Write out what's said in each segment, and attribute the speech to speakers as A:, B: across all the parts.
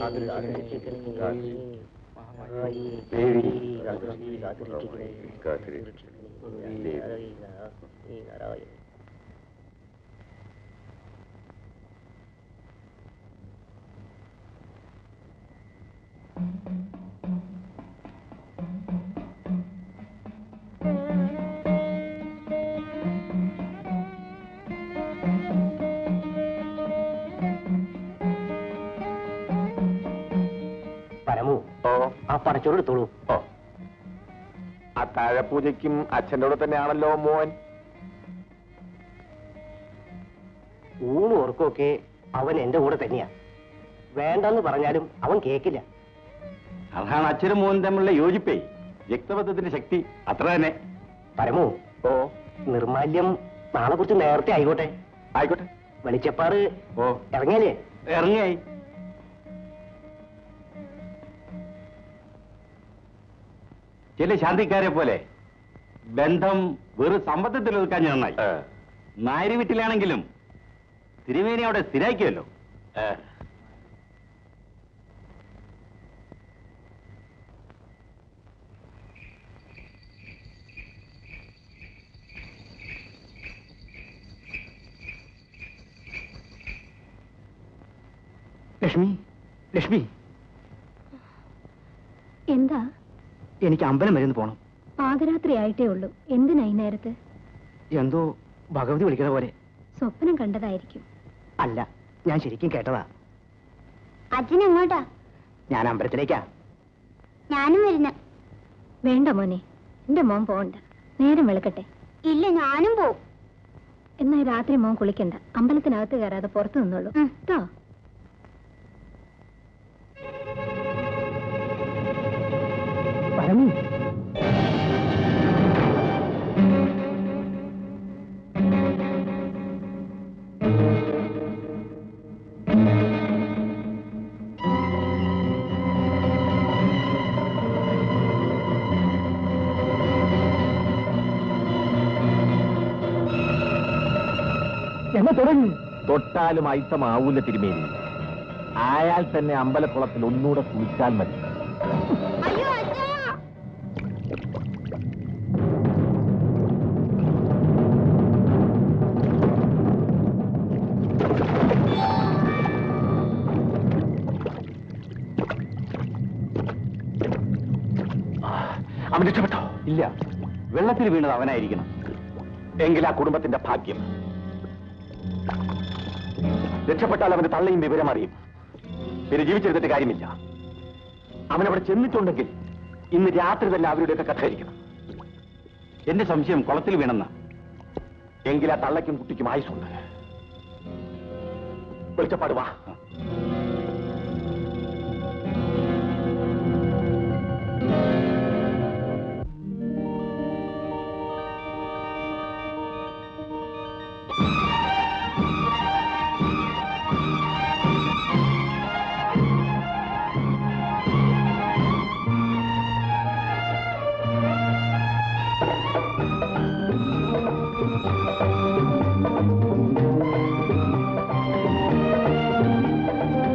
A: പരമു
B: ഓ
A: ആ പടച്ചോറ് എടുത്തോളൂ
B: ഓ അത്താഴപൂജയ്ക്കും അച്ഛൻ്റെ കൂടെ തന്നെയാണല്ലോ മോൻ
A: ഊണും ഉറക്കമൊക്കെ അവൻ എന്റെ കൂടെ തന്നെയാ വേണ്ടെന്ന് പറഞ്ഞാലും അവൻ കേക്കില്ല
C: അതാണ് അച്ഛനും മോനും തമ്മിലുള്ള യോജിപ്പേ രക്തബന്ധത്തിന്റെ ശക്തി അത്ര തന്നെ
A: പരമു
B: ഓ
A: നിർമാല്യം നാളെ കുറിച്ച് നേരത്തെ ആയിക്കോട്ടെ
B: ആയിക്കോട്ടെ
A: വെളിച്ചപ്പാറ്
C: ഓ
A: ഇറങ്ങിയാലേ
C: ഇറങ്ങിയായി ചില ശാന്തിക്കാരെ പോലെ ബന്ധം വെറും സമ്പത്തത്തിൽ ഒതുക്കാൻ നന്നായി
B: ഏ,
C: നായര് വീട്ടിലാണെങ്കിലും തിരുമേനി അവിടെ സ്ഥിരാക്കിയല്ലോ
B: ഏ.
D: ലക്ഷ്മി ലക്ഷ്മി
E: എന്താ
D: എനിക്ക് അമ്പലം വരെ ഒന്ന് പോണം
E: പാതിരാത്രി ആയിട്ടേ ഉള്ളൂ എന്തിനാ ഈ നേരത്ത്
D: എന്തോ ഭഗവതി വിളിക്കുന്ന പോലെ
E: സ്വപ്നം കണ്ടതായിരിക്കും
D: അല്ല ഞാൻ ശരിക്കും കേട്ടതാ
E: അച്ഛൻ എങ്ങോട്ടാ
D: ഞാൻ അമ്പലത്തിലേക്കാ
E: ഞാനും വരുന്ന വേണ്ട മോനെ എന്റെ മോൻ പോണ്ട നേരം വെളുക്കട്ടെ ഇല്ല ഞാനും പോവും എന്നാ രാത്രി മോൻ കുളിക്കണ്ട അമ്പലത്തിനകത്ത് കയറാതെ പുറത്തു നിന്നോളൂ കേട്ടോ
D: പരമു എന്നെ തുടങ്ങി
B: തൊട്ടാലും അയിത്തമാവൂല തിരുമേനി ആയാൽ തന്നെ അമ്പലക്കുളത്തിൽ ഒന്നുകൂടെ കുളിച്ചാൽ മതി
E: അയ്യോ അച്ഛാ
B: അവൻ രക്ഷപ്പെട്ടോ
C: ഇല്ല വെള്ളത്തിൽ വീണത് അവനായിരിക്കണം
B: എങ്കിൽ ആ കുടുംബത്തിന്റെ ഭാഗ്യം രക്ഷപ്പെട്ടാൽ അവന്റെ തള്ളയും വിവരം അറിയും പിന്നെ ജീവിച്ചിരുന്നിട്ട് കാര്യമില്ല അവനവിടെ ചെന്നിട്ടുണ്ടെങ്കിൽ ഇന്ന് രാത്രി തന്നെ അവരുടെയൊക്കെ കഥ ആയിരിക്കണം
C: എന്റെ സംശയം കുളത്തിൽ വീണെന്ന
B: എങ്കിൽ ആ തള്ളയ്ക്കും കുട്ടിക്കും ആയുസുണ്ട് വെളിച്ചപ്പാട് വാ
E: ആ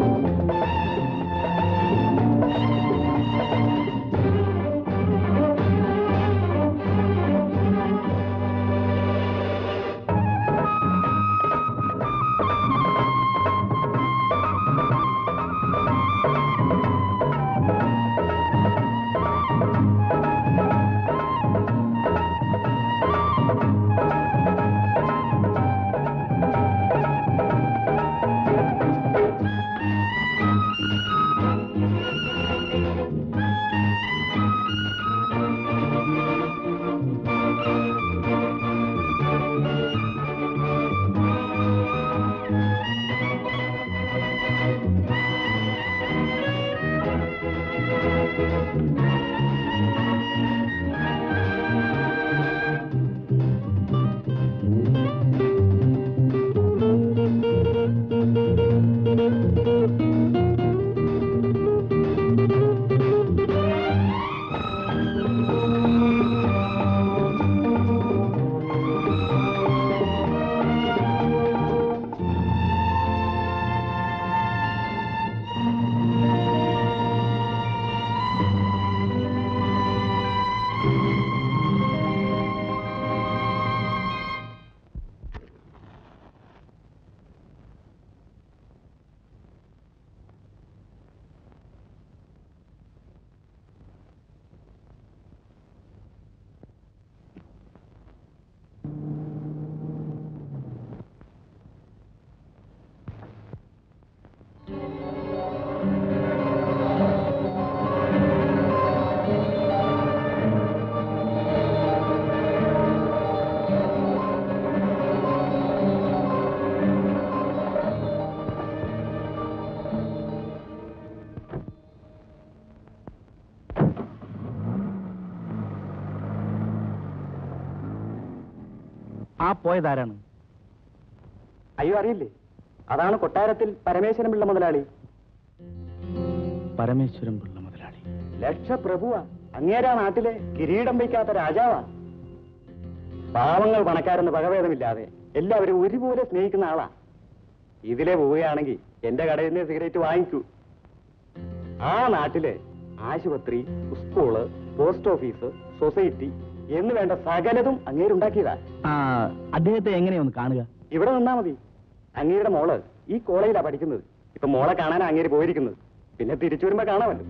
D: ആ പോയതാരാണ്
B: അയ്യോ അറിയില്ലേ അതാണ് കൊട്ടാരത്തിൽ പരമേശ്വരൻ പിള്ള മുതലാളി
D: പരമേശ്വരൻ പിള്ള മുതലാളി
B: ലക്ഷപ്രഭുവാ അങ്ങേരാ നാട്ടിലെ കിരീടം വയ്ക്കാത്ത രാജാവാ പാവങ്ങൾ പണക്കാരെന്ന് പകഭേദമില്ലാതെ എല്ലാവരും ഒരുപോലെ സ്നേഹിക്കുന്ന ആളാ ഇതിലെ പോവുകയാണെങ്കിൽ എന്റെ കടയിൽ നിന്ന് സിഗരറ്റ് വാങ്ങിക്കൂ ആ നാട്ടില് ആശുപത്രി സ്കൂള് പോസ്റ്റ് ഓഫീസ് സൊസൈറ്റി എന്ന് വേണ്ട സകലതും അങ്ങേരുണ്ടാക്കിയതാ
D: ആ അദ്ദേഹത്തെ എങ്ങനെയൊന്ന് കാണുക
B: ഇവിടെ നിന്നാ മതി അങ്ങേരുടെ മോള് ഈ കോളേജിലാ പഠിക്കുന്നത് ഇപ്പൊ മോളെ കാണാൻ അങ്ങേര് പോയിരിക്കുന്നത് പിന്നെ തിരിച്ചു വരുമ്പോ കാണാമല്ലോ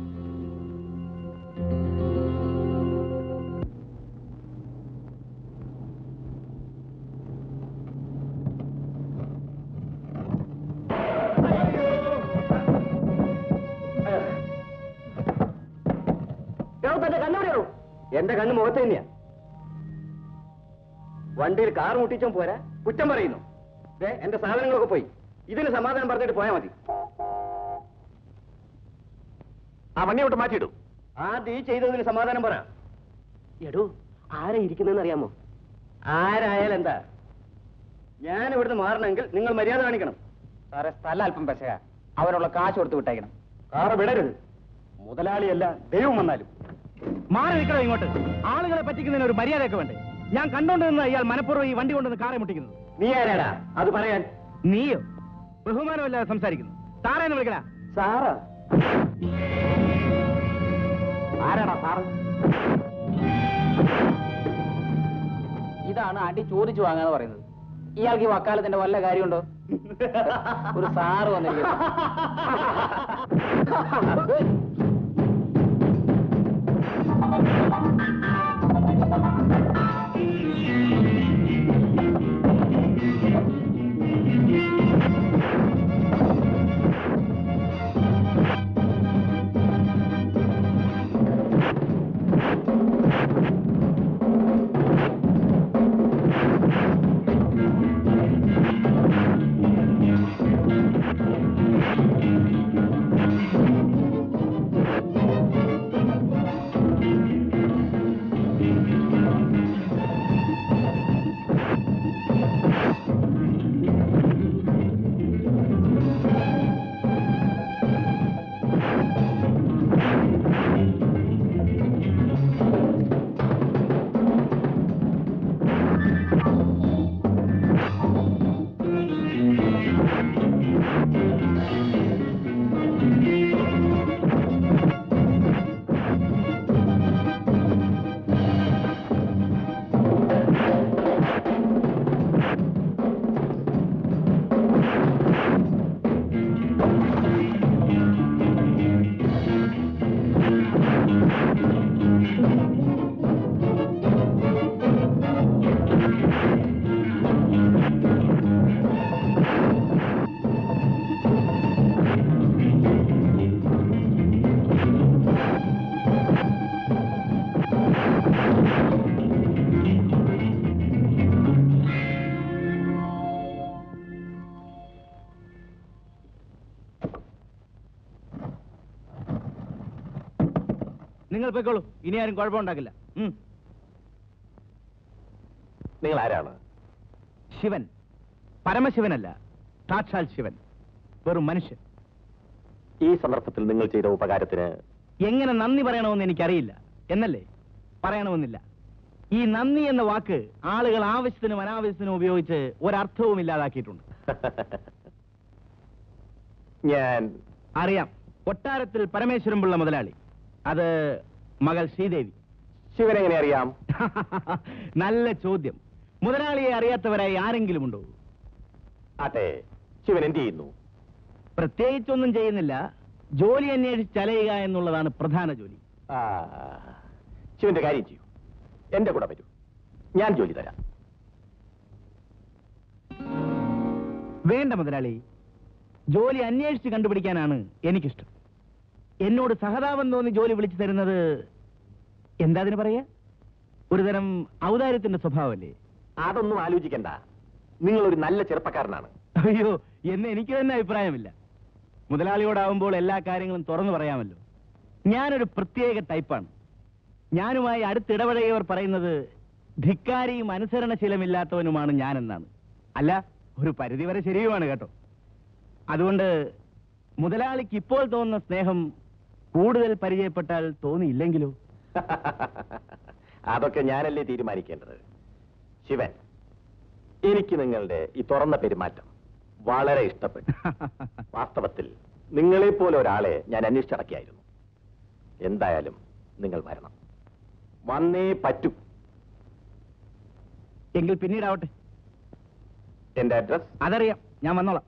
A: തന്റെ കണ്ണുവിടെയാണോ എന്റെ കണ്ണ് മുഖത്ത് തന്നെയാ വണ്ടിയിൽ കാർ മുട്ടിച്ചും പോരാ കുറ്റം പറയുന്നു ദേ, എന്റെ സാധനങ്ങളൊക്കെ പോയി ഇതിന് സമാധാനം പറഞ്ഞിട്ട് പോയാ മതി
B: ആ വണ്ടി അങ്ങോട്ട് മാറ്റിയിടും
A: ആദ്യം ഈ ചെയ്തതിന് സമാധാനം പറ എടോ ആരാ ഇരിക്കുന്നതെന്ന് അറിയാമോ ആരായാലും എന്താ ഞാൻ ഇവിടുന്ന് മാറണമെങ്കിൽ നിങ്ങൾ മര്യാദ കാണിക്കണം
D: സാറേ സ്ഥലം അല്പം പശക അവനുള്ള കാശ് കൊടുത്ത് വിട്ടേക്കണം
B: കാറ് വിടരുത് മുതലാളിയല്ല ദൈവം വന്നാലും
D: മാറി നിൽക്കണോ ഇങ്ങോട്ട് ആളുകളെ പറ്റിക്കുന്നതിന് ഒരു മര്യാദയൊക്കെ വേണ്ടേ ഞാൻ കണ്ടോണ്ട് നിന്ന് ഇയാൾ മനഃപൂർവ്വം ഈ വണ്ടി കൊണ്ടുവന്ന് കാറെ മുട്ടിക്കുന്നത്
A: നീ ആരാടാ അത് പറയാൻ
D: നീയോ ബഹുമാനമില്ലാതെ സംസാരിക്കുന്നു സാറേന്ന് വിളിക്കണ
A: സാറാ
B: ആരാടാ സാറ്
D: ഇതാണ് അടി ചോദിച്ചു വാങ്ങാന്ന് പറയുന്നത് ഇയാൾക്ക് ഈ വക്കാലത്തിന്റെ വല്ല കാര്യമുണ്ടോ ഒരു സാറ് വന്നിരിക്കുന്നു നിങ്ങൾ പൊയ്ക്കോളൂ ഇനി ആരും കുഴപ്പമുണ്ടാക്കില്ല ഉം.
B: നിങ്ങൾ ആരാണ്
D: ശിവൻ പരമശിവനല്ല സാക്ഷാൽ ശിവൻ വെറും മനുഷ്യൻ
B: ഈ സന്ദർഭത്തിൽ നിങ്ങൾ ചെയ്ത ഉപകാരത്തിന്
D: എങ്ങനെ നന്ദി പറയണമെന്ന് എനിക്കറിയില്ല എന്നല്ലേ പറയണമെന്നില്ല ഈ നന്ദി എന്ന വാക്ക് ആളുകൾ ആവശ്യത്തിനും അനാവശ്യത്തിനും ഉപയോഗിച്ച് ഒരർത്ഥവും ഇല്ലാതാക്കിയിട്ടുണ്ട്
B: ഞാൻ
D: അറിയാം കൊട്ടാരത്തിൽ പരമേശ്വരൻ പിള്ള മുതലാളി അത് മകൾ ശ്രീദേവി
B: ശിവനെങ്ങനെ അറിയാം
D: നല്ല ചോദ്യം മുതലാളിയെ അറിയാത്തവരായി ആരെങ്കിലും ഉണ്ടോ
B: ആട്ടെ ശിവൻ എന്ത് ചെയ്യുന്നു
D: പ്രത്യേകിച്ചൊന്നും ചെയ്യുന്നില്ല ജോലി അന്വേഷിച്ച് അലയുക എന്നുള്ളതാണ് പ്രധാന ജോലി
B: ആ, ശിവന്റെ കാര്യം ചെയ്യൂ എന്റെ കൂടെ വരൂ ഞാൻ ജോലി തരാം
D: വേണ്ട മുതലാളി ജോലി അന്വേഷിച്ച് കണ്ടുപിടിക്കാനാണ് എനിക്കിഷ്ടം എന്നോട് സഹതാപം തോന്നി ജോലി വിളിച്ചു തരുന്നത് എന്താ അതിന് പറയാ ഒരുതരം ഔദാര്യത്തിന്റെ സ്വഭാവമല്ലേ
B: അതൊന്നും ആലോചിക്കണ്ട നിങ്ങൾ ഒരു നല്ല ചെറുപ്പക്കാരനാണ്
D: അയ്യോ എന്ന് എനിക്ക് തന്നെ അഭിപ്രായമില്ല മുതലാളിയോടാവുമ്പോൾ എല്ലാ കാര്യങ്ങളും തുറന്നു പറയാമല്ലോ ഞാനൊരു പ്രത്യേക ടൈപ്പാണ് ഞാനുമായി അടുത്തിടപഴകിയവർ പറയുന്നത് ധിക്കാരിയും അനുസരണശീലമില്ലാത്തവനുമാണ് ഞാൻ എന്നാണ് അല്ല ഒരു പരിധിവരെ ശരിയുമാണ് കേട്ടോ അതുകൊണ്ട് മുതലാളിക്ക് ഇപ്പോൾ തോന്നുന്ന സ്നേഹം കൂടുതൽ പരിചയപ്പെട്ടാൽ തോന്നിയില്ലെങ്കിലോ
C: അതൊക്കെ ഞാനല്ലേ തീരുമാനിക്കേണ്ടത് ശിവൻ എനിക്ക് നിങ്ങളുടെ ഈ തുറന്ന പെരുമാറ്റം വളരെ ഇഷ്ടപ്പെട്ടു വാസ്തവത്തിൽ നിങ്ങളെപ്പോലെ ഒരാളെ ഞാൻ അന്വേഷിച്ചടക്കിയായിരുന്നു എന്തായാലും നിങ്ങൾ വരണം വന്നേ പറ്റൂ
D: എങ്കിൽ പിന്നീടാവട്ടെ
C: എന്റെ അഡ്രസ്
D: അതറിയാം ഞാൻ വന്നോളാം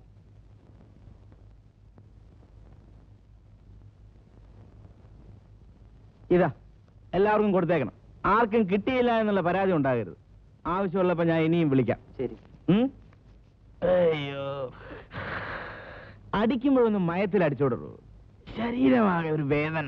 D: ഇതാ എല്ലാവർക്കും കൊടുത്തേക്കണം ആർക്കും കിട്ടിയില്ല എന്നുള്ള പരാതി ഉണ്ടാകരുത് ആവശ്യമുള്ളപ്പോ ഞാൻ ഇനിയും വിളിക്കാം
A: ശരി
D: ഉം? അയ്യോ അടിക്കുമ്പോഴൊന്നും മയത്തിൽ അടിച്ചോടുള്ളൂ ശരീരമാകെ ഒരു വേദന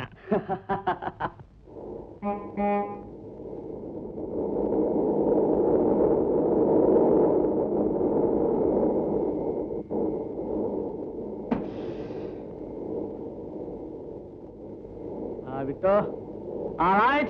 A: ആ വിട്ടോ ആളായിട്ട്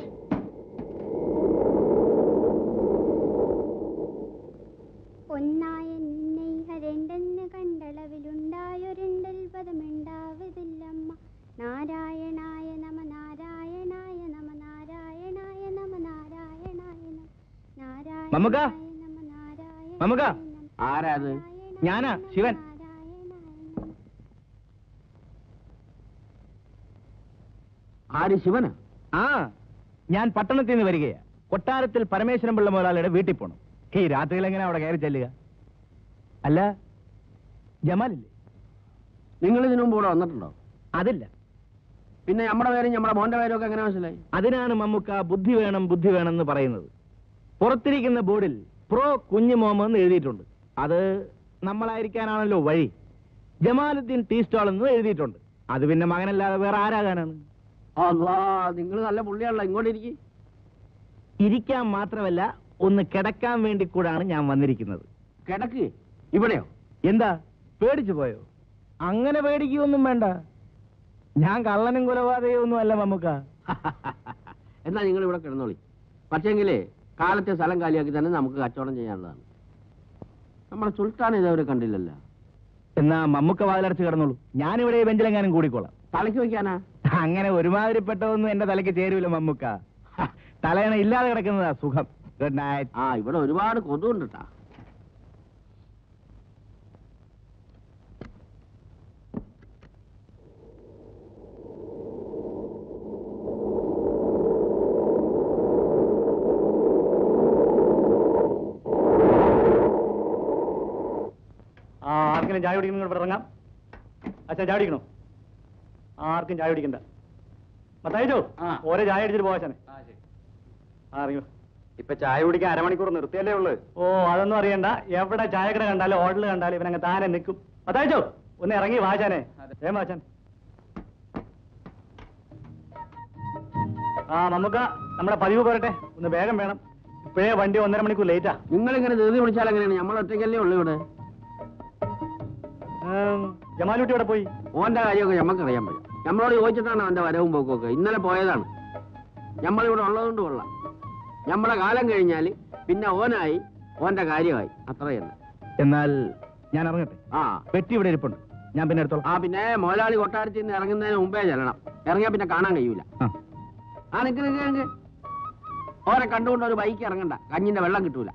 F: ഒന്നായ നിന്നെ രണ്ടെന്ന് കണ്ടളവിലുണ്ടായൊരെണ്ടൽ പദമുണ്ടാവതില്ലമ്മ നാരായണായ നമ നാരായണായ നമ നാരായണായ നമ നാരായണായ നമ നാരായണായ
D: മമ്മുക്ക?
F: നമ നാരായണായ
D: മമ്മുക്ക?
F: നമ
B: ആരാ അത്
D: ഞാനാ ശിവൻ
F: നാരായണായ നമ
B: ആര് ശിവന്
D: ആ ഞാൻ പട്ടണത്തിൽ നിന്ന് വരികയാ കൊട്ടാരത്തിൽ പരമേശ്വരൻ പിള്ള മുതലാളിയുടെ വീട്ടിൽ പോണം ഈ രാത്രിയിൽ എങ്ങനെ അവിടെ കയറി ചെല്ലുക അല്ല ജമാലില്ലേ
B: നിങ്ങൾ ഇതിനു മുമ്പ് ഇവിടെ വന്നിട്ടുണ്ടോ
D: അതില്ല
B: പിന്നെ നമ്മുടെ പേരും നമ്മുടെ മോന്റെ പേരും ഒക്കെ എങ്ങനെ മനസ്സിലായി
D: അതിനാണ് മമ്മൂക്ക ബുദ്ധി വേണം ബുദ്ധി വേണം എന്ന് പറയുന്നത് പുറത്തിരിക്കുന്ന ബോർഡിൽ പ്രോ കുഞ്ഞു എന്ന് എഴുതിയിട്ടുണ്ട് അത് നമ്മളായിരിക്കാനാണല്ലോ വഴി ജമാലുദ്ദീൻ ടീ സ്റ്റാൾ എന്ന് എഴുതിയിട്ടുണ്ട് അത് പിന്നെ മകനല്ലാതെ വേറെ ആരാകാനാണ്
B: അല്ലാ നിങ്ങൾ നല്ല പുള്ളിയാണല്ലോ ഇങ്ങോട്ട് ഇരിക്കി
D: ഇരിക്കാൻ മാത്രമല്ല ഒന്ന് കിടക്കാൻ വേണ്ടി കൂടാണ് ഞാൻ വന്നിരിക്കുന്നത്
B: കിടക്ക് ഇവിടെയോ
D: എന്താ പേടിച്ചു പോയോ അങ്ങനെ പേടിക്കുകയൊന്നും വേണ്ട ഞാൻ കള്ളനും കൊലപാതകവും ഒന്നും അല്ല മമ്മൂക്ക
B: എന്നാ നിങ്ങൾ ഇവിടെ കിടന്നോളി പക്ഷേങ്കിലേ കാലത്തെ സ്ഥലം കാലിയാക്കി തന്നെ നമുക്ക് കച്ചവടം ചെയ്യാനുള്ളതാണ് നമ്മുടെ സുൽത്താൻ ഇതവരെ കണ്ടില്ലല്ലോ
D: എന്നാ മമ്മൂക്ക വാതിലടച്ച് കിടന്നോളൂ ഞാനിവിടെ ഈ ബെഞ്ചിലെങ്ങാനും കൂടിക്കോളാം
B: തലയ്ക്ക് വെക്കാനാ
D: അങ്ങനെ ഒരുമാതിരിപ്പെട്ടതൊന്നും എന്റെ തലയ്ക്ക് ചേരൂല മമ്മൂക്ക തലയണ ഇല്ലാതെ കിടക്കുന്നതാ സുഖം ഗുഡ് നൈറ്റ്
B: ആ ഇവിടെ ഒരുപാട് കൊതുണ്ട് ട്ടാ
A: ആ ആർക്കെങ്കിലും ചായ കുടിക്കണം ഇവിടെ ഇറങ്ങാം അച്ഛാ ചായ കുടിക്കണോ ആർക്കും ചായ കുടിക്കണ്ട മത്തായിച്ചോ
B: ആ.
A: ഓരോ ചായ അടിച്ചിട്ട് പോവാച്ചനെ ആ അറിയോ
C: ഇപ്പൊ ചായ കുടിക്കാൻ അരമണിക്കൂർ നിർത്തിയല്ലേ ഉള്ളു
A: ഓ അതൊന്നും അറിയണ്ട എവിടെ ചായക്കട കണ്ടാലും ഹോട്ടൽ കണ്ടാലും ഇവനങ്ങ് താനെ നിൽക്കും മത്തായിച്ചോ ഒന്ന് ഇറങ്ങി വാച്ചാനെ ഏ വാച്ചാൻ ആ നമുക്ക് നമ്മുടെ പതിവ് പോരട്ടെ ഒന്ന് വേഗം വേണം ഇപ്പോഴേ വണ്ടി ഒന്നര മണിക്കൂർ ലേറ്റാ
B: നിങ്ങൾ ഇങ്ങനെ ധൃതി പിടിച്ചാൽ എങ്ങനെയാണ് നമ്മൾ ഒറ്റയ്ക്കല്ലേ ഉള്ളു ഇവിടെ
A: ജമാലുട്ടി ഇവിടെ പോയി
B: ഓന്റെ കാര്യമൊക്കെ നമുക്കറിയാൻ പറ്റും നമ്മളോട് ചോദിച്ചിട്ടാണ് അവന്റെ വരവും പോക്കും ഒക്കെ ഇന്നലെ പോയതാണ് നമ്മളിവിടെ ഉള്ളതുകൊണ്ട് കൊള്ളാം നമ്മളെ കാലം കഴിഞ്ഞാൽ പിന്നെ ഓനായി ഓന്റെ കാര്യമായി അത്ര തന്നെ
D: എന്നാൽ ഞാൻ ഇറങ്ങട്ടെ
B: ആ
D: പെട്ടി ഇവിടെ ഇരിപ്പുണ്ട് ഞാൻ പിന്നെ എടുത്തോളാം
B: ആ പിന്നെ മുതലാളി കൊട്ടാരത്തിൽ നിന്ന് ഇറങ്ങുന്നതിന് മുമ്പേ ചെല്ലണം ഇറങ്ങിയാൽ പിന്നെ കാണാൻ കഴിയൂല
D: ആ.
B: ആ നിക്ക് നിക്ക് നിക്ക് ഓരെ കണ്ടുകൊണ്ട് ഒരു ബൈക്ക് ഇറങ്ങണ്ട കഞ്ഞിന്റെ വെള്ളം കിട്ടൂല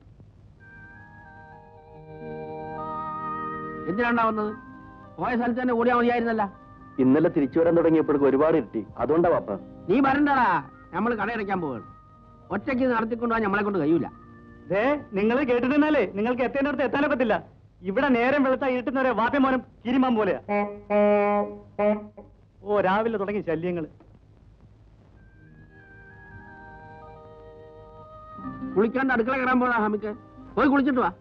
B: എന്തിനാണ്ടാ വന്നത് പോയ സ്ഥലത്ത് തന്നെ ഓടിയാൽ മതിയായിരുന്നല്ല
C: ഇന്നലെ തിരിച്ചു വരാൻ തുടങ്ങിയപ്പോഴേക്കും ഒരുപാട് ഇരുട്ടി അതുകൊണ്ടാ പാപ്പ
B: നീ വരണ്ടടാ നമ്മൾ കടയടയ്ക്കാൻ പോവാണ് ഒറ്റയ്ക്ക് നടത്തിക്കൊണ്ടുപോകാൻ നമ്മളെ കൊണ്ട് കഴിയൂല
A: ദേ നിങ്ങൾ കേട്ടിട്ടുണ്ടല്ലേ നിങ്ങൾക്ക് എത്തേണ്ടടുത്ത് എത്താനൊക്കത്തില്ല ഇവിടെ നേരം വെളുത്ത ഇരുട്ടുന്നവരെ വാപ്യമോനും കിരിമാൻ പോലെയാ ഓ രാവിലെ തുടങ്ങി ശല്യങ്ങൾ
B: കുളിക്കാണ്ട് അടുക്കള കയറാൻ പോടാ ഹമിക്ക് പോയി കുളിച്ചിട്ട് വാ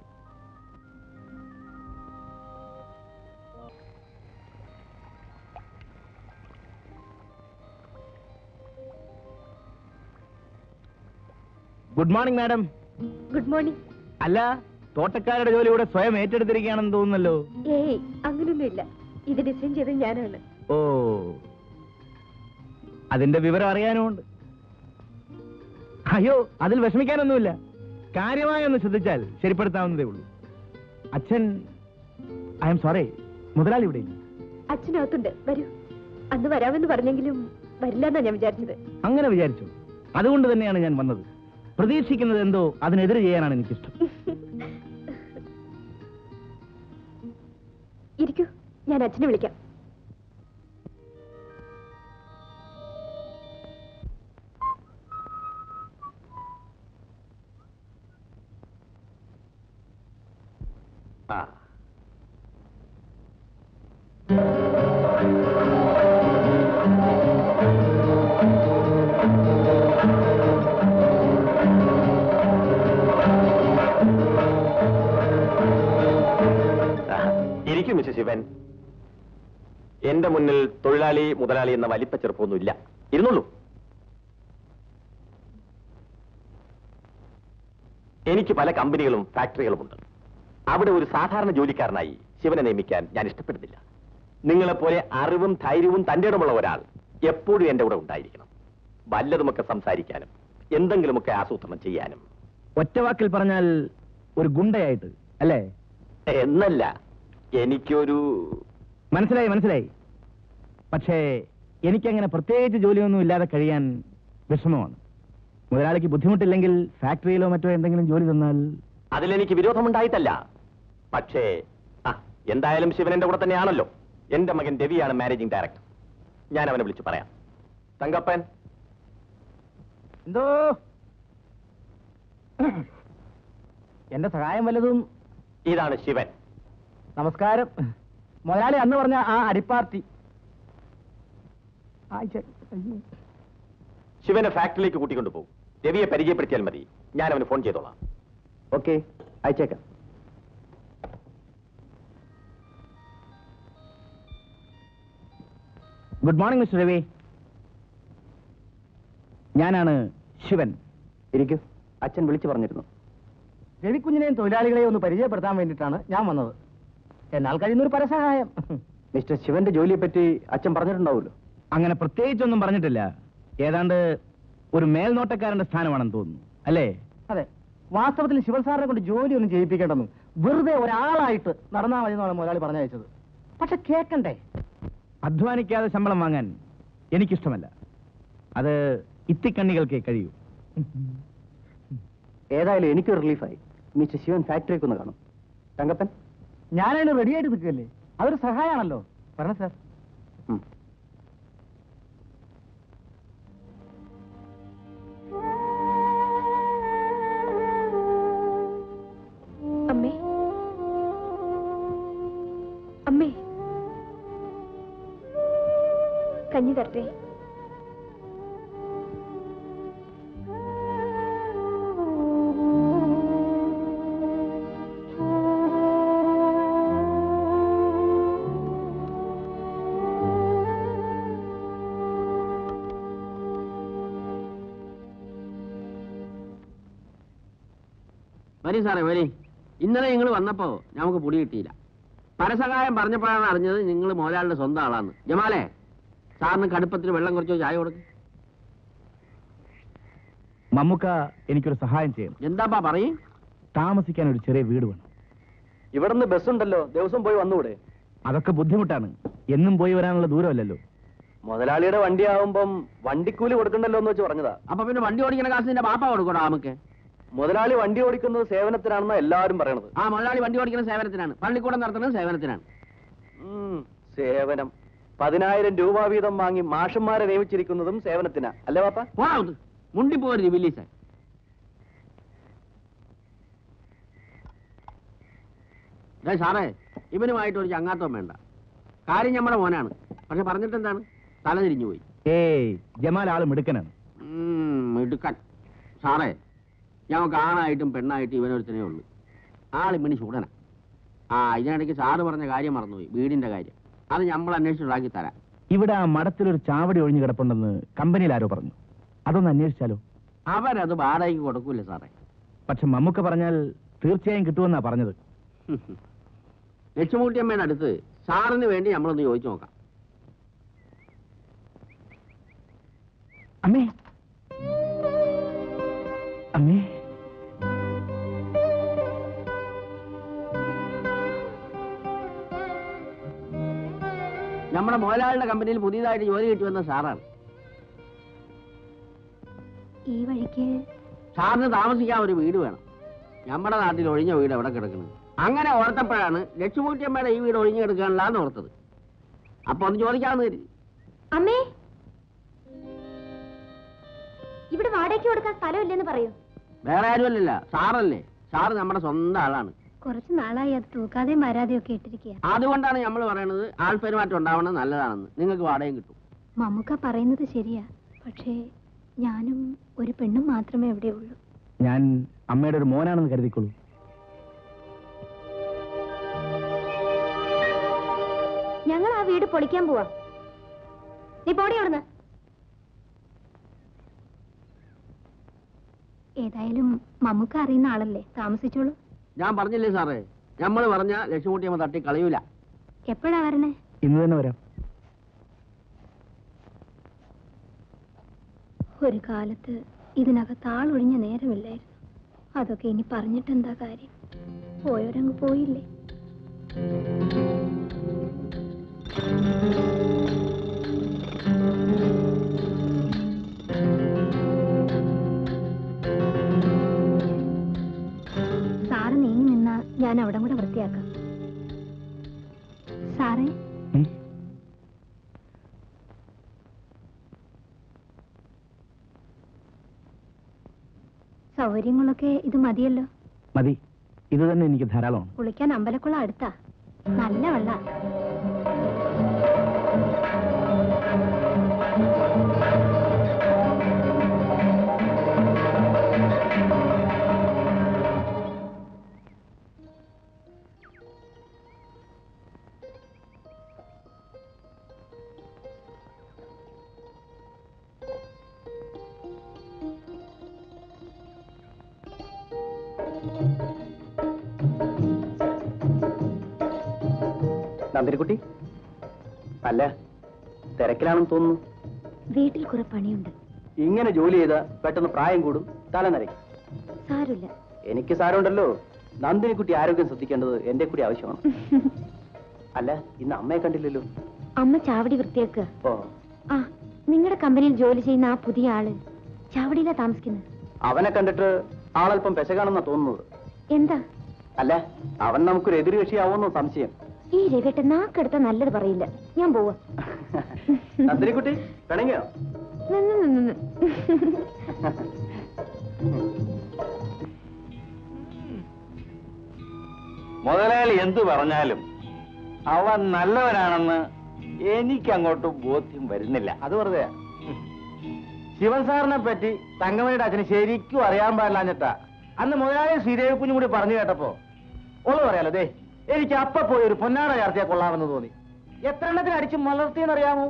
D: good morning madam
E: good morning
D: അല്ല തോട്ടക്കാരുടെ ജോലി ഇവിടെ സ്വയം ഏറ്റെടുത്തിരിക്കുകയാണെന്ന് തോന്നുന്നല്ലോ
E: ഏയ് അങ്ങനൊന്നുമില്ല ഇത് ഡിസൈൻ ചെയ്തത് ഞാനാണ്
D: ഓ അതിന്റെ വിവരം അറിയാനുമുണ്ട് അയ്യോ അതിൽ വിഷമിക്കാനൊന്നുമില്ല കാര്യമായി ഒന്ന് ശ്രദ്ധിച്ചാൽ ശരിപ്പെടുത്താവുന്നതേ ഉള്ളൂ അച്ഛൻ ഐ എം സോറി മുതലാളി ഇവിടെ ഇല്ല
E: അച്ഛനകത്തുണ്ട് വരൂ അന്ന് വരാമെന്ന് പറഞ്ഞെങ്കിലും വരില്ലെന്നാ ഞാൻ വിചാരിച്ചത്
D: അങ്ങനെ വിചാരിച്ചു അതുകൊണ്ട് തന്നെയാണ് ഞാൻ വന്നത് പ്രതീക്ഷിക്കുന്നത് എന്തോ അതിനെതിരെ ചെയ്യാനാണ് എനിക്കിഷ്ടം
E: ഇരിക്കൂ ഞാൻ അച്ഛനെ വിളിക്കാം
C: ആ ആ, ഇരിക്കൂ മിസ്റ്റർ ശിവൻ എന്റെ മുന്നിൽ തൊഴിലാളി മുതലാളി എന്ന വലിപ്പ ചെറുപ്പമൊന്നുമില്ല ഇരുന്നുള്ളൂ എനിക്ക് പല കമ്പനികളും ഫാക്ടറികളുമുണ്ട് അവിടെ ഒരു സാധാരണ ജോലിക്കാരനായി ശിവനെ നിയമിക്കാൻ ഞാൻ ഇഷ്ടപ്പെടുന്നില്ല നിങ്ങളെപ്പോലെ അറിവും ധൈര്യവും തന്റെ ഇടമുള്ള ഒരാൾ എപ്പോഴും എന്റെ കൂടെ ഉണ്ടായിരിക്കണം വല്ലതുമൊക്കെ സംസാരിക്കാനും എന്തെങ്കിലുമൊക്കെ ആസൂത്രണം ചെയ്യാനും
D: ഒറ്റവാക്കിൽ പറഞ്ഞാൽ ഒരു ഗുണ്ടയായിട്ട് അല്ലേ
C: എന്നല്ല എനിക്കൊരു
D: മനസ്സിലായി മനസ്സിലായി പക്ഷേ എനിക്കങ്ങനെ പ്രത്യേകിച്ച് ജോലിയൊന്നും ഇല്ലാതെ കഴിയാൻ വിഷമമാണ് മുതലാളിക്ക് ബുദ്ധിമുട്ടില്ലെങ്കിൽ ഫാക്ടറിയിലോ മറ്റോ എന്തെങ്കിലും ജോലി തന്നാൽ
C: അതിലെനിക്ക് വിരോധമുണ്ടായിട്ടല്ല പക്ഷേ ആ എന്തായാലും ശിവൻ എന്റെ കൂടെ തന്നെയാണല്ലോ എന്റെ മകൻ രവിയാണ് മാനേജിംഗ് ഡയറക്ടർ ഞാൻ അവനെ വിളിച്ചു പറയാം തങ്കപ്പൻ
D: എന്തോ എന്റെ സഹായം വല്ലതും
C: ഇതാണ് ശിവൻ
D: നമസ്കാരം മുതലാളി അന്ന് പറഞ്ഞ ആ അടിപ്പാർട്ടി
C: ശിവനെ ഫാക്ടറിയിലേക്ക് കൂട്ടിക്കൊണ്ടു പോകും രവിയെ പരിചയപ്പെടുത്തിയാൽ മതി ഞാൻ അവന് ഫോൺ ചെയ്തോളാം
B: ഓക്കെ അയച്ചേക്കാം
D: ഗുഡ് മോർണിംഗ് മിസ്റ്റർ രവി ഞാനാണ് ശിവൻ
B: ഇരിക്കൂ അച്ഛൻ വിളിച്ചു പറഞ്ഞിരുന്നു
D: രവിക്കുഞ്ഞിനെയും തൊഴിലാളികളെയും ഒന്ന് പരിചയപ്പെടുത്താൻ വേണ്ടിയിട്ടാണ് ഞാൻ വന്നത് എന്നാൽ കഴിയുന്നൊരു പരസഹായം
B: മിസ്റ്റർ ശിവന്റെ ജോലിയെ പറ്റി അച്ഛൻ പറഞ്ഞിട്ടുണ്ടാവുമല്ലോ
D: അങ്ങനെ പ്രത്യേകിച്ചൊന്നും പറഞ്ഞിട്ടില്ല ഏതാണ്ട് ഒരു മേൽനോട്ടക്കാരന്റെ സ്ഥാനമാണെന്ന് തോന്നുന്നു അല്ലേ
G: അതെ വാസ്തവത്തിൽ ശിവൻ സാറിനെ കൊണ്ട് ജോലിയൊന്നും ചെയ്യിപ്പിക്കേണ്ടെന്നും വെറുതെ ഒരാളായിട്ട് നടന്നാൽ മതി എന്നാണ് മുതലാളി പറഞ്ഞയച്ചത് പക്ഷെ കേക്കണ്ടേ
D: അധ്വാനിക്കാതെ ശമ്പളം വാങ്ങാൻ എനിക്കിഷ്ടമല്ല അത് ഇത്തിക്കണ്ണികൾക്കേ കഴിയൂ
B: ഏതായാലും എനിക്കൊരു റിലീഫായി മിസ്റ്റർ ശിവൻ ഫാക്ടറിക്ക് ഒന്ന് കാണും തങ്കപ്പൻ
G: ഞാനതിന് റെഡിയായിട്ട് നിൽക്കുകയല്ലേ അതൊരു സഹായമാണല്ലോ പറഞ്ഞ സാർ
B: ഉം.
E: അമ്മേ അമ്മേ കഞ്ഞി തരട്ടെ
A: വരി സാറേ വരി ഇന്നലെ നിങ്ങൾ വന്നപ്പോ നമുക്ക് പുടി കിട്ടിയില്ല പരസഹായം പറഞ്ഞപ്പോഴാണ് അറിഞ്ഞത് നിങ്ങൾ മോലാളിന്റെ സ്വന്തം ആളാന്ന് ജമാലേ സാറിന് കടുപ്പത്തിന് വെള്ളം കുറച്ചോ ചായ കൊടുക്കും
D: മമ്മുക്ക എനിക്കൊരു സഹായം ചെയ്യണം
A: എന്താപ്പാ പറയും
D: താമസിക്കാൻ ഒരു ചെറിയ വീട് വേണം
B: ഇവിടുന്ന് ബസ്സുണ്ടല്ലോ ദിവസം പോയി വന്നുകൂടെ
D: അതൊക്കെ ബുദ്ധിമുട്ടാണ് എന്നും പോയി വരാനുള്ള ദൂരമല്ലല്ലോ
B: മുതലാളിയുടെ വണ്ടി ആവുമ്പം വണ്ടിക്കൂലി കൊടുക്കണ്ടല്ലോ എന്ന് വെച്ച് പറഞ്ഞതാ
A: അപ്പൊ പിന്നെ വണ്ടി ഓടിക്കുന്ന കാശ് നിന്റെ ബാപ്പ കൊടുക്കണോ നമുക്ക്
B: മുതലാളി വണ്ടി ഓടിക്കുന്നത് സേവനത്തിനാണെന്ന് എല്ലാവരും പറയണത്
A: ആ മുതലാളി വണ്ടി ഓടിക്കുന്ന സേവനത്തിനാണ് പള്ളിക്കൂടം നടത്തുന്നത് സേവനത്തിനാണ്
B: ഉം, സേവനം പതിനായിരം രൂപ വീതം വാങ്ങി മാഷന്മാരെ നിയമിച്ചിരിക്കുന്നതും സേവനത്തിനാ അല്ലേ പാപ്പ
A: പോണാവത്ത് മുണ്ടിപ്പോരുത് വില്ലീസ് ദേ സാറേ ഇവനുമായിട്ട് ഒരു ചങ്ങാത്തം വേണ്ട കാര്യം നമ്മുടെ മോനാണ് പക്ഷെ പറഞ്ഞിട്ട് എന്താണ് തല തിരിഞ്ഞു പോയി
D: ഏയ് ജമാൽ ആള് മിടുക്കനാണ്
A: ഉം, മിടുക്കൻ സാറേ ഞങ്ങൾക്ക് ആണായിട്ടും പെണ്ണായിട്ടും ഇവനൊരുത്തനേ ഉള്ളൂ ആളിമണി ചൂടന ആ ഇതിനിടയ്ക്ക് സാറ് പറഞ്ഞ കാര്യം മറന്നുപോയി വീടിന്റെ കാര്യം അത് നമ്മൾ അന്വേഷിച്ചുണ്ടാക്കി തരാം
D: ഇവിടെ ആ മഠത്തിലൊരു ചാവടി ഒഴിഞ്ഞു കിടപ്പുണ്ടെന്ന് കമ്പനിയിൽ ആരോ പറഞ്ഞു അതൊന്ന് അന്വേഷിച്ചാലോ
A: അവരത് വാടകയ്ക്ക് കൊടുക്കൂല സാറേ
D: പക്ഷെ മമ്മുക്ക പറഞ്ഞാൽ തീർച്ചയായും കിട്ടുമെന്നാ പറഞ്ഞത്
A: ലക്ഷ്മൂട്ടിയമ്മയുടെ അടുത്ത് സാറിന് വേണ്ടി നമ്മളൊന്ന് ചോദിച്ചു നോക്കാം
D: അമ്മേ അമ്മേ
A: നമ്മുടെ മുതലാളിയുടെ കമ്പനിയിൽ പുതിയതായിട്ട് ജോലി കിട്ടി വന്ന സാറാണ്
E: ഈ വഴിക്ക്
A: സാറിന് താമസിക്കാൻ ഒരു വീട് വേണം നമ്മുടെ നാട്ടിൽ ഒഴിഞ്ഞ വീട് എവിടെ കിടക്കുന്നത് അങ്ങനെ ഓർത്തപ്പോഴാണ് ലക്ഷ്മൂട്ടിയമ്മയുടെ ഈ വീട് ഒഴിഞ്ഞു കിടക്കാനില്ലാന്ന് ഓർത്തത് അപ്പൊ ഒന്ന് ചോദിക്കാമെന്ന് കരുതി
E: അമ്മേ ഇവിടെ വാടകയ്ക്ക് കൊടുക്കാൻ സ്ഥലമില്ലെന്ന് പറയൂ
A: വേറെ ആരുമല്ലല്ല സാറല്ലേ സാറ് നമ്മുടെ സ്വന്തം ആളാണ്
E: കുറച്ച് നാളായി അത് തൂക്കാതെയും വരാതെയും ഒക്കെ ഇട്ടിരിക്കുക
A: അതുകൊണ്ടാണ് നമ്മൾ പറയുന്നത് ആൾപ്പെരുമാറ്റം ഉണ്ടാവണം നല്ലതാണെന്ന് നിങ്ങൾക്ക് വാടകയും കിട്ടും
E: മമ്മൂക്ക പറയുന്നത് ശരിയാ പക്ഷേ ഞാനും ഒരു പെണ്ണും മാത്രമേ ഇവിടെ ഉള്ളൂ
D: ഞാൻ അമ്മയുടെ ഒരു മോനാണെന്ന് കരുതിക്കൊള്ളൂ
E: ഞങ്ങൾ ആ വീട് പൊളിക്കാൻ പോവാ നീ പോടി അവിടുന്ന് ഏതായാലും മമ്മൂക്ക അറിയുന്ന ആളല്ലേ താമസിച്ചോളൂ
A: ഞാൻ പറഞ്ഞില്ലേ സാറേ നമ്മൾ പറഞ്ഞ ലക്ഷ്മൂട്ടിയമ്മ തട്ടി കളയൂല
E: എപ്പോഴാ വരണേ
D: ഇന്ന് തന്നെ വരാം
E: ഒരു കാലത്ത് ഇതിനകത്ത് ആളൊഴിഞ്ഞ നേരമില്ലായിരുന്നു അതൊക്കെ ഇനി പറഞ്ഞിട്ടെന്താ കാര്യം പോയവരങ്ങ് പോയില്ലേ സാറ് നീങ്ങി നിന്നാ ഞാൻ അവിടം കൂടെ വൃത്തിയാക്കാം സാറേ
D: ഉം.
E: സൗകര്യങ്ങളൊക്കെ ഇത് മതിയല്ലോ
D: മതി ഇത് തന്നെ എനിക്ക് ധാരാളമാണ്
E: കുളിക്കാൻ അമ്പലക്കുളം അടുത്താ നല്ല വെള്ള
B: നന്ദിനിക്കുട്ടി അല്ല തിരക്കിലാണെന്ന് തോന്നുന്നു
E: വീട്ടിൽ കുറെ പണിയുണ്ട്
B: ഇങ്ങനെ ജോലി ചെയ്ത പെട്ടെന്ന് പ്രായം കൂടും തല നരയ്ക്കും
E: സാരമില്ല
B: എനിക്ക് സാരമുണ്ടല്ലോ നന്ദിനിക്കുട്ടി ആരോഗ്യം ശ്രദ്ധിക്കേണ്ടത് എന്റെ കൂടി ആവശ്യമാണ് അല്ല ഇന്ന് അമ്മയെ കണ്ടില്ലല്ലോ
E: അമ്മ ചാവടി വൃത്തിയാക്കുക
B: ഓ
E: ആ നിങ്ങളുടെ കമ്പനിയിൽ ജോലി ചെയ്യുന്ന ആ പുതിയ ആള് ചാവടിയിലാ താമസിക്കുന്നത്
B: അവനെ കണ്ടിട്ട് ആളല്പം പെശകാണെന്നാ തോന്നുന്നത്
E: എന്താ
B: അല്ല അവൻ നമുക്കൊരു എതിർകക്ഷിയാവുമെന്നോ സംശയം
E: ഈ രവിട്ട് നാക്കെടുത്ത നല്ലത് പറയില്ല ഞാൻ പോവാ
B: നന്ദിനിക്കുട്ടി പിണങ്ങിയോ
E: നിന്ന് നിന്ന് നിന്ന്.
C: മുതലാളി എന്തു പറഞ്ഞാലും അവൻ നല്ലവനാണെന്ന് എനിക്ക് അങ്ങോട്ട് ബോധ്യം വരുന്നില്ല
G: അത് വെറുതെ ശിവൻ സാറിനെ പറ്റി തങ്കമണിയുടെ അച്ഛന് ശരിക്കും അറിയാൻ പാടില്ലാഞ്ഞിട്ടാ അന്ന് മുതലാളി ശ്രീദേവി കുഞ്ഞും കൂടി പറഞ്ഞു കേട്ടപ്പോ ഉള്ളത് പറയാലോ ദേ എനിക്ക് അപ്പ പോയി ഒരു പൊന്നാട ചാർത്തിയാ കൊള്ളാമെന്ന് തോന്നി എത്ര എണ്ണത്തിന് അടിച്ച് മലർത്തിയെന്നറിയാമോ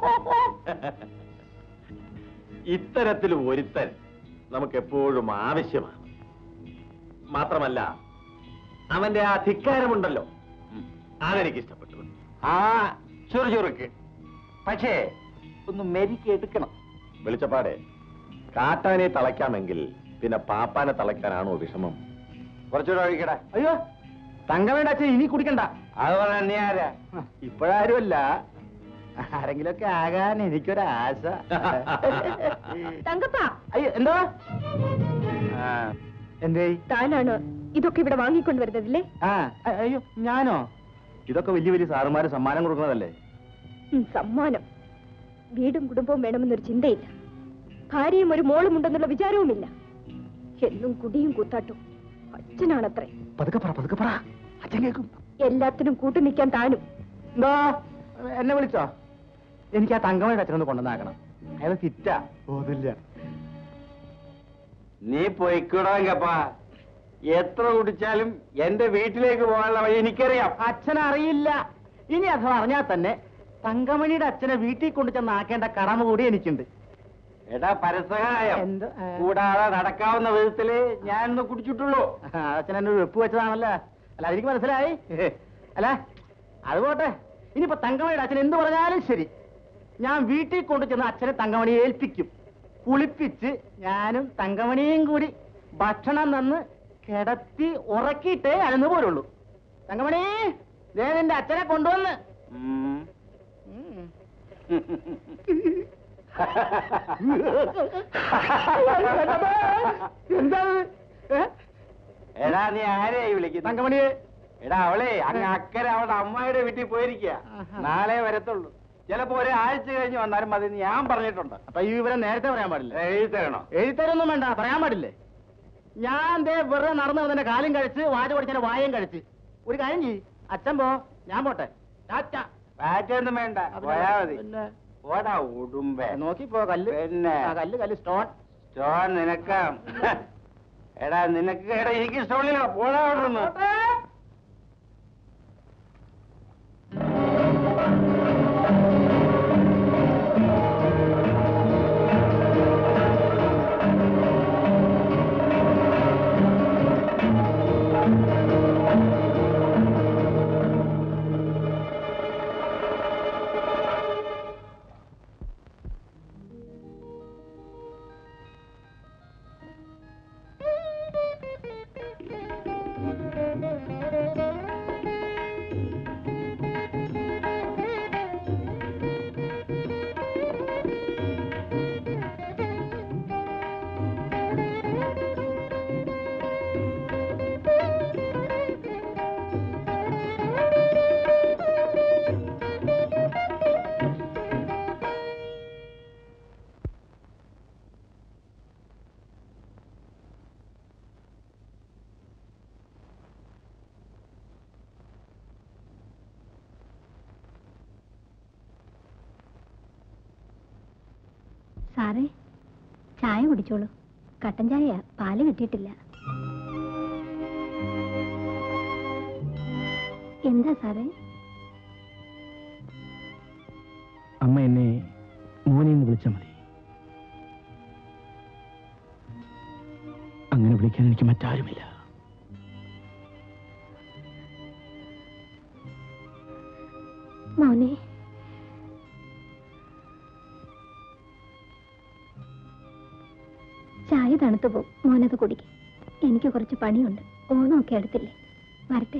C: ഇത്തരത്തിൽ ഒരുത്തൻ നമുക്ക് എപ്പോഴും ആവശ്യമാണ് മാത്രമല്ല അവന്റെ ആ ധിക്കാരമുണ്ടല്ലോ ഉം, അതെനിക്ക് ഇഷ്ടപ്പെട്ടു ആ ചുറുചുറുക്ക്
B: പക്ഷേ ഒന്ന് മെരിക്ക് എടുക്കണം
C: വെളിച്ചപ്പാടെ കാട്ടാനെ തളയ്ക്കാമെങ്കിൽ പിന്നെ പാപ്പാനെ തളയ്ക്കാനാണോ വിഷമം കുറച്ചുകൂടെ ഒഴിക്കടാ
G: അയ്യോ തങ്കമണിയുടെ അച്ഛൻ ഇനി കുടിക്കണ്ട
C: അത് പറയാൻ നീ ആരാ
G: ഇപ്പോഴാരുമല്ല ആരെങ്കിലൊക്കെ ആകാൻ എനിക്കൊരാശ
E: തങ്കപ്പാ
G: അയ്യോ എന്തോ ആ, എന്തേ
E: താനാണ് ഇതൊക്കെ ഇവിടെ വാങ്ങിക്കൊണ്ടുവരുന്നതില്ലേ
G: ആ അ- അയ്യോ ഞാനോ ഇതൊക്കെ വലിയ വലിയ സാറുമാര് സമ്മാനം കൊടുക്കുന്നതല്ലേ
E: സമ്മാനം വീടും കുടുംബവും വേണമെന്നൊരു ചിന്തയില്ല ഭാര്യയും ഒരു മോളും ഉണ്ടെന്നുള്ള വിചാരവുമില്ല എന്നും കുടിയും കൂത്താട്ടും അച്ഛനാണത്രേ
G: പതുക്കെ പറ പതുക്കെ പറ അച്ഛൻ കേൾക്കും
E: എല്ലാത്തിനും കൂട്ടു നിൽക്കാൻ താനും
G: എന്തോ എന്നെ വിളിച്ചോ എനിക്ക് ആ തങ്കമയുടെ അച്ഛനൊന്ന് കൊണ്ടുവന്നാക്കണം അയാൾ ഫിറ്റാ ഓതില്ല
C: നീ പൊയ്ക്കൂടാങ്കപ്പാ എത്ര കുടിച്ചാലും എന്റെ വീട്ടിലേക്ക് പോകാനുള്ള വഴി എനിക്കറിയാം
G: അച്ഛൻ അറിയില്ല ഇനി അഥവാ അറിഞ്ഞാൽ തന്നെ തങ്കമണിയുടെ അച്ഛനെ വീട്ടിൽ കൊണ്ടു ചെന്ന് ആക്കേണ്ട കടമ കൂടി എനിക്കുണ്ട്
C: എടാ പരസഹായം
G: എന്ത്? ആ.
C: കൂടാതെ നടക്കാവുന്ന വിധത്തില് ഞാനൊന്ന് കുടിച്ചിട്ടുള്ളൂ
G: ആ, അച്ഛൻ എന്നെ ഒരു വെപ്പ് വെച്ചതാണല്ലോ അല്ല അതെനിക്ക് മനസ്സിലായി അല്ല അത് പോട്ടെ ഇനിയിപ്പോ തങ്കമണിയുടെ അച്ഛൻ എന്ത് പറഞ്ഞാലും ശരി ഞാൻ വീട്ടിൽ കൊണ്ടു ചെന്ന് അച്ഛനെ തങ്കമണിയെ ഏൽപ്പിക്കും കുളിപ്പിച്ച് ഞാനും തങ്കമണിയും കൂടി ഭക്ഷണം തന്ന് കിടത്തി ഉറക്കിയിട്ടേ അനന്ന് പോലുള്ളൂ തങ്കമണി ദേ നിന്റെ അച്ഛനെ കൊണ്ടുവന്ന് ഉം. ഉം. എന്താണ് ഏ?
B: എടാ നീ ആരെയായി വിളിക്കുന്നത്
G: തങ്കമണിയെ
B: എടാ അവളെ അങ്ങ് അക്കരെ അവളുടെ അമ്മായിയുടെ വീട്ടിൽ പോയിരിക്കുക
G: ആഹാ.
B: നാളെ വരത്തുള്ളൂ ചിലപ്പോ ഒരാഴ്ച കഴിഞ്ഞ് വന്നാലും മതി എന്ന് ഞാൻ പറഞ്ഞിട്ടുണ്ട്
G: അപ്പൊ ഈ വിവരം നേരത്തെ പറയാൻ പാടില്ല
B: എഴുതി തരണോ
G: എഴുത്തരൊന്നും വേണ്ട പറയാൻ പാടില്ലേ ഞാൻ ദേ വെറുതെ നടന്നു വന്നെ കാലും കഴിച്ച് വാച പഠിച്ചതിന്റെ വായയും കഴിച്ച് ഒരു കാര്യം ചെയ്യ് അച്ഛൻ പോ ഞാൻ പോട്ടെ ടാറ്റ.
B: പാറ്റൊന്നും വേണ്ട
G: അത്
B: പോയാ മതി
G: പിന്നെ
B: പോടാ ഉടുമ്പേ
G: നോക്കിപ്പോ കല്ല്
B: പിന്നെ.
G: ആ, കല്ല് കല്ല് സ്റ്റോൺ
B: സ്റ്റോൺ നിനക്കാം എടാ നിനക്ക് എടാ എനിക്ക് സ്റ്റോണിലോ പോടാ അവിടെ നിന്ന്
E: സാറേ ചായ കുടിച്ചോളൂ കട്ടൻ ചായ പാല് കിട്ടിയിട്ടില്ല എന്താ സാറേ
D: അമ്മ എന്നെ മോനെന്ന് വിളിച്ചാൽ മതി അങ്ങനെ വിളിക്കാൻ എനിക്ക് മറ്റാരുമില്ല
E: മോനെ ചായ തണുത്തു പോകും മോനത് കുടിക്കും എനിക്ക് കുറച്ച് പണിയുണ്ട് ഓണമൊക്കെ അടുത്തില്ലേ വരട്ടെ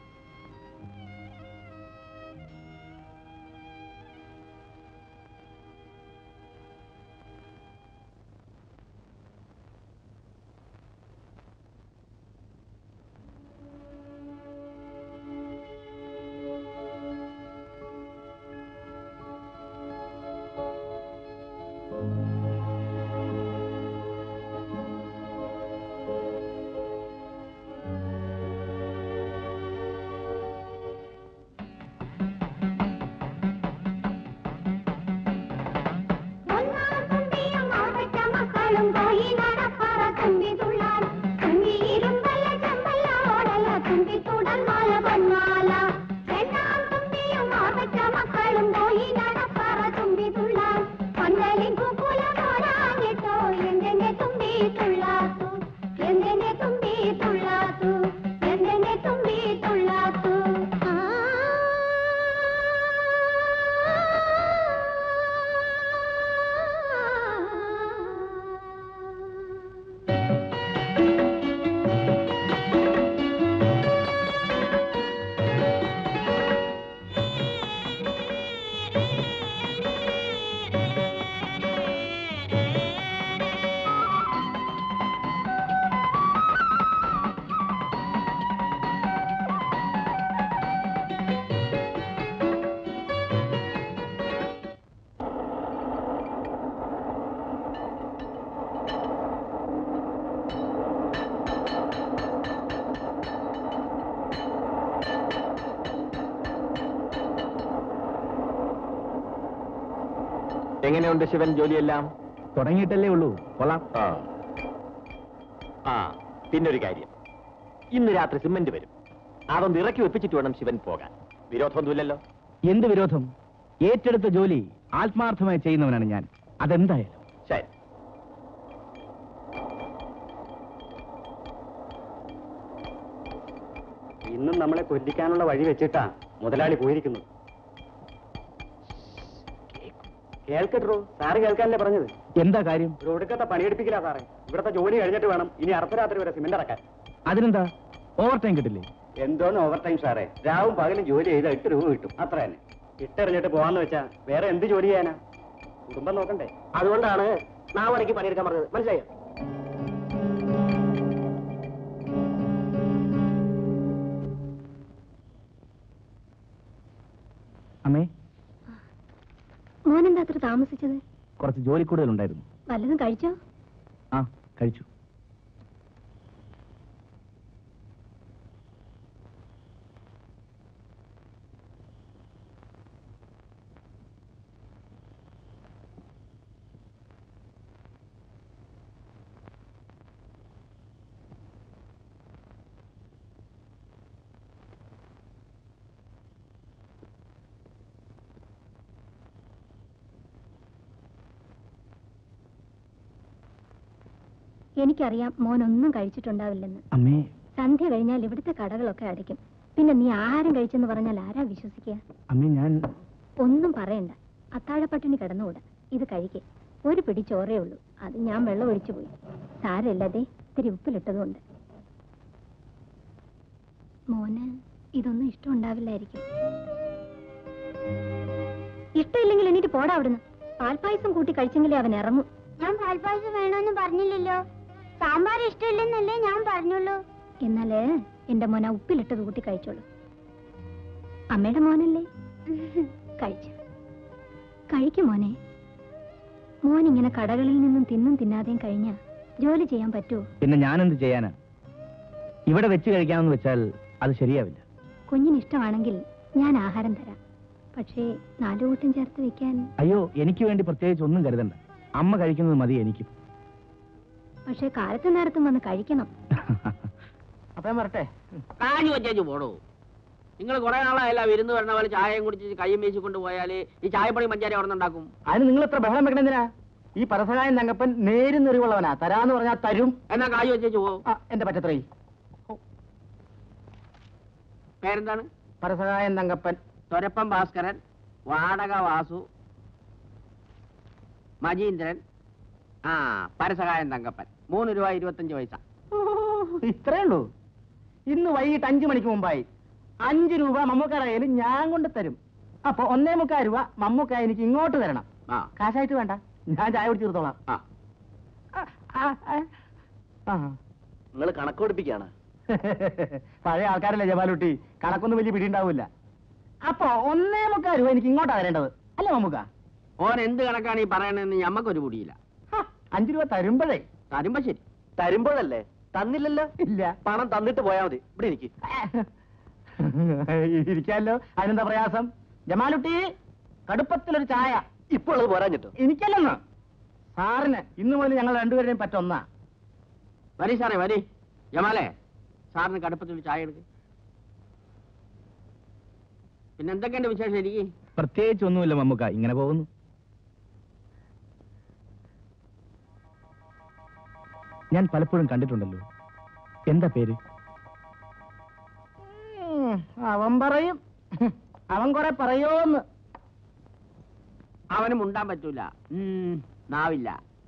F: മക്കളും പോയി നടപ്പറ തുമ്പി തുള്ളാൻ തുമ്പി ഇരുമ്പല്ല ചെമ്പല്ല ഓടല തുമ്പി തുടർമാല പൊന്മാല രണ്ടാം തുമ്പിയും ആപറ്റ മക്കളും പോയി നടപ്പറ തുമ്പി തുള്ളാൻ പന്തലിൻ കുക്കുലമോടാഞ്ഞിട്ടോ എന്തെന്നെ തുമ്പി തുള്ളാത്തു എന്തെന്നെ തുമ്പി തുള്ളാത്തു എന്തെന്നെ തുമ്പി തുള്ളാത്തു
C: എങ്ങനെയുണ്ട് ശിവൻ ജോലിയെല്ലാം
D: തുടങ്ങിയിട്ടല്ലേ ഉള്ളൂ കൊള്ളാം
C: ആ ആ പിന്നൊരു കാര്യം ഇന്ന് രാത്രി സിമന്റ് വരും അതൊന്ന് ഇറക്കി വെപ്പിച്ചിട്ട് വേണം ശിവൻ പോകാൻ വിരോധമൊന്നുമില്ലല്ലോ
D: എന്ത് വിരോധം ഏറ്റെടുത്ത ജോലി ആത്മാർത്ഥമായി ചെയ്യുന്നവനാണ് ഞാൻ അതെന്തായാലും
C: ശരി
B: ഇന്നും നമ്മളെ കൊല്ലിക്കാനുള്ള വഴി വെച്ചിട്ടാ മുതലാളി പോയിരിക്കുന്നത് കേൾക്കട്ടോ സാറ് കേൾക്കാനല്ലേ പറഞ്ഞത്
D: എന്താ കാര്യം
B: ഒരു ഒടുക്കത്തെ പണിയെടുപ്പിക്കില്ല സാറേ ഇവിടുത്തെ ജോലി കഴിഞ്ഞിട്ട് വേണം ഇനി അർദ്ധരാത്രി വരെ സിമെന്റ് ഇറക്കാൻ
D: അതിനെന്താ ഓവർ ടൈം കിട്ടില്ലേ
B: എന്തോന്ന് ഓവർ ടൈം സാറേ രാവും പകലും ജോലി ചെയ്ത് എട്ട് രൂപ കിട്ടും അത്ര തന്നെ ഇട്ടെറിഞ്ഞിട്ട് പോവാന്ന് വെച്ചാ വേറെ എന്ത് ജോലി ചെയ്യാനാ കുടുംബം നോക്കണ്ടേ
G: അതുകൊണ്ടാണ് നാവടക്ക് പണിയെടുക്കാൻ പറഞ്ഞത് മനസ്സിലായോ
D: അമ്മേ
E: മോനെന്താ അത്ര താമസിച്ചത്
D: കുറച്ച് ജോലി കൂടുതലുണ്ടായിരുന്നു
E: വല്ലതും കഴിച്ചോ
D: ആ കഴിച്ചു
E: എനിക്കറിയാം മോൻ ഒന്നും കഴിച്ചിട്ടുണ്ടാവില്ലെന്ന്
D: അമ്മേ
E: സന്ധ്യ കഴിഞ്ഞാൽ ഇവിടുത്തെ കടകളൊക്കെ അടയ്ക്കും പിന്നെ നീ ആഹാരം കഴിച്ചെന്ന് പറഞ്ഞാൽ ആരാ വിശ്വസിക്കുക
D: അമ്മേ ഞാൻ
E: ഒന്നും പറയണ്ട അത്താഴപ്പട്ടിണി കിടന്നുകൂടാ ഇത് കഴിക്കേ ഒരു പിടി ചോറേ ഉള്ളൂ അത് ഞാൻ വെള്ളം ഒഴിച്ചു പോയി സാരമില്ലതേ ഇത്തിരി ഉപ്പിലിട്ടതുകൊണ്ട് മോന് ഇതൊന്നും ഇഷ്ടമുണ്ടാവില്ലായിരിക്കും ഇഷ്ടമില്ലെങ്കിൽ എന്നിട്ട് പോടാ അവിടുന്ന് പാൽപ്പായസം കൂട്ടി കഴിച്ചെങ്കിലേ അവൻ ഇറങ്ങും
F: ഞാൻ പാൽപ്പായസം വേണമെന്ന് പറഞ്ഞില്ലല്ലോ സാമ്പാർ ഇഷ്ടമില്ലെന്നല്ലേ ഞാൻ പറഞ്ഞുള്ളൂ
E: എന്നാല് എന്റെ മോന ഉപ്പിലിട്ടത് കൂട്ടി കഴിച്ചോളൂ അമ്മയുടെ മോനല്ലേ കഴിച്ചു കഴിക്കും മോനെ മോൻ ഇങ്ങനെ കടകളിൽ നിന്നും തിന്നും തിന്നാതെയും കഴിഞ്ഞ ജോലി ചെയ്യാൻ പറ്റുമോ
D: പിന്നെ ഞാനെന്ത് ചെയ്യാനാ ഇവിടെ വെച്ച് കഴിക്കാമെന്ന് വെച്ചാൽ അത് ശരിയാവില്ല
E: കുഞ്ഞിന് ഇഷ്ടമാണെങ്കിൽ ഞാൻ ആഹാരം തരാം പക്ഷേ നാലു കൂട്ടം ചേർത്ത് വെക്കാൻ
D: അയ്യോ എനിക്ക് വേണ്ടി പ്രത്യേകിച്ച് ഒന്നും കരുതണ്ട അമ്മ കഴിക്കുന്നത് മതി എനിക്ക്
E: പക്ഷേ കാലത്ത് നേരത്തും വന്ന് കഴിക്കണം
G: അപ്പൊ ഞാൻ വരട്ടെ
A: കാഞ്ഞു വച്ചേച്ചു പോടോ നിങ്ങൾ കുറെ നാളായല്ല വിരുന്ന് വരണ പോലെ ചായയും കുടിച്ച് കയ്യും വീശി കൊണ്ട് പോയാല് ഈ ചായപ്പണി പഞ്ചാര അവിടെ ഉണ്ടാക്കും
G: അതിന് നിങ്ങൾ എത്ര ബഹളം വെക്കണെന്തിനാ ഈ പരസഹായം തങ്കപ്പൻ നേരും നെറിവുള്ളവനാ തരാന്ന് പറഞ്ഞാൽ തരും
A: എന്നാ കായ് വെച്ചേച്ചു പോ
G: ആ, എന്റെ പറ്റത്രേ
A: പേരെന്താണ്
G: പരസഹായം തങ്കപ്പൻ
A: തൊരപ്പം ഭാസ്കരൻ വാടക വാസു മജീന്ദ്രൻ ആ പരസഹായം തങ്കപ്പൻ മൂന്ന് രൂപ ഇരുപത്തഞ്ച് പൈസ
G: ഓ, ഇത്രേ ഉള്ളൂ ഇന്ന് വൈകിട്ട് അഞ്ചു മണിക്ക് മുമ്പായി അഞ്ച് രൂപ മമ്മൂക്കാരുടെ കയ്യിൽ ഞാൻ കൊണ്ട് തരും അപ്പൊ ഒന്നേ മുക്കാൽ രൂപ മമ്മൂക്ക എനിക്ക് ഇങ്ങോട്ട് തരണം
A: ആ
G: കാശായിട്ട് വേണ്ട ഞാൻ ചായ കുടിച്ച് തീർത്തോളാം
A: ആ
G: ആ, ആ, ആ. ആ.
C: നിങ്ങൾ കണക്കൊടുപ്പിക്കാണ്
G: പഴയ ആൾക്കാരല്ലേ ജമാലുട്ടി കണക്കൊന്നും വലിയ പിടിയുണ്ടാവില്ല അപ്പൊ ഒന്നേ മുക്കാൽ രൂപ എനിക്ക് ഇങ്ങോട്ടാ തരേണ്ടത് അല്ലേ മമ്മൂക്ക
A: ഓൻ എന്ത് കണക്കാണ് ഈ പറയണെന്ന് ഞമ്മക്കൊരു പിടിയില്ല
G: ഹ, അഞ്ച് രൂപ തരുമ്പോഴേ
A: തരുമ്പോ ശരി
C: തരുമ്പോഴല്ലേ തന്നില്ലല്ലോ
G: ഇല്ല
C: പണം തന്നിട്ട് പോയാൽ മതി ഇവിടെ എനിക്ക്
G: ഇരിക്കാലോ അതിനെന്താ പ്രയാസം ജമാലുട്ടി കടുപ്പത്തിലൊരു ചായ
C: ഇപ്പോൾ അത് പോരാഞ്ഞിട്ടോ
G: എനിക്കല്ലെന്ന് സാറിന് ഇന്ന് മുതൽ ഞങ്ങൾ രണ്ടുപേരുടെയും പറ്റൊന്നാ
A: വരി സാറേ വരി ജമാലേ സാറിന് കടുപ്പത്തിൽ ഒരു ചായ എടുക്ക് പിന്നെ എന്തൊക്കെയുണ്ട് വിശേഷം എനിക്ക്
D: പ്രത്യേകിച്ച് ഒന്നുമില്ല മമ്മൂക്ക ഇങ്ങനെ പോകുന്നു ഞാൻ പലപ്പോഴും കണ്ടിട്ടുണ്ടല്ലോ എന്താ പേര്
G: ഉം, അവൻ പറയും അവൻ കുറെ പറയോന്ന്
A: അവനും ഉണ്ടാൻ പറ്റൂല ഉം, നാവില്ല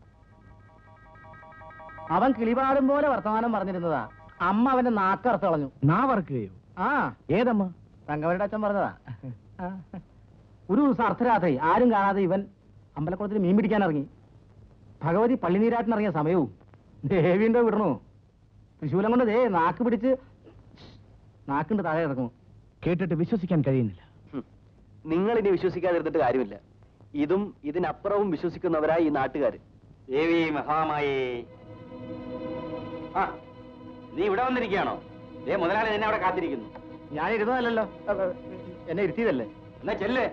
G: അവൻ കിളിപാടും പോലെ വർത്തമാനം പറഞ്ഞിരുന്നതാ അമ്മ അവന്റെ നാക്കറുത്ത് കളഞ്ഞു
D: നാ വറക്കുകയോ
G: ആ
D: ഏതമ്മ
G: തങ്കവരുടെ അച്ഛൻ പറഞ്ഞതാ ആ. ഒരു ദിവസം അർദ്ധരാത്രി ആരും കാണാതെ ഇവൻ അമ്പലക്കുളത്തിൽ മീൻ പിടിക്കാൻ ഇറങ്ങി ഭഗവതി പള്ളിനീരാട്ടിനിറങ്ങിയ സമയവും ദേവിന്റെ വിടണു തൃശൂലം കൊണ്ട് ദേ നാക്ക് പിടിച്ച് നാക്കിണ്ട് താഴെ ഇറങ്ങും
D: കേട്ടിട്ട് വിശ്വസിക്കാൻ കഴിയുന്നില്ല
C: നിങ്ങൾ ഇനി വിശ്വസിക്കാതിരുന്നിട്ട് കാര്യമില്ല ഇതും ഇതിനപ്പുറവും വിശ്വസിക്കുന്നവരായി ഈ നാട്ടുകാർ
B: ദേവി മഹാമായേ ആ നീ ഇവിടെ വന്നിരിക്കുകയാണോ ദേ മുതലാളി നിന്നെ അവിടെ കാത്തിരിക്കുന്നു
G: ഞാൻ ഇരുന്നതല്ലല്ലോ അ, അ, എന്നെ ഇരുത്തിയതല്ലേ
B: എന്നാ ചെല്ലേ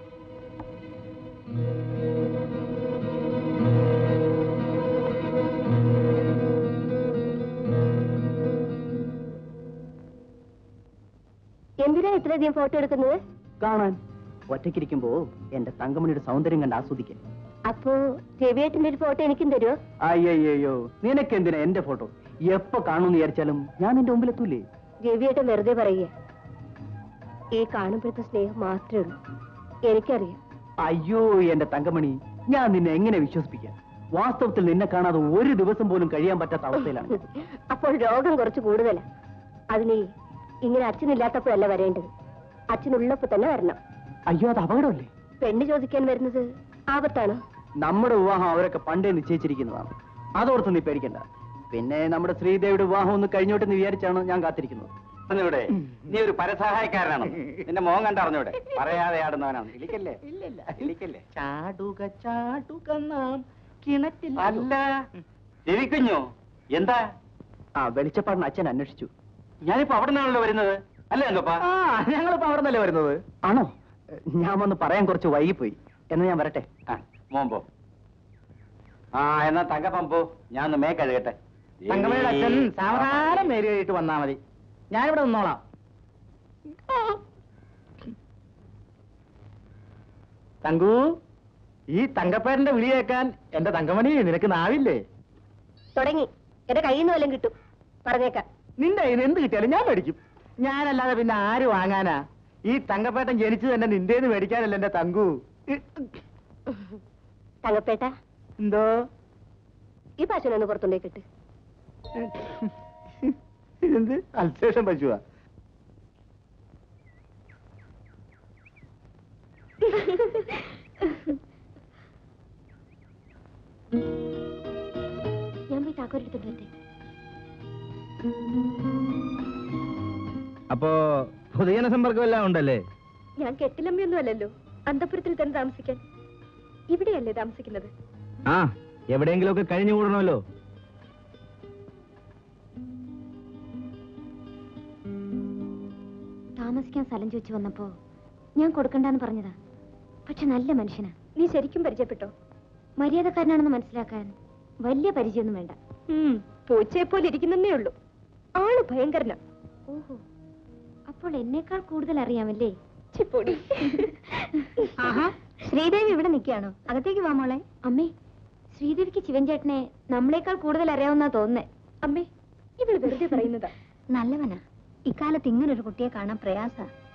E: എന്തിനാ ഇത്രയധികം ഫോട്ടോ എടുക്കുന്നത്
B: കാണാൻ ഒറ്റയ്ക്കിരിക്കുമ്പോ എന്റെ തങ്കമണിയുടെ സൗന്ദര്യം കണ്ട് ആസ്വദിക്കാൻ
E: അപ്പോ രവിയേട്ടന്റെ ഒരു ഫോട്ടോ എനിക്കും തരുമോ
B: അയ്യോ നിനക്ക് എന്തിനാ എന്റെ ഫോട്ടോ എപ്പോ കാണുമെന്ന് വിചാരിച്ചാലും ഞാൻ എന്റെ മുമ്പിലെത്തൂലേ
E: രവിയേട്ടൻ വെറുതെ പറയുക ഈ കാണുമ്പോഴത്തെ സ്നേഹം മാത്രമേ ഉള്ളൂ എനിക്കറിയാം
B: അയ്യോ എന്റെ തങ്കമണി ഞാൻ നിന്നെ എങ്ങനെ വിശ്വസിപ്പിക്കാം വാസ്തവത്തിൽ നിന്നെ കാണാതെ ഒരു ദിവസം പോലും കഴിയാൻ പറ്റാത്ത അവസ്ഥയിലാണ്
E: അപ്പോൾ രോഗം കുറച്ച് കൂടുതലാ അതിന് ഇങ്ങനെ അച്ഛനില്ലാത്തപ്പോഴല്ല വരേണ്ടത് അച്ഛനുള്ളപ്പോ തന്നെ വരണം
B: അയ്യോ അത് അപകടമല്ലേ
E: പെണ്ണ് ചോദിക്കാൻ വരുന്നത് ആപത്താണ്
B: നമ്മുടെ വിവാഹം അവരൊക്കെ പണ്ടേ നിശ്ചയിച്ചിരിക്കുന്നതാണ് അതോർത്ത് നീ പേടിക്കണ്ട പിന്നെ നമ്മുടെ ശ്രീദേവിയുടെ വിവാഹം ഒന്ന് കഴിഞ്ഞോട്ടെ എന്ന് വിചാരിച്ചാണ് ഞാൻ കാത്തിരിക്കുന്നത്
G: അറിഞ്ഞൂടെ നീ ഒരു പരസഹായക്കാരനാണ് നിന്റെ മോഹം കണ്ടറിഞ്ഞൂടെ പറയാതെ ആടുന്നവനാണ് ഇളിക്കല്ലേ ഇല്ലില്ല ഇളിക്കല്ലേ
D: ചാടുക ചാടുക നാം കിണറ്റിൽ
G: അല്ല രവിക്കുഞ്ഞു എന്താ
B: ആ വെളിച്ചപ്പാടിന് അച്ഛൻ അന്വേഷിച്ചു
G: ഞാനിപ്പോ അവിടെ നിന്നാണല്ലോ വരുന്നത് അല്ലേ എങ്കപ്പാ
B: ആ ഞങ്ങളിപ്പോ അവിടെ നിന്നല്ലേ വരുന്നത് ആണോ ഞാൻ വന്ന് പറയാൻ കുറച്ച് വൈകിപ്പോയി എന്നാ ഞാൻ വരട്ടെ
G: ആ മോൻ പോ ആ എന്നാ തങ്കപ്പം പോ ഞാൻ ഒന്ന് മേ കഴുകട്ടെ
D: തങ്കമ്മയുടെ അച്ഛൻ സാവധാനം നേരി കഴിഞ്ഞിട്ട് വന്നാ മതി ഞാനിവിടെ നിന്നോളാം തങ്കു ഈ തങ്കപ്പേരന്റെ വിളി കേൾക്കാൻ എന്റെ തങ്കമണി നിനക്ക് നാവില്ലേ
E: തുടങ്ങി എന്റെ കയ്യിൽ നിന്ന് വല്ലതും കിട്ടും പറഞ്ഞേക്കാം
D: നിന്റെ കയ്യിൽ നിന്ന് എന്ത് കിട്ടിയാലും ഞാൻ മേടിക്കും ഞാനല്ലാതെ പിന്നെ ആര് വാങ്ങാനാ ഈ തങ്കപ്പേട്ടൻ ജനിച്ചു തന്നെ നിന്റേന്ന് മേടിക്കാനല്ല എന്റെ തങ്കു ഇ-
E: തങ്കപ്പേട്ട
D: എന്തോ
E: ഈ പശുവിനൊന്ന് പുറത്തുണ്ടേ കിട്ട്
D: ഇതെന്ത് അൽസേഷൻ പശുവാ
E: ഞാൻ പോയി താക്കോലെടുത്തിട്ട് വരട്ടെ
D: അപ്പോ പൊതുജന സമ്പർക്കം എല്ലാം ഉണ്ടല്ലേ
E: ഞാൻ കെട്ടിലമ്മയൊന്നും അല്ലല്ലോ അന്തപുരത്തിൽ തന്നെ താമസിക്കാൻ ഇവിടെയല്ലേ താമസിക്കുന്നത്
D: ആ എവിടെയെങ്കിലുമൊക്കെ കഴിഞ്ഞു കൂടണമല്ലോ
E: താമസിക്കാൻ സ്ഥലം ചോദിച്ചു വന്നപ്പോ ഞാൻ കൊടുക്കണ്ടെന്ന് പറഞ്ഞതാ പക്ഷെ നല്ല മനുഷ്യനാ നീ ശരിക്കും പരിചയപ്പെട്ടോ മര്യാദക്കാരനാണെന്ന് മനസ്സിലാക്കാൻ വലിയ പരിചയമൊന്നും വേണ്ട പൂച്ചയെ പോലെ ഇരിക്കുന്നേ ഉള്ളൂ ആള് ഭയങ്കരനാ ഓഹോ അപ്പോൾ എന്നേക്കാൾ കൂടുതൽ അറിയാമല്ലേ ചിപ്പൊടി ശ്രീദേവി ഇവിടെ നിൽക്കുകയാണോ അകത്തേക്ക് വാ മോളെ അമ്മേ ശ്രീദേവിക്ക് ശിവൻ ചേട്ടനെ നമ്മളെക്കാൾ കൂടുതൽ അറിയാവുന്ന തോന്നുന്നേ അമ്മേ ഇവള് വെറുതെ പറയുന്നതാ നല്ലവനാ ഇക്കാലത്ത് ഇങ്ങനൊരു കുട്ടിയെ കാണാൻ പ്രയാസ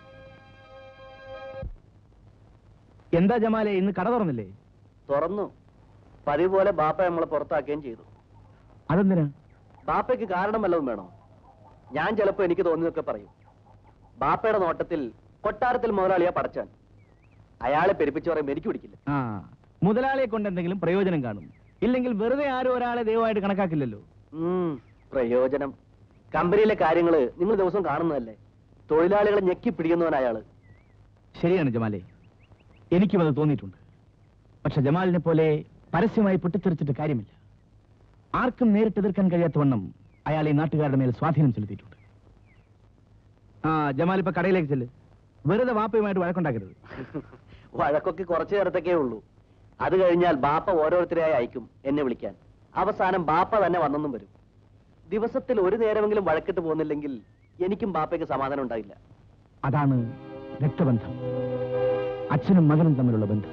D: എന്താ ജമാലെ ഇന്ന് കട തുറന്നില്ലേ
B: തുറന്നു പതിവ് പോലെ ബാപ്പ നമ്മളെ പുറത്താക്കുകയും ചെയ്തു
D: അതെന്തിനാ
B: ബാപ്പയ്ക്ക് കാരണം വല്ലതും വേണോ ഞാൻ ചിലപ്പോ എനിക്ക് തോന്നിയതൊക്കെ പറയും ബാപ്പയുടെ നോട്ടത്തിൽ കൊട്ടാരത്തിൽ മുതലാളിയാ പടച്ചാൻ അയാളെ പെരുപ്പിച്ചു പറയും എനിക്ക് പിടിക്കില്ല
D: ആ മുതലാളിയെ കൊണ്ട് എന്തെങ്കിലും പ്രയോജനം കാണും ഇല്ലെങ്കിൽ വെറുതെ ആരും ഒരാളെ ദൈവമായിട്ട് കണക്കാക്കില്ലല്ലോ
B: ഉം, പ്രയോജനം കമ്പനിയിലെ കാര്യങ്ങള് നിങ്ങൾ ദിവസം കാണുന്നതല്ലേ തൊഴിലാളികളെ ഞെക്കി പിടിക്കുന്നവൻ അയാള്
D: ശരിയാണ് ജമാലെ എനിക്കും അത് തോന്നിയിട്ടുണ്ട് പക്ഷെ ജമാലിനെ പോലെ പരസ്യമായി പൊട്ടിത്തെറിച്ചിട്ട് കാര്യമില്ല ആർക്കും നേരിട്ട് എതിർക്കാൻ കഴിയാത്ത വണ്ണം അയാൾ ഈ നാട്ടുകാരുടെ മേൽ സ്വാധീനം ചെലുത്തിയിട്ടുണ്ട് ആ ജമാൽ ഇപ്പൊ കടയിലേക്ക് ചെല്ല് വെറുതെ വാപ്പയുമായിട്ട് വഴക്കുണ്ടാക്കരുത്
B: വഴക്കൊക്കെ കുറച്ചു നേരത്തേക്കേ ഉള്ളൂ അത് കഴിഞ്ഞാൽ ബാപ്പ ഓരോരുത്തരെയായി അയക്കും എന്നെ വിളിക്കാൻ അവസാനം ബാപ്പ തന്നെ വന്നെന്നും വരും ദിവസത്തിൽ ഒരു നേരമെങ്കിലും വഴക്കിട്ട് പോകുന്നില്ലെങ്കിൽ എനിക്കും ബാപ്പയ്ക്ക് സമാധാനം ഉണ്ടായില്ല
D: അതാണ് രക്തബന്ധം അച്ഛനും മകനും തമ്മിലുള്ള ബന്ധം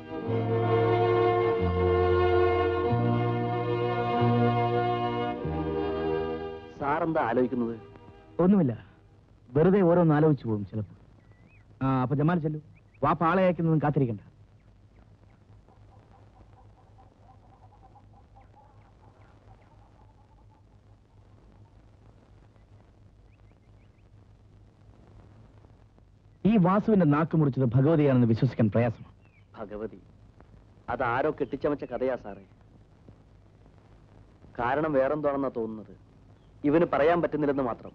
B: സാറെന്താ ആലോചിക്കുന്നത്
D: ഒന്നുമില്ല വെറുതെ ഓരോന്ന് ആലോചിച്ചു പോകും ചിലപ്പോൾ ആ അപ്പൊ ജമാൽ ചെല്ലു വാപ്പ ആളെ അയക്കുന്നതും കാത്തിരിക്കണ്ട ഈ വാസുവിന്റെ നാക്ക് മുറിച്ചത് ഭഗവതിയാണെന്ന് വിശ്വസിക്കാൻ പ്രയാസമാണ്
B: ഭഗവതി അതാരോ കെട്ടിച്ചമച്ച കഥയാ സാറേ കാരണം വേറെന്താണെന്നാ തോന്നുന്നത് ഇവന് പറയാൻ പറ്റുന്നില്ലെന്ന് മാത്രം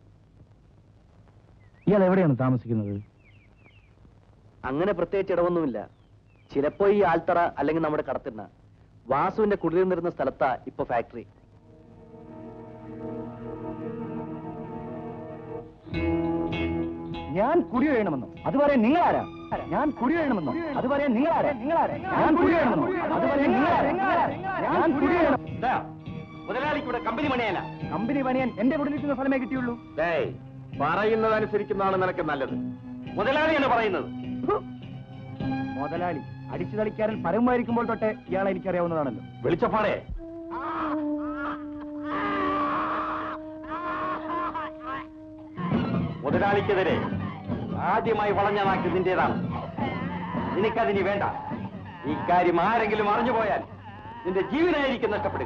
D: ഇയാൾ എവിടെയാണ് താമസിക്കുന്നത്
B: അങ്ങനെ പ്രത്യേകിച്ച് ഇടവൊന്നുമില്ല ചിലപ്പോ ഈ ആൽത്തറ അല്ലെങ്കിൽ നമ്മുടെ കടത്തിണ്ണ വാസുവിന്റെ കുടിയിരുന്നിരുന്ന സ്ഥലത്താ ഇപ്പൊ ഫാക്ടറി
G: ഞാൻ കുടി വേണമെന്നോ അത് പറയാൻ നിങ്ങൾ ആരാ ഞാൻ കുടി വേണമെന്നോ അത് പറയാൻ നിങ്ങൾ ആരാ ഞാൻ കുടി വേണമെന്നോ അത് പറയാൻ നിങ്ങൾ ആരാ ഞാൻ കുടി വേണം
C: മുതലാളിക്ക് ഇവിടെ കമ്പനി പണിയല്ല
G: കമ്പനി പണിയാൻ എന്റെ കുടിലിരിക്കുന്ന സ്ഥലമേ കിട്ടിയുള്ളൂ
C: പറയുന്നതനുസരിക്കുന്നതാണ് നിനക്ക് നല്ലത് മുതലാളിയാണ് പറയുന്നത്
G: മുതലാളി അടിച്ചു തളിക്കാരൻ പരമായിരിക്കുമ്പോൾ തൊട്ടേ ഇയാളെ എനിക്കറിയാവുന്നതാണല്ലോ
C: വെളിച്ചപ്പാടേ മുതലാളിക്കെതിരെ ആദ്യമായി വളഞ്ഞ നാക്ക് നിന്റേതാണ് നിനക്കതിനി വേണ്ട ഇക്കാര്യം ആരെങ്കിലും അറിഞ്ഞു പോയാൽ നിന്റെ ജീവനായിരിക്കും നഷ്ടപ്പെടുക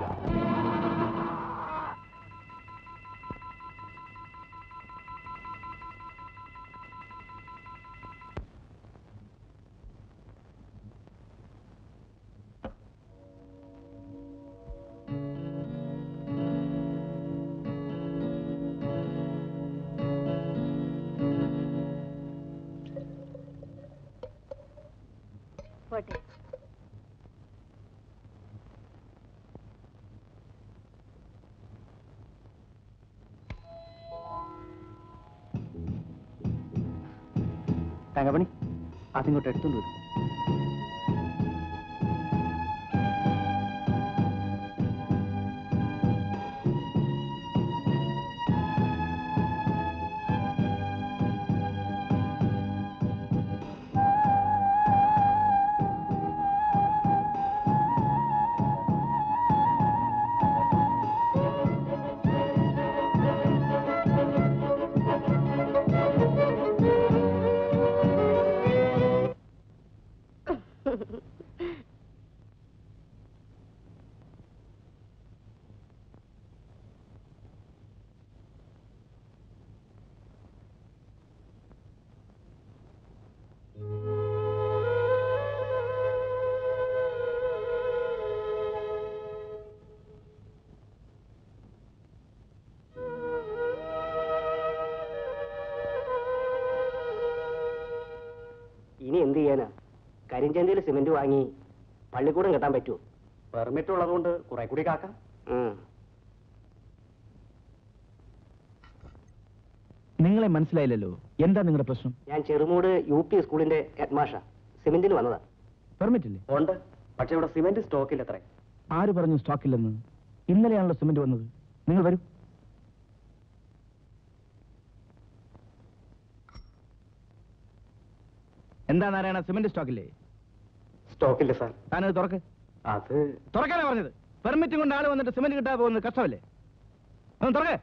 E: പോട്ടെ
B: തങ്കമണി അതിങ്ങോട്ട് എടുത്തോണ്ട് വരും ഇനി എന്ത് ചെയ്യാനാ കരിഞ്ചന്തയിൽ സിമന്റ് വാങ്ങി പള്ളിക്കൂടം കെട്ടാൻ പറ്റുമോ പെർമിറ്റ് ഉള്ളതുകൊണ്ട് കുറെ കൂടി കാക്കാം
D: നിങ്ങളെ മനസ്സിലായില്ലല്ലോ എന്താ നിങ്ങളുടെ പ്രശ്നം
B: ഞാൻ ചെറുമൂട് യു പി സ്കൂളിന്റെ ഹെഡ്മാഷ സിമന്റിന് വന്നതാ
D: പെർമിറ്റ് ഇല്ലേ
B: ഉണ്ട് പക്ഷെ ഇവിടെ സിമന്റ് സ്റ്റോക്കിൽ എത്ര
D: ആര് പറഞ്ഞു സ്റ്റോക്ക് ഇല്ലെന്ന് ഇന്നലെയാണല്ലോ സിമന്റ് വന്നത് നിങ്ങൾ വരൂ എന്താ നാരായണ സിമന്റ് സ്റ്റോക്കില്ലേ
B: സ്റ്റോക്കില്ല സാർ
D: താനത് തുറക്ക്
B: അത്
D: തുറക്കാനാ പറഞ്ഞത് പെർമിറ്റും കൊണ്ട് ആള് വന്നിട്ട് സിമന്റ് കിട്ടാൻ പോകുന്നത് കഷ്ടമല്ലേ ഒന്ന് തുറക്കേ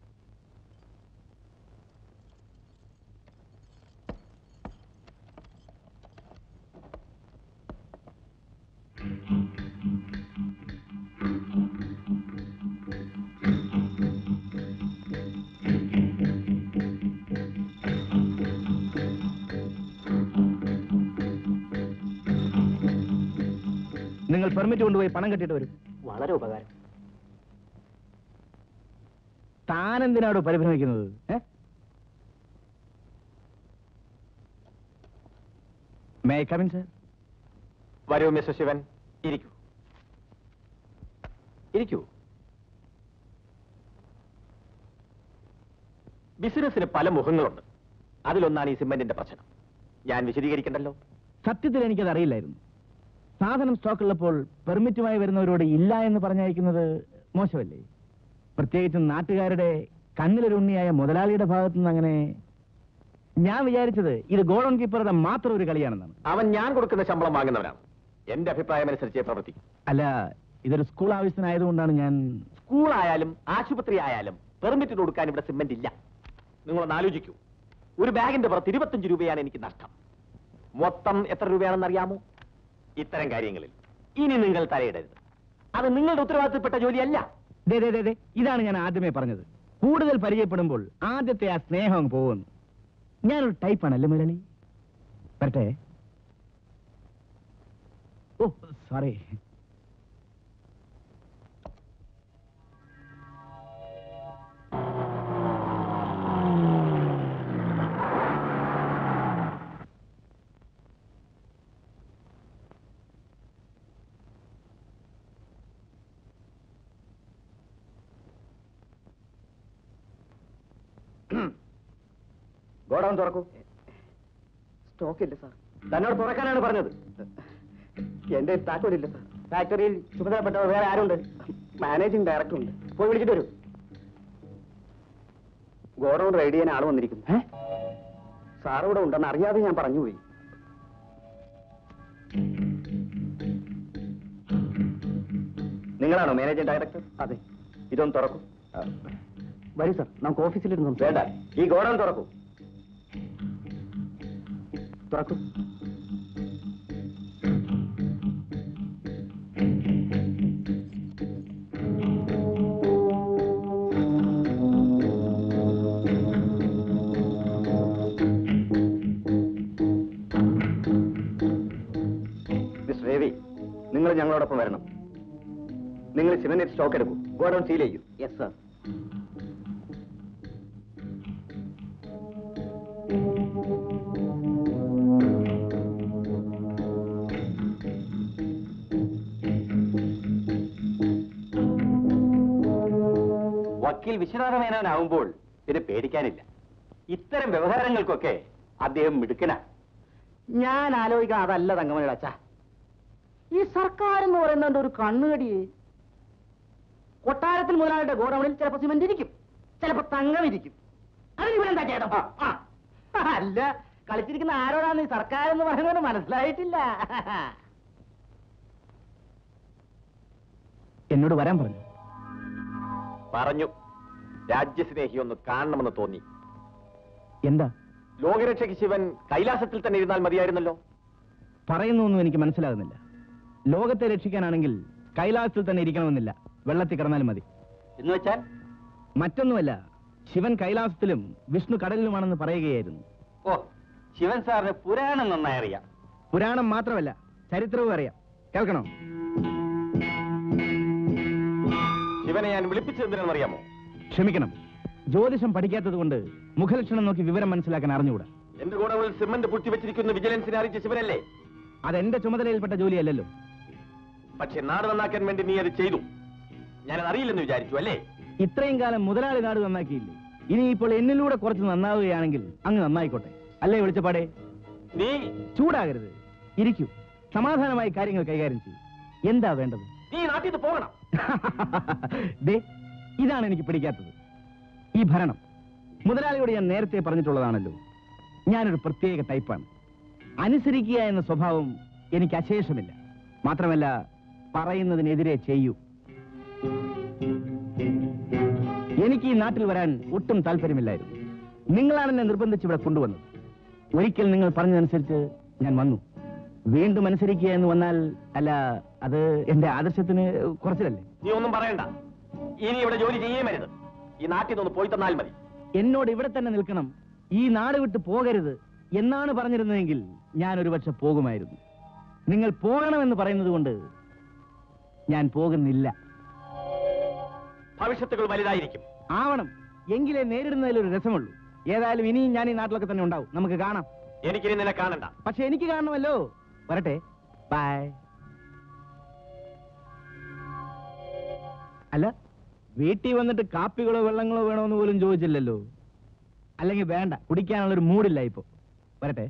D: നിങ്ങൾ പെർമിറ്റ് കൊണ്ടുപോയി പണം കെട്ടിയിട്ട് വരും
B: വളരെ ഉപകാരം
D: താൻ എന്തിനാടോ പരിഭ്രമിക്കുന്നത് ഏ മേ കമിൻ സർ
C: വരൂ മിസ്റ്റർ ശിവൻ ഇരിക്കൂ ഇരിക്കൂ ബിസിനസ്സിന് പല മുഖങ്ങളുണ്ട് അതിലൊന്നാണ് ഈ സിമെന്റിന്റെ പ്രശ്നം ഞാൻ വിശദീകരിക്കണ്ടല്ലോ
D: സത്യത്തിൽ എനിക്കത് അറിയില്ലായിരുന്നു സാധനം സ്റ്റോക്ക് ഉള്ളപ്പോൾ പെർമിറ്റുമായി വരുന്നവരോട് ഇല്ല എന്ന് പറഞ്ഞയക്കുന്നത് മോശമല്ലേ പ്രത്യേകിച്ചും നാട്ടുകാരുടെ കണ്ണിലൊരു ഉണ്ണിയായ മുതലാളിയുടെ ഭാഗത്തു നിന്ന് അങ്ങനെ ഞാൻ വിചാരിച്ചത് ഇത് ഗോഡൌൺ കീപ്പറുടെ മാത്രം ഒരു കളിയാണെന്നാണ്
C: അവൻ ഞാൻ കൊടുക്കുന്ന ശമ്പളം വാങ്ങുന്നവനാണ് എന്റെ അഭിപ്രായം അനുസരിച്ച് പ്രവർത്തിക്കും
D: അല്ല ഇതൊരു സ്കൂൾ ആവശ്യത്തിനായതുകൊണ്ടാണ് ഞാൻ
C: സ്കൂൾ ആയാലും ആശുപത്രി ആയാലും പെർമിറ്റ് കൊടുക്കാൻ ഇവിടെ സിമെന്റ് ഇല്ല നിങ്ങളൊന്ന് ആലോചിക്കൂ ഒരു ബാഗിന്റെ പുറത്ത് ഇരുപത്തഞ്ച് രൂപയാണ് എനിക്ക് നഷ്ടം മൊത്തം എത്ര രൂപയാണെന്ന് അറിയാമോ ഇത്തരം കാര്യങ്ങളിൽ ഇനി നിങ്ങൾ തലയിടരുത് അത് നിങ്ങളുടെ ഉത്തരവാദിത്തപ്പെട്ട ജോലിയല്ല
D: ദേ, ദേ, ദേ, ദേ, ഇതാണ് ഞാൻ ആദ്യമേ പറഞ്ഞത് കൂടുതൽ പരിചയപ്പെടുമ്പോൾ ആദ്യത്തെ ആ സ്നേഹം അങ്ങ് പോകുന്നു ഞാനൊരു ടൈപ്പാണല്ലേ മുരളി വരട്ടെ ഓ സോറി
B: ഗോഡൗൺ തുറക്കൂ സ്റ്റോക്കില്ല സാർ തന്നോട് തുറക്കാനാണ് പറഞ്ഞത് എന്റെ താക്കോലില്ല സാർ ഫാക്ടറിയിൽ ചുമതലപ്പെട്ടവർ വേറെ ആരുണ്ട് മാനേജിംഗ് ഡയറക്ടർ ഉണ്ട് പോയി വിളിച്ചിട്ട് വരൂ ഗോഡൗൺ റെയ്ഡ് ചെയ്യാൻ ആൾ വന്നിരിക്കുന്നു സാർ ഇവിടെ ഉണ്ടെന്ന് അറിയാതെ ഞാൻ പറഞ്ഞുപോയി നിങ്ങളാണോ മാനേജിംഗ് ഡയറക്ടർ അതെ ഇതൊന്ന് തുറക്കൂ വരൂ സാർ നമുക്ക് ഓഫീസിലിരുന്ന് വേണ്ട ഈ ഗോഡൗൺ തുറക്കൂ തുറക്കൂ നിങ്ങൾ ഞങ്ങളോടൊപ്പം വരണം നിങ്ങൾ ശിവനെ സ്റ്റോക്ക് എടുക്കൂ ഗോഡൌൺ സീൽ ചെയ്യൂ
A: യെസ് സർ
C: വക്കീൽ വിശ്വനാഥ മേനോനാവുമ്പോൾ പിന്നെ പേടിക്കാനില്ല ഇത്തരം വ്യവഹാരങ്ങൾക്കൊക്കെ അദ്ദേഹം മിടുക്കനാ
G: ഞാൻ ആലോചിക്കാൻ അതല്ല തങ്കമണിയുടെ അച്ഛാ ഈ സർക്കാർ എന്ന് പറയുന്നതിന്റെ ഒരു കണ്ണുകടി കൊട്ടാരത്തിൽ മുതലാളിയുടെ ഗോഡൌണിൽ ചിലപ്പോ സിമന്റ് ഇരിക്കും ചിലപ്പോ തങ്കം ഇരിക്കും അതിന് ഇവിടെ എന്താ ചേട്ടൻ ആ. അല്ല കളിച്ചിരിക്കുന്ന ആരോടാണ് ഈ സർക്കാർ എന്ന് പറയുന്നത് മനസ്സിലായിട്ടില്ല
D: എന്നോട് വരാൻ പറഞ്ഞു
C: പറഞ്ഞു രാജ്യസ്നേഹി ഒന്ന് കാണണമെന്ന് തോന്നി
D: എന്താ
C: ലോകരക്ഷയ്ക്ക് ശിവൻ കൈലാസത്തിൽ തന്നെ ഇരുന്നാൽ മതിയായിരുന്നല്ലോ
D: പറയുന്നൊന്നും എനിക്ക് മനസ്സിലാകുന്നില്ല ലോകത്തെ രക്ഷിക്കാനാണെങ്കിൽ കൈലാസത്തിൽ തന്നെ ഇരിക്കണമെന്നില്ല വെള്ളത്തിൽ കിടന്നാലും മതി
C: എന്ന് വെച്ചാൽ
D: മറ്റൊന്നുമല്ല ശിവൻ കൈലാസത്തിലും വിഷ്ണു കടലിലുമാണെന്ന് പറയുകയായിരുന്നു
C: ഓ ശിവൻ സാറിന് പുരാണം നന്നായി അറിയാം
D: പുരാണം മാത്രമല്ല ചരിത്രവും അറിയാം കേൾക്കണോ
C: ശിവനെ ഞാൻ വിളിപ്പിച്ചതെന്തിനെന്നറിയാമോ
D: ക്ഷമിക്കണം ജ്യോതിഷം പഠിക്കാത്തത് കൊണ്ട് മുഖലക്ഷണം നോക്കി വിവരം മനസ്സിലാക്കാൻ അറിഞ്ഞുകൂടാ
C: എന്റെ ഗോഡൌണിൽ സിമന്റ് പൂഴ്ത്തിവെച്ചിരിക്കുന്ന വിജിലൻസിനെ അറിയിച്ച ശിവനല്ലേ
D: അതെന്റെ ചുമതലയിൽപ്പെട്ട ജോലിയല്ലല്ലോ
C: പക്ഷെ നാട് നന്നാക്കാൻ വേണ്ടി നീ അത് ചെയ്തു ഞാനത് അറിയില്ലെന്ന് വിചാരിച്ചു അല്ലേ
D: ഇത്രയും കാലം മുതലാളി നാട് നന്നാക്കിയില്ലേ ഇനി ഇപ്പോൾ എന്നിലൂടെ കുറച്ച് നന്നാവുകയാണെങ്കിൽ അങ്ങ് നന്നായിക്കോട്ടെ അല്ലേ വിളിച്ചപാടെ
C: നീ
D: ചൂടാകരുത് ഇരിക്കൂ സമാധാനമായി കാര്യങ്ങൾ കൈകാര്യം ചെയ്യും എന്താ വേണ്ടത്
C: നീ നാട്ടിൽ നിന്ന് പോകണം
D: ദേ ഇതാണ് എനിക്ക് പിടിക്കാത്തത് ഈ ഭരണം മുതലാളിയോട് ഞാൻ നേരത്തെ പറഞ്ഞിട്ടുള്ളതാണല്ലോ ഞാനൊരു പ്രത്യേക ടൈപ്പാണ് അനുസരിക്കുക എന്ന സ്വഭാവം എനിക്ക് അശേഷമില്ല മാത്രമല്ല പറയുന്നതിനെതിരെ ചെയ്യൂ എനിക്ക് ഈ നാട്ടിൽ വരാൻ ഒട്ടും താല്പര്യമില്ലായിരുന്നു നിങ്ങളാണ് എന്നെ നിർബന്ധിച്ച് ഇവിടെ കൊണ്ടുവന്നത് ഒരിക്കൽ നിങ്ങൾ പറഞ്ഞതനുസരിച്ച് ഞാൻ വന്നു വീണ്ടും അനുസരിക്കുക എന്ന് വന്നാൽ അല്ല അത് എന്റെ ആദർശത്തിന് കുറച്ചിലല്ലേ
C: നീ ഒന്നും പറയണ്ട ഇനി ഇവിടെ ജോലി ചെയ്യേ മരുത് ഈ നാട്ടിൽ നിന്ന് പോയി തന്നാൽ മതി
D: എന്നോട് ഇവിടെ തന്നെ നിൽക്കണം ഈ നാട് വിട്ട് പോകരുത് എന്നാണ് പറഞ്ഞിരുന്നതെങ്കിൽ ഞാൻ ഒരുപക്ഷെ പോകുമായിരുന്നു നിങ്ങൾ പോകണമെന്ന് പറയുന്നത് കൊണ്ട് ഞാൻ പോകുന്നില്ല
C: ഭവിഷ്യത്തുകൾ വലുതായിരിക്കും
D: ആവണം എങ്കിലേ നേരിടുന്നതിൽ ഒരു രസമുള്ളൂ ഏതായാലും ഇനിയും ഞാൻ ഈ നാട്ടിലൊക്കെ തന്നെ ഉണ്ടാവും നമുക്ക് കാണാം
C: എനിക്കിനി നിന്നെ കാണണ്ട
D: പക്ഷെ എനിക്ക് കാണണമല്ലോ വരട്ടെ ബൈ അല്ല വീട്ടിൽ വന്നിട്ട് കാപ്പികളോ വെള്ളങ്ങളോ വേണമെന്ന് പോലും ചോദിച്ചില്ലല്ലോ അല്ലെങ്കിൽ വേണ്ട കുടിക്കാനുള്ള ഒരു മൂഡില്ല ഇപ്പൊ വരട്ടെ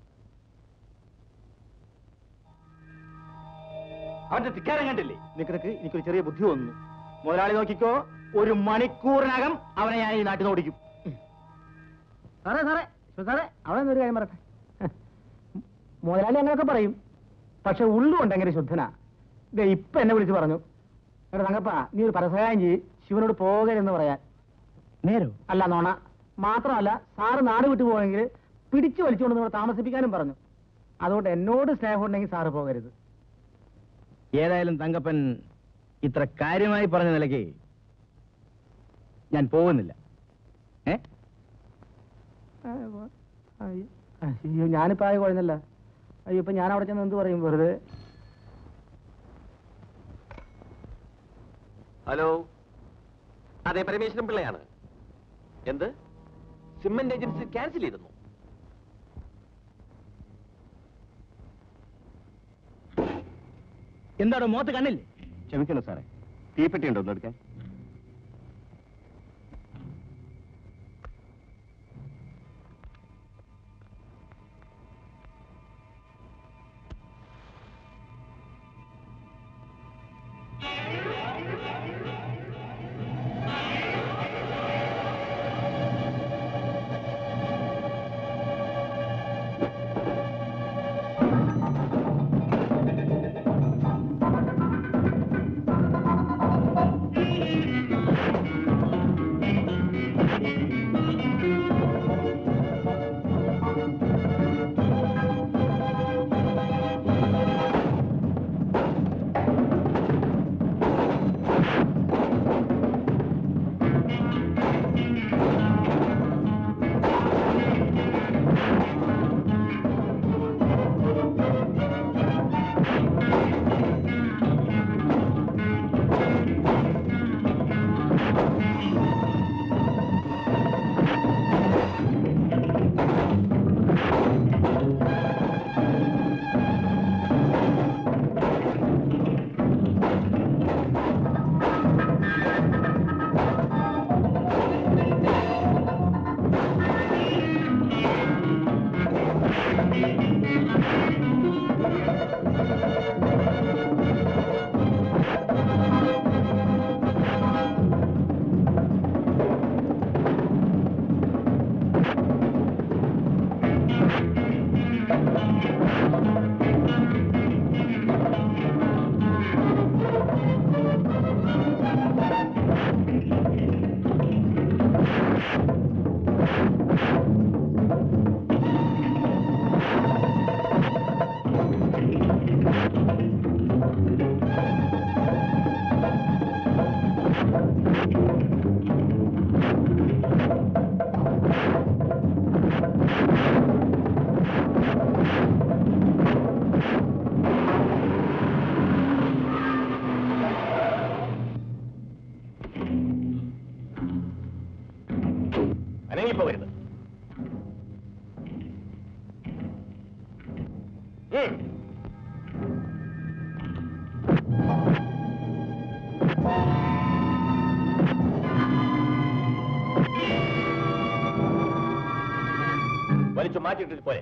C: അവന്റെ ധിക്കാരം കണ്ടില്ലേ
G: നിനക്ക് എനിക്കൊരു ചെറിയ ബുദ്ധി വന്നു മുതലാളി നോക്കിക്കോ ഒരു മണിക്കൂറിനകം അവനെ ഞാൻ ഈ നാട്ടിൽ നിന്ന് ഓടിക്കും സാറേ സാറേ ശിവ സാറേ അവിടെ നിന്ന് ഒരു കാര്യം പറയട്ടെ മുതലാളി അങ്ങനെയൊക്കെ പറയും പക്ഷെ ഉള്ളുകൊണ്ട് എങ്ങനെ ശുദ്ധനാ ദേ ഇപ്പൊ എന്നെ വിളിച്ച് പറഞ്ഞു എടാ തങ്കപ്പ നീ ഒരു പരസഹായം ചെയ്യ് ശിവനോട് പോകരുതെന്ന് പറയാൻ
D: നേരോ
G: അല്ല നോണ മാത്രമല്ല സാറ് നാട് വിട്ടു പോകണമെങ്കിൽ പിടിച്ചു വലിച്ചുകൊണ്ട് ഇവിടെ താമസിപ്പിക്കാനും പറഞ്ഞു അതുകൊണ്ട് എന്നോട് സ്നേഹം ഉണ്ടെങ്കിൽ സാറ് പോകരുത്
D: ഏതായാലും തങ്കപ്പൻ ഇത്ര കാര്യമായി പറഞ്ഞ നിലയ്ക്ക് ഞാൻ പോകുന്നില്ല ഏ
G: അയ്യോ ഞാനിപ്പോ ആകെ കുഴഞ്ഞല്ല അയ്യോ ഇപ്പൊ ഞാൻ അവിടെ ചെന്ന് എന്ത് പറയും വെറുതെ
C: ഹലോ അതെ പരമേശ്വരൻ പിള്ളയാണ് എന്ത് സിമന്റ് ഏജൻസി ക്യാൻസൽ ചെയ്തെന്നു
D: എന്താടോ മോത്ത് കണ്ണില്ലേ
B: ക്ഷമിക്കണം സാറേ തീപ്പെട്ടി ഉണ്ടോ ഒന്ന് എടുക്കാൻ
C: ആ അനങ്ങിപ്പോകരുത് ഉം. വലിച്ചു മാറ്റിയിട്ടിട്ട് പോരെ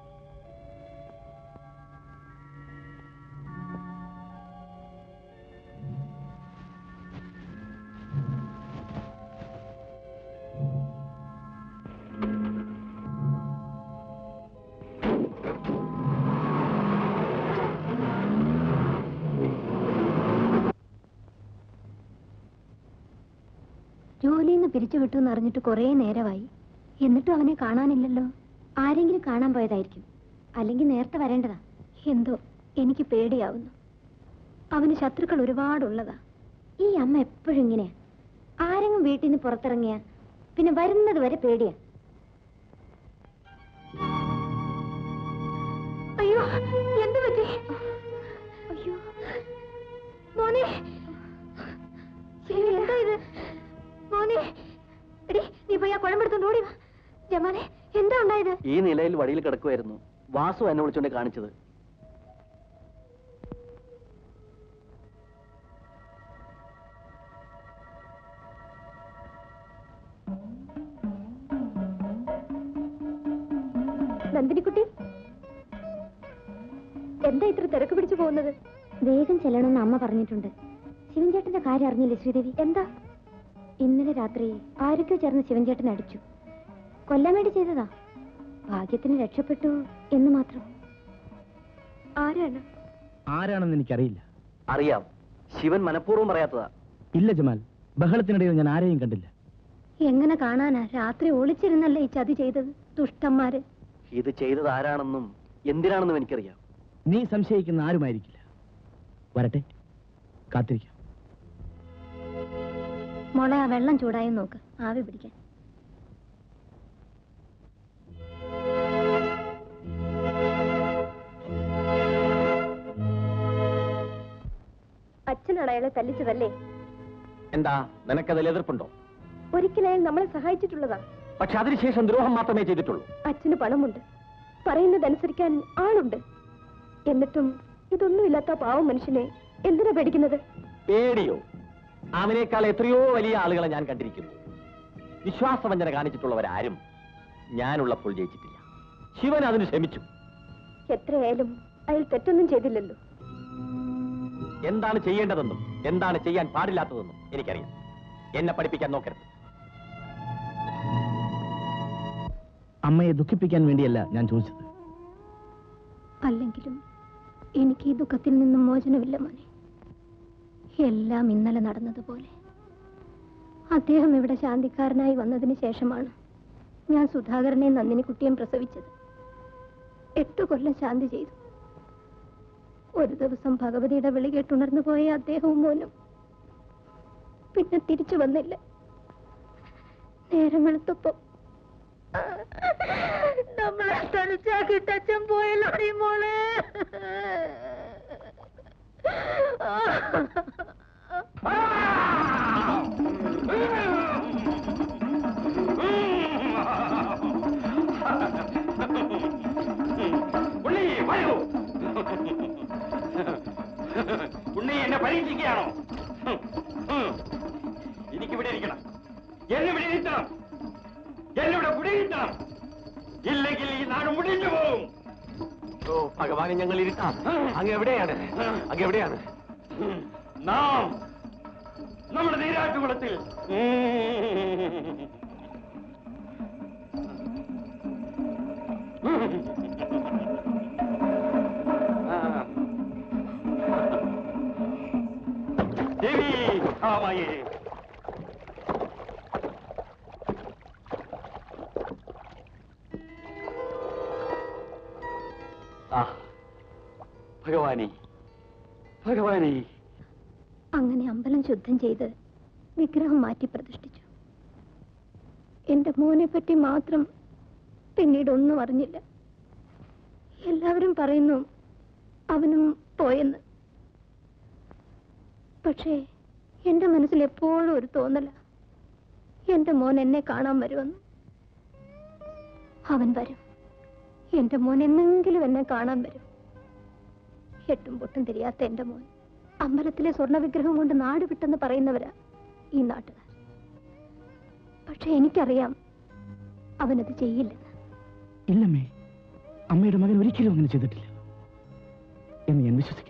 E: ജോലിയിൽ നിന്ന് പിരിച്ചുവിട്ടു എന്ന് അറിഞ്ഞിട്ട് കുറേ നേരമായി എന്നിട്ടും അവനെ കാണാനില്ലല്ലോ ആരെങ്കിലും കാണാൻ പോയതായിരിക്കും അല്ലെങ്കിൽ നേരത്തെ വരേണ്ടതാ എന്തോ എനിക്ക് പേടിയാവുന്നു അവന് ശത്രുക്കൾ ഒരുപാടുള്ളതാ ഈ അമ്മ എപ്പോഴും ഇങ്ങനെയാ ആരെങ്കിലും വീട്ടിൽ നിന്ന് പുറത്തിറങ്ങിയ പിന്നെ വരുന്നത് വരെ പേടിയാ അയ്യോ എന്ത് പറ്റി അയ്യോ മോനെ എന്താ ഇത് മോനെ എടി നീ പോയി ആ കുഴമ്പെടുത്തോണ്ട് ഓടി വാ ജമാനെ എന്താ ഉണ്ടായത്
B: ഈ നിലയിൽ വഴിയിൽ കിടക്കുമായിരുന്നു വാസു എന്നെ വിളിച്ചോണ്ട് കാണിച്ചത്
E: നന്ദിനിക്കുട്ടി എന്താ ഇത്ര തിരക്ക് പിടിച്ചു പോകുന്നത് വേഗം ചെല്ലണമെന്ന് അമ്മ പറഞ്ഞിട്ടുണ്ട് ശിവൻചേട്ടന്റെ കാര്യം അറിഞ്ഞില്ലേ ശ്രീദേവി എന്താ ഇന്നലെ രാത്രി ആരൊക്കെയോ ചേർന്ന് ശിവൻചേട്ടൻ അടിച്ചു കൊല്ലാൻ വേണ്ടി ചെയ്തതാ ഭാഗ്യത്തിന് രക്ഷപ്പെട്ടു എന്ന് മാത്രം ആരാണ്
D: ആരാണെന്ന് എനിക്കറിയില്ല
B: അറിയാം ശിവൻ മനഃപൂർവ്വം പറയാത്തതാ
D: ഇല്ല ജമാൽ ബഹളത്തിനിടയിൽ ഞാൻ ആരെയും കണ്ടില്ല
E: എങ്ങനെ കാണാനാ രാത്രി ഒളിച്ചിരുന്നല്ലേ ഈ ചതി ചെയ്തത് ദുഷ്ടന്മാര്
B: ഇത് ചെയ്തത് ആരാണെന്നും എന്തിനാണെന്നും എനിക്കറിയാം
D: നീ സംശയിക്കുന്ന ആരുമായിരിക്കില്ല വരട്ടെ കാത്തിരിക്കാം
E: മോളെ ആ വെള്ളം ചൂടായി നോക്ക് ആവി പിടിക്കാൻ അച്ഛനാണ് അയാളെ തല്ലിച്ചതല്ലേ
C: എന്താ നിനക്കതിൽ എതിർപ്പുണ്ടോ
E: ഒരിക്കലും അയാൾ നമ്മളെ സഹായിച്ചിട്ടുള്ളതാ
C: പക്ഷെ അതിനുശേഷം ദ്രോഹം മാത്രമേ ചെയ്തിട്ടുള്ളൂ
E: അച്ഛന് പണമുണ്ട് പറയുന്നതനുസരിക്കാൻ ആളുണ്ട് എന്നിട്ടും ഇതൊന്നുമില്ലാത്ത പാവം മനുഷ്യനെ എന്തിനാ പേടിക്കുന്നത്
C: പേടിയോ അവനേക്കാൾ എത്രയോ വലിയ ആളുകളെ ഞാൻ കണ്ടിരിക്കുന്നു വിശ്വാസവഞ്ചന കാണിച്ചിട്ടുള്ളവരാരും ഞാനുള്ളപ്പോൾ ജയിച്ചിട്ടില്ല ശിവൻ അതിന് ശ്രമിച്ചു
E: എത്രയായാലും അയാൾ തെറ്റൊന്നും ചെയ്തില്ലല്ലോ
C: എന്താണ് ചെയ്യേണ്ടതെന്നും എന്താണ് ചെയ്യാൻ പാടില്ലാത്തതെന്നും എനിക്കറിയാം എന്നെ പഠിപ്പിക്കാൻ നോക്കരുത്
D: അമ്മയെ ദുഃഖിപ്പിക്കാൻ വേണ്ടിയല്ല ഞാൻ ചോദിച്ചത്
E: അല്ലെങ്കിലും എനിക്ക് ഈ ദുഃഖത്തിൽ നിന്നും മോചനമില്ല മോനെ എല്ലാം ഇന്നലെ നടന്നതുപോലെ അദ്ദേഹം ഇവിടെ ശാന്തിക്കാരനായി വന്നതിന് ശേഷമാണ് ഞാൻ സുധാകരനെ നന്ദിനിക്കുട്ടിയും പ്രസവിച്ചത് എട്ട് കൊല്ലം ശാന്തി ചെയ്തു ഒരു ദിവസം ഭഗവതിയുടെ വിളി കേട്ടുണർന്നു പോയ അദ്ദേഹവും മോനും പിന്നെ തിരിച്ചു വന്നില്ല നേരം വെളുത്തപ്പോ നമ്മളെ തനിച്ചാക്കിട്ട് അച്ഛൻ പോയല്ലോ ഈ മോളെ
C: ഉണ്ണി വരൂ ഉണ്ണി എന്നെ പരീക്ഷിക്കുകയാണോ എനിക്കിവിടെ ഇരിക്കണം എന്നിവിടെ ഇരുത്തണം എന്നിവിടെ കുടിയിരുത്തണം ഇല്ലെങ്കിൽ ഈ നാട് മുടിഞ്ഞു പോകും ഓ ഭഗവാനെ ഞങ്ങൾ ഇരുട്ടാം അങ്ങ് എവിടെയാണ് അങ്ങ് എവിടെയാണ് നാം നമ്മുടെ നീരാട്ടുകുളത്തിൽ ദേവി മഹാമായേ ആ ഭഗവാനെ ഭഗവാനെ
E: അങ്ങനെ അമ്പലം ശുദ്ധം ചെയ്ത് വിഗ്രഹം മാറ്റി പ്രതിഷ്ഠിച്ചു എന്റെ മോനെ പറ്റി മാത്രം പിന്നീട് ഒന്നും അറിഞ്ഞില്ല എല്ലാവരും പറയുന്നു അവനും പോയെന്ന് പക്ഷേ എന്റെ മനസ്സിൽ എപ്പോഴും ഒരു തോന്നല എന്റെ മോൻ എന്നെ കാണാൻ വരുമെന്ന് അവൻ വരും എന്റെ മോൻ എന്നെങ്കിലും എന്നെ കാണാൻ വരും എട്ടും പൊട്ടും തിരിയാത്ത എന്റെ മോൻ അമ്പലത്തിലെ സ്വർണ്ണ വിഗ്രഹം കൊണ്ട് നാട് വിട്ടെന്ന് പറയുന്നവരാ ഈ നാട്ടുകാർ പക്ഷെ എനിക്കറിയാം അവനത് ചെയ്യില്ലെന്ന്
D: ഇല്ലമ്മേ അമ്മയുടെ മകൻ ഒരിക്കലും അങ്ങനെ ചെയ്തിട്ടില്ല എന്ന് ഞാൻ വിശ്വസിക്കുന്നു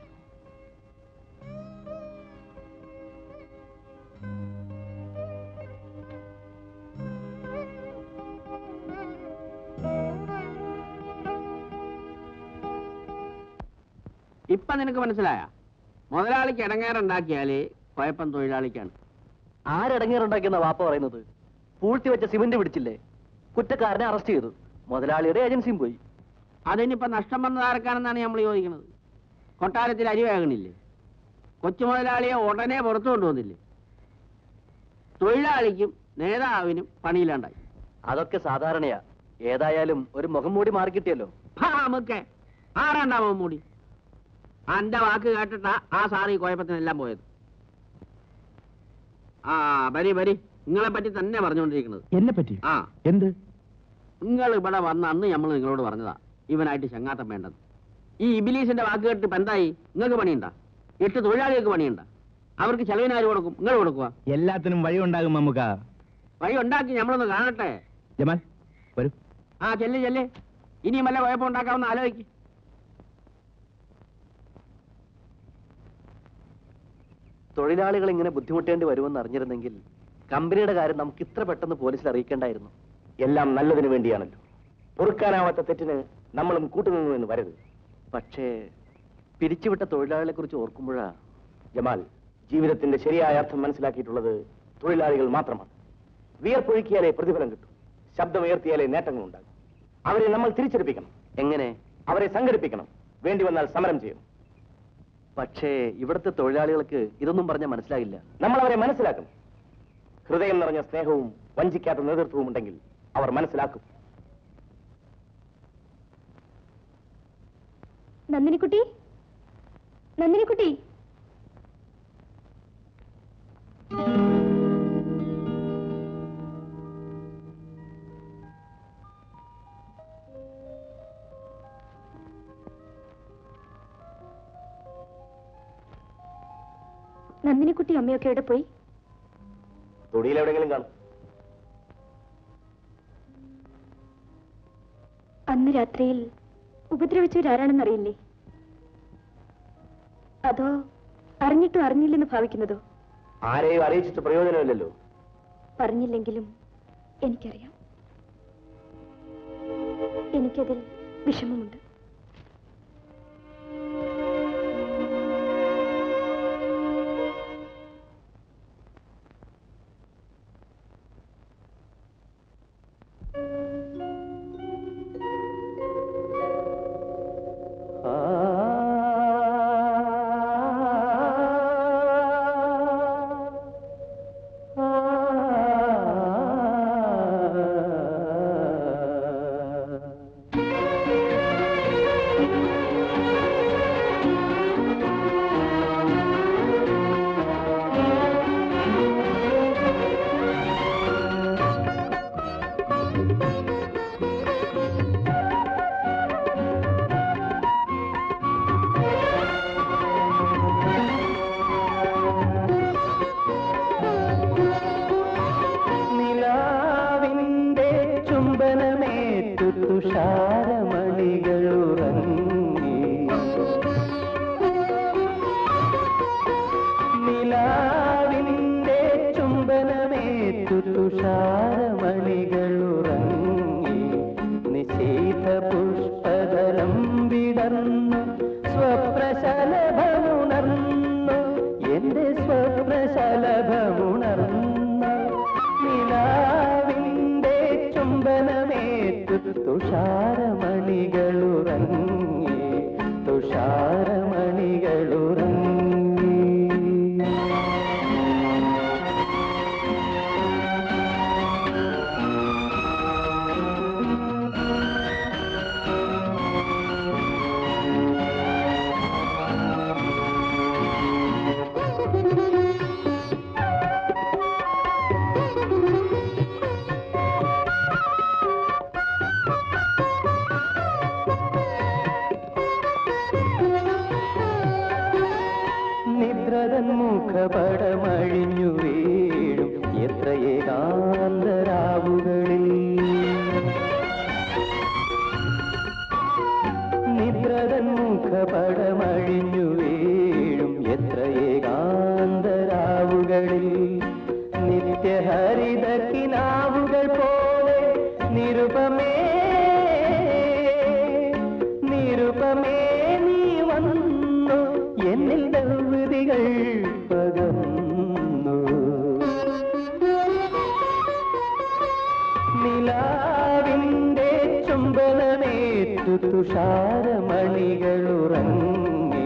A: ഇപ്പൊ നിനക്ക് മനസ്സിലായ മുതലാളിക്ക് ഇടങ്ങേറുണ്ടാക്കിയാലേ കുഴപ്പം തൊഴിലാളിക്കാണ്
B: ആരടങ്ങേറുണ്ടാക്കിയെന്ന വാപ്പ പറയുന്നത് പൂഴ്ത്തി വെച്ച സിമന്റ് പിടിച്ചില്ലേ കുറ്റക്കാരനെ അറസ്റ്റ് ചെയ്തു മുതലാളിയുടെ ഏജൻസിയും പോയി
A: അതിനിപ്പോ നഷ്ടം വന്നത് ആർക്കാണെന്നാണ് നമ്മൾ ചോദിക്കുന്നത് കൊട്ടാരത്തിൽ അരി വേകണില്ലേ കൊച്ചു മുതലാളിയെ ഉടനെ പുറത്തു കൊണ്ടുവന്നില്ലേ തൊഴിലാളിക്കും നേതാവിനും പണിയില്ലാണ്ടായി
B: അതൊക്കെ സാധാരണയാ ഏതായാലും ഒരു മുഖം മൂടി മാറിക്കിട്ടിയല്ലോ
A: നമുക്ക് ആരാണ്ടാവും മൂടി അന്റെ വാക്ക് കേട്ടിട്ടാ ആ സാറ് ഈ കുഴപ്പത്തിനെല്ലാം പോയത് ആ വരി വരി നിങ്ങളെ പറ്റി തന്നെ പറഞ്ഞുകൊണ്ടിരിക്കുന്നത്
D: എന്നെ പറ്റി
A: ആ
D: എന്ത്
A: നിങ്ങൾ ഇവിടെ വന്ന അന്ന് നമ്മൾ നിങ്ങളോട് പറഞ്ഞതാ ഇവനായിട്ട് ചങ്ങാത്തം വേണ്ടത് ഈ ഇബിലീസിന്റെ വാക്ക് കേട്ട് ഇപ്പൊ എന്തായി നിങ്ങൾക്ക് പണിയുണ്ടാ എട്ട് തൊഴിലാളികൾക്ക് പണിയുണ്ടാ അവർക്ക് ചെലവിന് ആര് കൊടുക്കും നിങ്ങൾ കൊടുക്കുക
D: എല്ലാത്തിനും വഴി ഉണ്ടാകും മമ്മുക്ക
A: വഴി ഉണ്ടാക്കി നമ്മളൊന്ന് കാണട്ടെ
D: ജമാൽ വരൂ
A: ആ ചെല്ല് ചെല്ല് ഇനിയും വല്ല കുഴപ്പം ഉണ്ടാക്കാമെന്ന് ആലോചിക്ക്
B: തൊഴിലാളികൾ ഇങ്ങനെ ബുദ്ധിമുട്ടേണ്ടി വരുമെന്ന് അറിഞ്ഞിരുന്നെങ്കിൽ കമ്പനിയുടെ കാര്യം നമുക്ക് ഇത്ര പെട്ടെന്ന് പോലീസിൽ അറിയിക്കേണ്ടായിരുന്നു
C: എല്ലാം നല്ലതിനു വേണ്ടിയാണല്ലോ പൊറുക്കാനാവാത്ത തെറ്റിന് നമ്മളും കൂട്ടുനിന്നു എന്ന് വരരുത്
B: പക്ഷേ പിരിച്ചുവിട്ട തൊഴിലാളികളെ കുറിച്ച് ഓർക്കുമ്പോഴാ
C: ജമാൽ ജീവിതത്തിന്റെ ശരിയായ അർത്ഥം മനസ്സിലാക്കിയിട്ടുള്ളത് തൊഴിലാളികൾ മാത്രമാണ് വിയർപ്പൊഴുക്കിയാലേ പ്രതിഫലം കിട്ടും ശബ്ദമുയർത്തിയാലേ നേട്ടങ്ങൾ ഉണ്ടാകും അവരെ നമ്മൾ തിരിച്ചെടുപ്പിക്കണം
B: എങ്ങനെ
C: അവരെ സംഘടിപ്പിക്കണം വേണ്ടി വന്നാൽ സമരം ചെയ്യും
B: പക്ഷേ ഇവിടുത്തെ തൊഴിലാളികൾക്ക് ഇതൊന്നും പറഞ്ഞാൽ മനസ്സിലാകില്ല
C: നമ്മൾ അവരെ മനസ്സിലാക്കണം ഹൃദയം നിറഞ്ഞ സ്നേഹവും വഞ്ചിക്കാത്ത നേതൃത്വവും ഉണ്ടെങ്കിൽ അവർ മനസ്സിലാക്കും
E: നന്ദിനിക്കുട്ടി നന്ദിനിക്കുട്ടി നന്ദിനിക്കുട്ടി അമ്മയൊക്കെ എവിടെ പോയി
C: തൊടിയിൽ എവിടെയെങ്കിലും കാണും
E: അന്ന് രാത്രിയിൽ ഉപദ്രവിച്ചവരാരാണെന്നറിയില്ലേ അതോ അറിഞ്ഞിട്ടും അറിഞ്ഞില്ലെന്ന് ഭാവിക്കുന്നതോ
C: ആരെയും അറിയിച്ചിട്ട് പ്രയോജനമില്ലല്ലോ
E: പറഞ്ഞില്ലെങ്കിലും എനിക്കറിയാം എനിക്കതിൽ വിഷമമുണ്ട്
B: ആ
H: മുഖപടമഴിഞ്ഞു വീഴും എത്ര ഏകാന്തരാവുകളിൽ നിത്യഹരിത കിനാവുകൾ പോലെ നിരുപമേ നിരുപമേ നീ വന്നു എന്നിൽ നിർവൃതികൾ പകർന്നു നിലാവിൻ്റെ ചുംബനമേറ്റു തുഷാരമണികളുറങ്ങി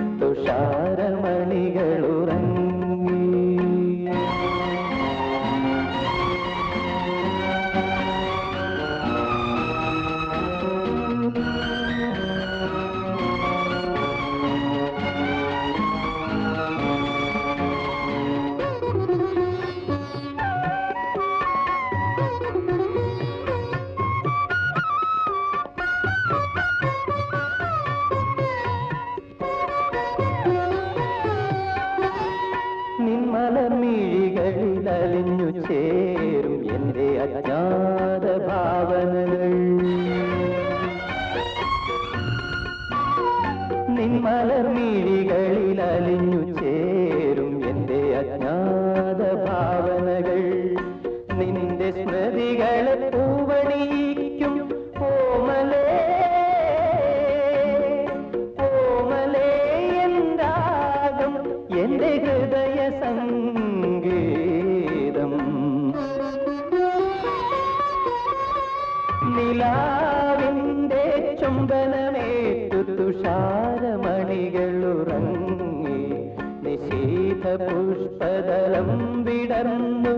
H: തുഷാരമണികളുറങ്ങി നിന്മലമിഴികളിൽ അലിഞ്ഞു ചേരും എന്റെ അജ്ഞാത ഭാവനകൾ നിന്മലർമിഴികളിൽ അലിഞ്ഞു ചേരും എന്റെ അജ്ഞാത ഭാവനകൾ നിന്റെ സ്മൃതികളെ പൂവണിയിക്കും ഓമലേ ഓമലേ എന്താകും എന്റെ ഹൃദയ സംഗീതം നിലാവിന്റെ ചുംബനമേറ്റു തുഷാരമണികളുറങ്ങി നിശീത പുഷ്പതലം വിടർന്നു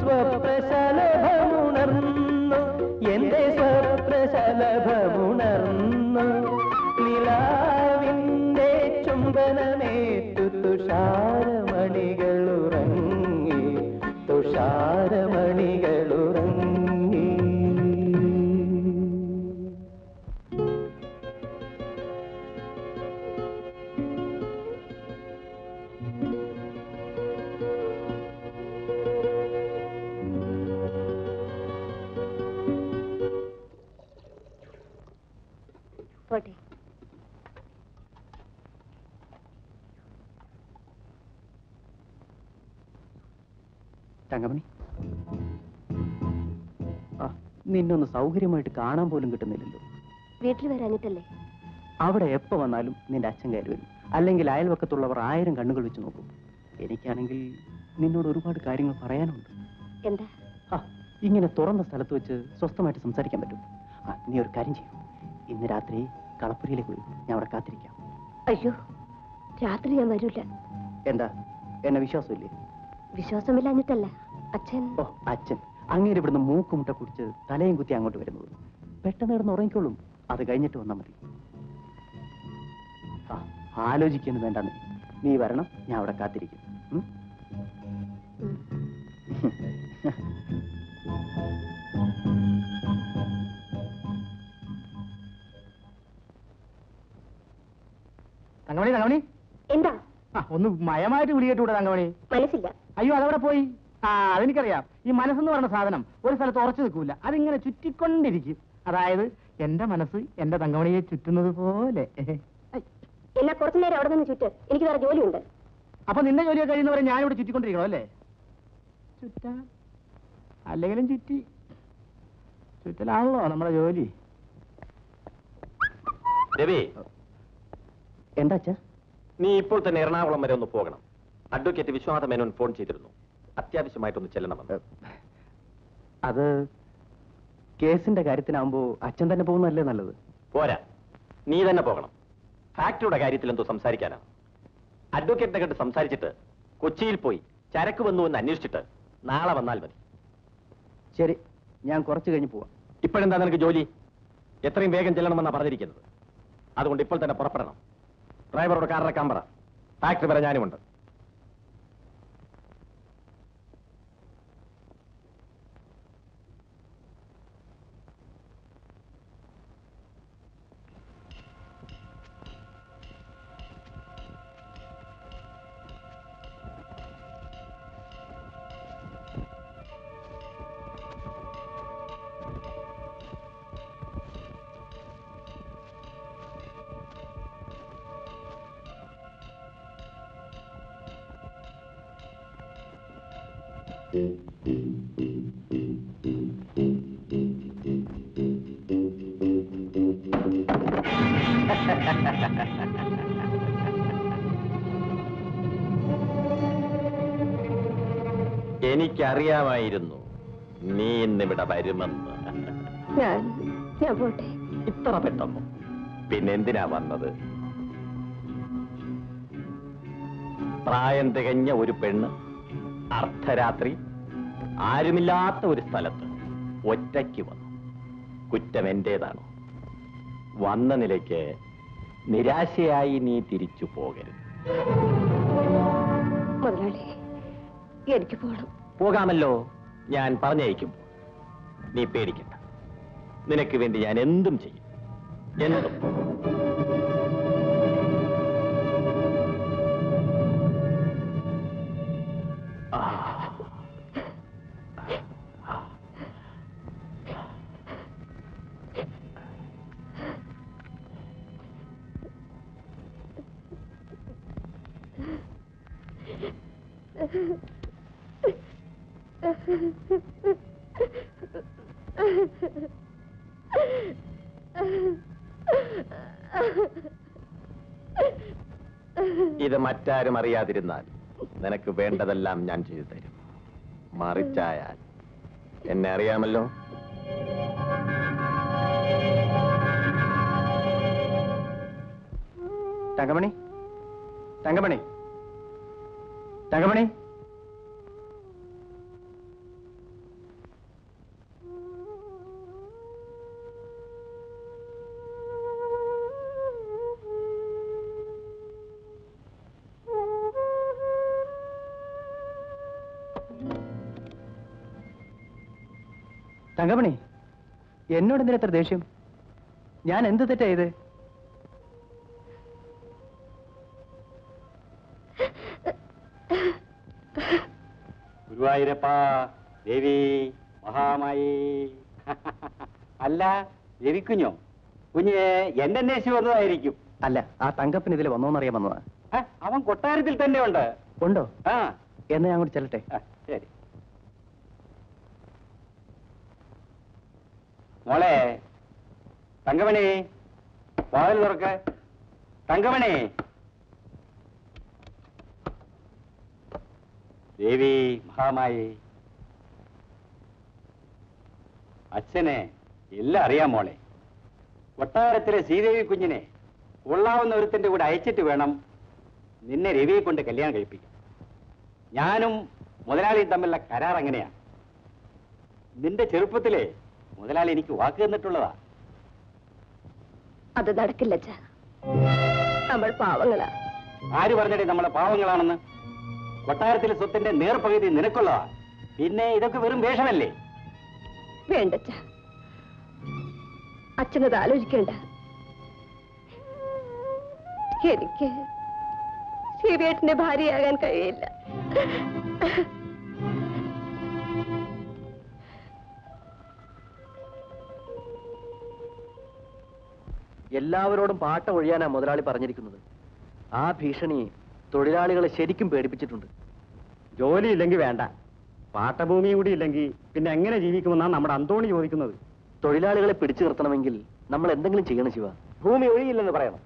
H: സ്വപ്രശലഭമുണർന്നു എന്റെ സ്വപ്രശലഭമുണർന്നു നിലാവിന്റെ ചുംബനമേറ്റു തുഷാരമണികളുറങ്ങി തുഷാരമണികളുറങ്ങി
E: പോട്ടെ
H: തങ്കമണി ആ നിന്നൊന്ന് സൗകര്യമായിട്ട് കാണാൻ പോലും കിട്ടുന്നില്ലല്ലോ
E: വീട്ടിൽ വരാനിട്ടല്ലേ
H: അവിടെ എപ്പോ വന്നാലും നിന്റെ അച്ഛൻ കയറി വരും അല്ലെങ്കിൽ അയൽവക്കത്തുള്ളവർ ആയിരം കണ്ണുകൾ വെച്ച് നോക്കും എനിക്കാണെങ്കിൽ നിന്നോട് ഒരുപാട് കാര്യങ്ങൾ പറയാനുണ്ട്
E: എന്താ
H: ആ ഇങ്ങനെ തുറന്ന സ്ഥലത്ത് വെച്ച് സ്വസ്ഥമായിട്ട് സംസാരിക്കാൻ പറ്റും ആ നീ ഒരു കാര്യം ചെയ്യും ഇന്ന് രാത്രി കളപ്പുരയിലേക്ക് വരും ഞാൻ അവിടെ കാത്തിരിക്കാം
E: അയ്യോ രാത്രി ഞാൻ വരൂല
H: എന്താ എന്നെ വിശ്വാസമില്ലേ
E: വിശ്വാസമില്ലാഞ്ഞിട്ടല്ല അച്ഛൻ
H: ഓ അച്ഛൻ അങ്ങേര് ഇവിടുന്ന് മൂക്കുമുട്ട കുടിച്ച് തലയും കുത്തി അങ്ങോട്ട് വരുന്നത് പെട്ടെന്ന് കിടന്ന് ഉറങ്ങിക്കോളും അത് കഴിഞ്ഞിട്ട് വന്നാൽ മതി ആ ആലോചിക്കുന്നു വേണ്ട നീ നീ വരണം ഞാൻ അവിടെ കാത്തിരിക്കും ഉം?
G: തങ്കമണി തങ്കമണി
E: എന്താ
G: ആ ഒന്ന് മയമായിട്ട് വിളിയേറ്റൂടെ തങ്കമണി
E: മനസ്സില്ല
G: അയ്യോ അതവിടെ പോയി ആ അതെനിക്കറിയാം ഈ മനസ്സെന്ന് പറയുന്ന സാധനം ഒരു സ്ഥലത്ത് ഉറച്ചു നിൽക്കൂല അതിങ്ങനെ ചുറ്റിക്കൊണ്ടിരിക്കും അതായത് എന്റെ മനസ്സ് എന്റെ തങ്കമണിയെ ചുറ്റുന്നത് പോലെ
E: എന്നാ കുറച്ചു നേരം അവിടെ നിന്ന് ചുറ്റ് എനിക്ക് വേറെ ജോലിയുണ്ട്
G: അപ്പൊ നിന്റെ ജോലിയൊക്കെ കഴിയുന്നവരെ ഞാനിവിടെ ചുറ്റിക്കൊണ്ടിരിക്കണം അല്ലേ ചുറ്റാൻ അല്ലെങ്കിലും ചുറ്റി ചുറ്റലാണല്ലോ നമ്മുടെ ജോലി
C: രവി
H: എന്താ അച്ഛാ
C: നീ ഇപ്പോൾ തന്നെ എറണാകുളം വരെ ഒന്ന് പോകണം അഡ്വക്കേറ്റ് വിശ്വനാഥ മേനോൻ ഫോൺ ചെയ്തിരുന്നു അത്യാവശ്യമായിട്ടൊന്ന് ചെല്ലണമെന്ന്
H: അത് കേസിന്റെ കാര്യത്തിനാവുമ്പോ അച്ഛൻ തന്നെ പോകുന്നതല്ലേ നല്ലത്
C: പോരാ നീ തന്നെ പോകണം ഫാക്ടറിയുടെ കാര്യത്തിൽ എന്തോ സംസാരിക്കാനാണ് അഡ്വക്കേറ്റിനെ കണ്ട് സംസാരിച്ചിട്ട് കൊച്ചിയിൽ പോയി ചരക്ക് വന്നു എന്ന് അന്വേഷിച്ചിട്ട് നാളെ വന്നാൽ മതി
H: ശരി ഞാൻ കുറച്ച് കഴിഞ്ഞ് പോവാം
C: ഇപ്പോഴെന്താ നിനക്ക് ജോലി എത്രയും വേഗം ചെല്ലണമെന്നാണ് പറഞ്ഞിരിക്കുന്നത് അതുകൊണ്ട് ഇപ്പോൾ തന്നെ പുറപ്പെടണം ഡ്രൈവറോട് കാറിറക്കാൻ പറ ഫാക്ടറി വരെ ഞാനുമുണ്ട് എനിക്കറിയാമായിരുന്നു നീ ഇന്നിവിടെ വരുമെന്ന്
E: ഞാൻ ഞാൻ പോട്ടെ
C: ഇത്ര പെട്ടെന്നു പിന്നെന്തിനാ വന്നത് പ്രായം തികഞ്ഞ ഒരു പെണ്ണ് അർദ്ധരാത്രി ആരുമില്ലാത്ത ഒരു സ്ഥലത്ത് ഒറ്റയ്ക്ക് വന്നു കുറ്റം എന്റേതാണോ വന്ന നിലയ്ക്ക് നിരാശയായി നീ തിരിച്ചു പോകരുത്
E: മുതലാളി എനിക്ക് പോകണം
C: പോകാമല്ലോ ഞാൻ പറഞ്ഞയക്കുമ്പോൾ നീ പേടിക്കണ്ട നിനക്ക് വേണ്ടി ഞാൻ എന്തും ചെയ്യും എന്തും ആ. ഇത് മറ്റാരും അറിയാതിരുന്നാൽ നിനക്ക് വേണ്ടതെല്ലാം ഞാൻ ചെയ്തു തരും മറിച്ചായാൽ എന്നെ അറിയാമല്ലോ
H: തങ്കമണി തങ്കമണി തങ്കമണി തങ്കമണി എന്നോട് എന്തിനാ എത്ര ദേഷ്യം ഞാൻ എന്ത് തെറ്റാ ഇത്
B: ഗുരുവായൂരപ്പ ദേവി മഹാമായി അല്ല ദേവിക്കുഞ്ഞോ കുഞ്ഞ് എന്നെ അന്വേഷിച്ച് വന്നതായിരിക്കും
H: അല്ല ആ തങ്കപ്പൻ ഇതിൽ വന്നോന്നറിയാൻ വന്നതാ
B: ആ, അവൻ കൊട്ടാരത്തിൽ തന്നെ ഉണ്ട്
H: ഉണ്ടോ
B: ആ
H: എന്നാ ഞാൻ അങ്ങോട്ട് ചെല്ലട്ടെ
B: ആ, ശരി മോളെ തങ്കമണി വാതിൽ തുറക്ക തങ്കമണി ദേവി മഹാമായി അച്ഛനെ എല്ലാം അറിയാം മോളെ കൊട്ടാരത്തിലെ ശ്രീദേവി കുഞ്ഞിനെ കൊള്ളാവുന്ന ഒരുത്തിന്റെ കൂടെ അയച്ചിട്ട് വേണം നിന്നെ രവിയെ കൊണ്ട് കല്യാണം കഴിപ്പിക്കാൻ ഞാനും മുതലാളിയും തമ്മിലുള്ള കരാർ അങ്ങനെയാ നിന്റെ ചെറുപ്പത്തിലെ മുതലാളി എനിക്ക് വാക്ക് തന്നിട്ടുള്ളതാ
E: അത് നടക്കില്ല അച്ഛാ നമ്മൾ പാവങ്ങളാ
B: ആര് പറഞ്ഞിട്ടേ നമ്മളെ പാവങ്ങളാണെന്ന് കൊട്ടാരത്തിലെ സ്വത്തിന്റെ നേർപകുതി നിനക്കുള്ളതാ പിന്നെ ഇതൊക്കെ വെറും വേഷമല്ലേ
E: വേണ്ടച്ച അച്ഛനത് ആലോചിക്കണ്ട എനിക്ക് ശിവേട്ടന്റെ ഭാര്യയാകാൻ കഴിയില്ല
H: എല്ലാവരോടും പാട്ട ഒഴിയാനാ മുതലാളി പറഞ്ഞിരിക്കുന്നത് ആ ഭീഷണി തൊഴിലാളികളെ ശരിക്കും പേടിപ്പിച്ചിട്ടുണ്ട്
B: ജോലി ഇല്ലെങ്കിൽ വേണ്ട പാട്ടഭൂമി കൂടി ഇല്ലെങ്കിൽ പിന്നെ എങ്ങനെ ജീവിക്കുമെന്നാണ് നമ്മുടെ അന്തോണി ചോദിക്കുന്നത്
H: തൊഴിലാളികളെ പിടിച്ചു നിർത്തണമെങ്കിൽ നമ്മൾ എന്തെങ്കിലും ചെയ്യണം ശിവ
C: ഭൂമി ഒഴിയില്ലെന്ന് പറയണം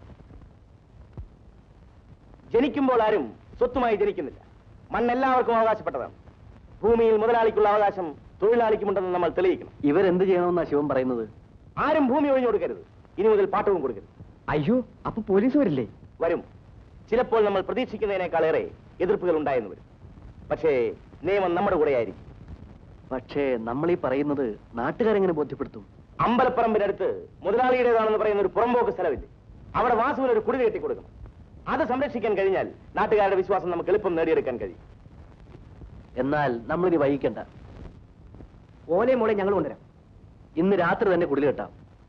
C: ജനിക്കുമ്പോൾ ആരും സ്വത്തുമായി ജനിക്കുന്നില്ല മണ്ണ് എല്ലാവർക്കും അവകാശപ്പെട്ടതാണ് ഭൂമിയിൽ മുതലാളിക്കുള്ള അവകാശം തൊഴിലാളിക്കുമുണ്ടെന്ന് നമ്മൾ തെളിയിക്കണം
H: ഇവരെന്ത് ചെയ്യണമെന്നാ ശിവൻ പറയുന്നത്
C: ആരും ഭൂമി ഒഴിഞ്ഞു കൊടുക്കരുത് ഇനി മുതൽ പാട്ടവും കൊടുക്കരുത്
H: അയ്യോ അപ്പൊ പോലീസ് വരില്ലേ
C: വരും ചിലപ്പോൾ നമ്മൾ പ്രതീക്ഷിക്കുന്നതിനേക്കാളേറെ എതിർപ്പുകൾ ഉണ്ടായെന്ന് വരും പക്ഷേ നിയമം നമ്മുടെ കൂടെയായിരിക്കും
H: പക്ഷേ നമ്മൾ ഈ പറയുന്നത് നാട്ടുകാരെങ്ങനെ ബോധ്യപ്പെടുത്തും
C: അമ്പലപ്പറമ്പിനടുത്ത് മുതലാളിയുടേതാണെന്ന് പറയുന്ന ഒരു പുറമ്പോക്ക് സ്ഥലമില്ലേ അവിടെ വാസുവിന് ഒരു കുടി കെട്ടി കൊടുക്കണം അത് സംരക്ഷിക്കാൻ കഴിഞ്ഞാൽ നാട്ടുകാരുടെ വിശ്വാസം നമുക്ക് എളുപ്പം നേടിയെടുക്കാൻ കഴിയും
H: എന്നാൽ നമ്മളിനി വൈകിക്കണ്ട
G: ഓലയും മോളെ ഞങ്ങൾ കൊണ്ടുവരാം
H: ഇന്ന് രാത്രി തന്നെ കുടിൽ കെട്ടാം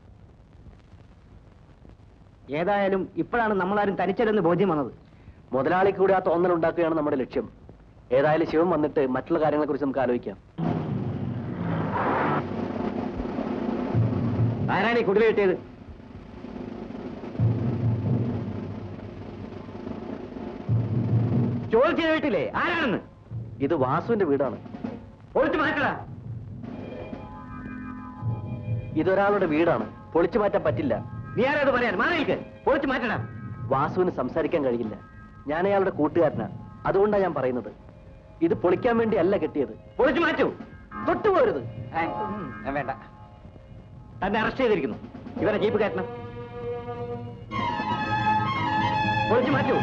G: ഏതായാലും ഇപ്പോഴാണ് നമ്മളാരും തനിച്ചല്ലെന്ന് ബോധ്യം വന്നത്
H: മുതലാളിക്ക് കൂടി ആ തോന്നൽ ഉണ്ടാക്കുകയാണ് നമ്മുടെ ലക്ഷ്യം ഏതായാലും ശിവൻ വന്നിട്ട് മറ്റുള്ള കാര്യങ്ങളെ കുറിച്ച് നമുക്ക് ആലോചിക്കാം
G: ആരാണ് ഈ കുടിൽ കിട്ടിയത് ചോദിച്ചു കേട്ടില്ലേ ആരാണെന്ന്
H: ഇത് വാസുവിന്റെ വീടാണ്
G: പൊളിച്ചു മാറ്റടാ
H: ഇതൊരാളുടെ വീടാണ് പൊളിച്ചു മാറ്റാൻ പറ്റില്ല
G: നീ ആരാത് പറയാൻ മാറി നിൽക്ക് പൊളിച്ചു മാറ്റടാ
H: വാസുവിന് സംസാരിക്കാൻ കഴിയില്ല ഞാൻ അയാളുടെ കൂട്ടുകാരനാണ് അതുകൊണ്ടാണ് ഞാൻ പറയുന്നത് ഇത് പൊളിക്കാൻ വേണ്ടി അല്ല കെട്ടിയത്
G: പൊളിച്ചു മാറ്റൂ
H: തൊട്ടുപോരുത്
G: ഏ, ഉം, ഞാൻ വേണ്ട തന്നെ അറസ്റ്റ് ചെയ്തിരിക്കുന്നു ഇവരെ ജീപ്പ് കയറ്റണം പൊളിച്ചു മാറ്റൂ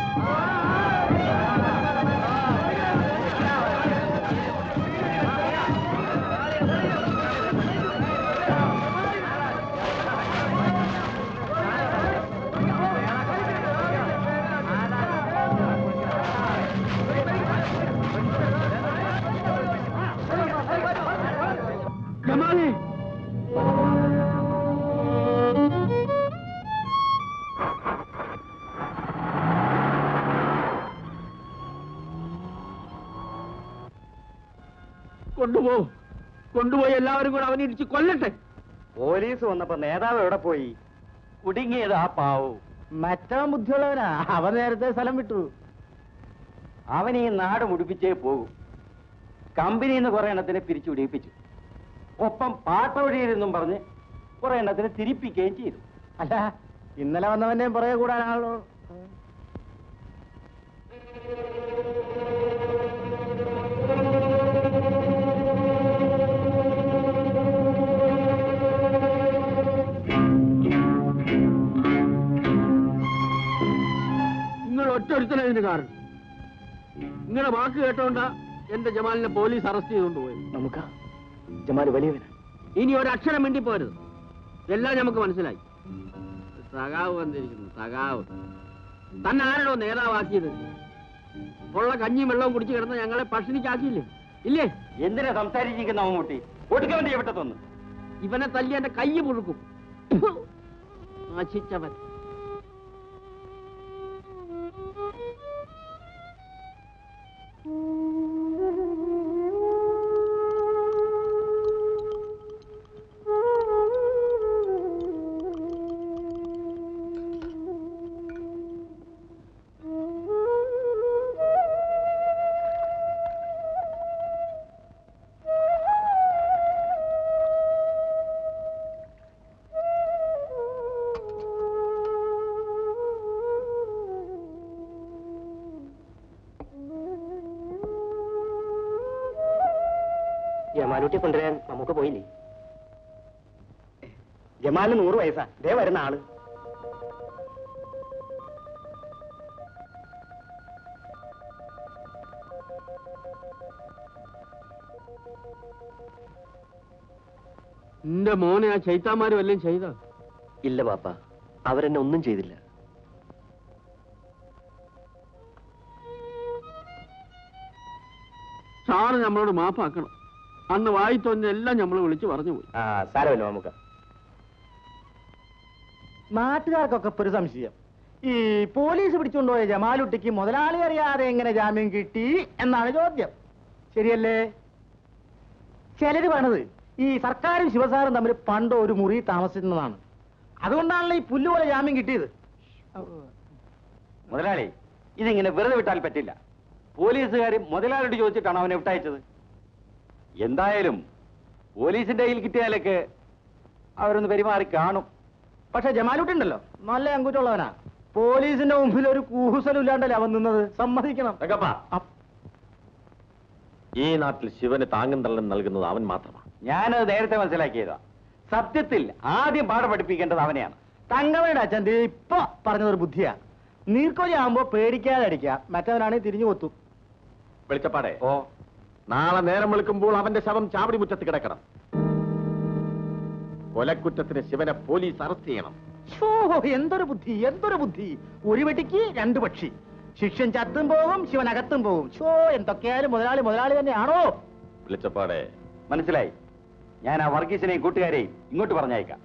A: ജമാലേ കൊണ്ടുപോ കൊണ്ടുപോയി എല്ലാവരും കൂടെ അവനെ ഇടിച്ച് കൊല്ലട്ടെ
B: പോലീസ് വന്നപ്പോ നേതാവ് എവിടെ പോയി
G: കുടുങ്ങിയത് ആ പാവു മറ്റവൻ ബുദ്ധിയുള്ളവനാ അവൻ നേരത്തെ സ്ഥലം വിട്ടു അവൻ ഈ നാട് മുടിപ്പിച്ചേ പോകും കമ്പനിയിൽ നിന്ന് കുറെ എണ്ണത്തിനെ പിരിച്ചു വിടിയിപ്പിച്ചു ഒപ്പം പാട്ടൊഴിയെന്നും പറഞ്ഞ് കുറെ എണ്ണത്തിനെ തിരിപ്പിക്കുകയും ചെയ്തു അല്ല ഇന്നലെ വന്നവന്റെ പുറകെ കൂടാനാണല്ലോ
A: നിങ്ങൾ ഒറ്റൊരുത്തനെ ഇതിന് കാരണം നിങ്ങളുടെ വാക്ക് കേട്ടോണ്ടാ എന്റെ ജമാലിനെ പോലീസ് അറസ്റ്റ് ചെയ്തുകൊണ്ട് പോയത്
H: നമുക്ക് ജമാല് വലിയവനാണ്
A: ഇനി ഒരക്ഷരം മിണ്ടി പോരുത് എല്ലാം നമുക്ക് മനസ്സിലായി സഖാവ് വന്നിരിക്കുന്നു സഖാവ് തന്നെ ആരാണോ നേതാവാക്കിയത് ഉള്ള കഞ്ഞിയും വെള്ളവും കുടിച്ച് കിടന്ന് ഞങ്ങളെ പട്ടിണിക്കാക്കിയില്ലേ ഇല്ലേ
G: എന്തിനാ സംസാരിച്ചിരിക്കുന്ന മമ്മൂട്ടി ഒടുക്കവന്റെ എവിടത്തൊന്ന്
A: ഇവനെ തല്ലി എന്റെ കൈ പുഴുക്കും നശിച്ചവൻ
B: ജമാലുട്ടി കൊണ്ടുവരാൻ നമുക്ക് പോയില്ലേ ജമാലിന് നൂറ് വയസ്സാ ദേ വരുന്ന ആള്
A: നിന്റെ മോനെ ആ ചൈത്താമാര് വല്ലതും ചെയ്ത
H: ഇല്ല പാപ്പ അവരെന്നെ ഒന്നും ചെയ്തില്ല
A: സാറ് നമ്മളോട് മാപ്പാക്കണം അന്ന് വായിത്തോന്നെല്ലാം നമ്മൾ വിളിച്ചു പറഞ്ഞു പോയി
G: ആ സാരമല്ല നമുക്ക് നാട്ടുകാർക്കൊക്കെ ഇപ്പൊ ഒരു സംശയം ഈ പോലീസ് പിടിച്ചുകൊണ്ടുപോയ ജമാലുട്ടിക്ക് മുതലാളി അറിയാതെ എങ്ങനെ ജാമ്യം കിട്ടി എന്നാണ് ചോദ്യം ശരിയല്ലേ ചിലര് പറഞ്ഞത് ഈ സർക്കാരും ശിവസാറും തമ്മിൽ പണ്ട് ഒരു മുറി താമസിക്കുന്നതാണ് അതുകൊണ്ടാണല്ലോ ഈ പുല്ലുപോലെ ജാമ്യം കിട്ടിയത് മുതലാളി ഇതിങ്ങനെ വെറുതെ വിട്ടാൽ പറ്റില്ല പോലീസുകാർ മുതലാളിയോട് ചോദിച്ചിട്ടാണ് അവനെ വിട്ടയച്ചത് എന്തായാലും പോലീസിന്റെ കയ്യിൽ കിട്ടിയാലൊക്കെ അവരൊന്ന് പെരുമാറി കാണും പക്ഷെ ജമാലുട്ടുണ്ടല്ലോ നല്ല അങ്കുറ്റുള്ളവനാ പോലീസിന്റെ മുമ്പിൽ ഒരു കൂസലും ഇല്ലാണ്ടല്ലേ അവൻ നിന്നത് സമ്മതിക്കണം അപ്പ്
C: ഈ നാട്ടിൽ ശിവന് താങ്ങും തള്ളും നൽകുന്നത് അവൻ മാത്രമാണ്
G: ഞാനത് നേരത്തെ മനസ്സിലാക്കിയതാ സത്യത്തിൽ ആദ്യം പാഠം പഠിപ്പിക്കേണ്ടത് അവനെയാണ് തങ്കമയുടെ അച്ഛൻ ദേ ഇപ്പൊ പറഞ്ഞതൊരു ബുദ്ധിയാ നീർക്കോലി ആകുമ്പോ പേടിക്കാതെ അടിക്കാം മറ്റവനാണെങ്കിൽ തിരിഞ്ഞു കൊത്തും
C: വെളിച്ചപ്പാടെ ഓ നാളെ നേരം വെളുക്കുമ്പോൾ അവന്റെ ശവം ചാവടി മുറ്റത്ത് കിടക്കണം കൊലക്കുറ്റത്തിന് ശിവനെ പോലീസ് അറസ്റ്റ് ചെയ്യണം
G: ഷോ എന്തൊരു ബുദ്ധി എന്തൊരു ബുദ്ധി ഒരു വെട്ടിക്ക് രണ്ട് പക്ഷി ശിഷ്യൻ ചത്തും പോകും ശിവൻ അകത്തും പോകും ഷോ എന്തൊക്കെയായാലും മുതലാളി മുതലാളി തന്നെയാണോ
C: വെളിച്ചപ്പാടെ
G: മനസ്സിലായി ഞാൻ ആ വർഗീസിനെയും കൂട്ടുകാരെയും ഇങ്ങോട്ട് പറഞ്ഞയക്കാം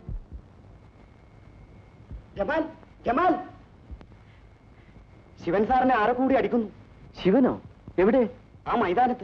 B: ജമാൽ ജമാൽ ശിവൻ സാറിനെ ആരെ കൂടി അടിക്കുന്നു
H: ശിവനോ എവിടെ
B: ആ മൈതാനത്ത്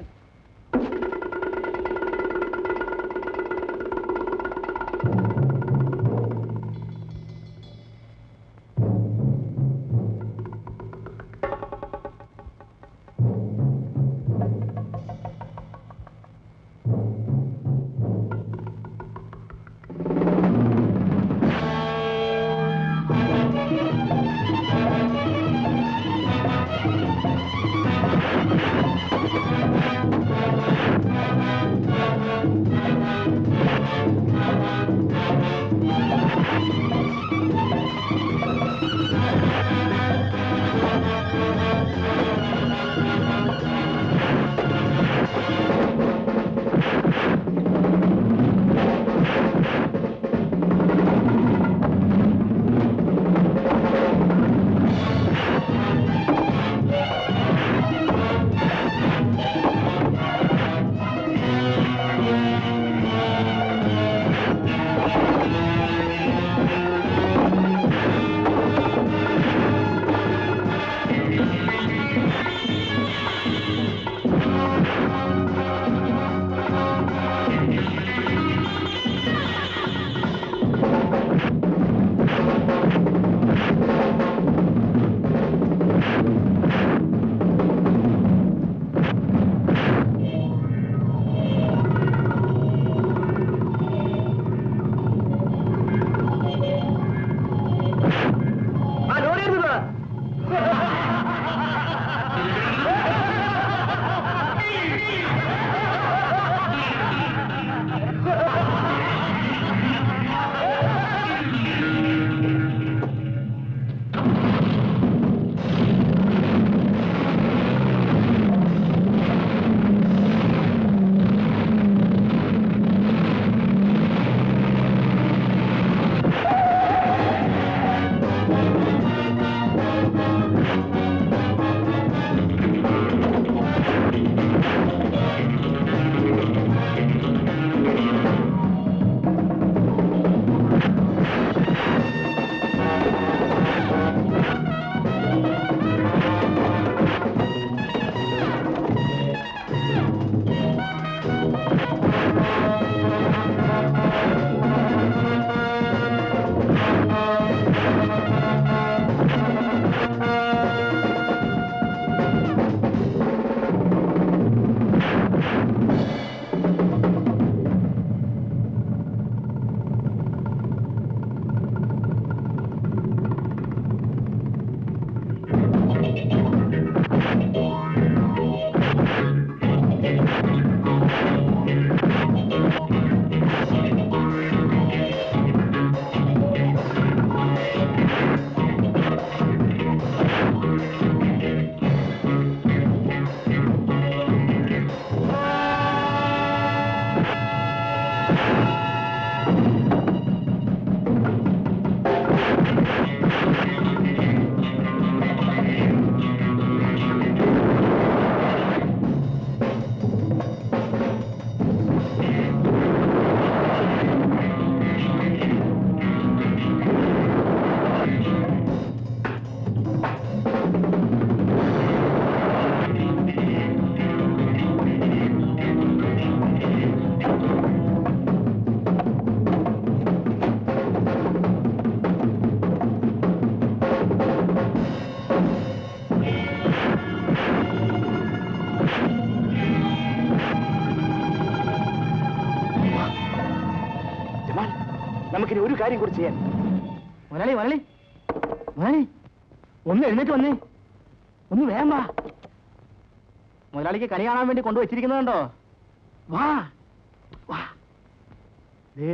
C: എനിക്കിനി ഒരു കാര്യം കൂടി ചെയ്യാൻ
G: മുരളി മുരളി മുരളി ഒന്ന് എഴുന്നേറ്റ് വന്നേ ഒന്ന് വേഗം വാ മുതലാളിക്ക് കണി കാണാൻ വേണ്ടി കൊണ്ടുവച്ചിരിക്കുന്നതുണ്ടോ വാ വാ ദേ.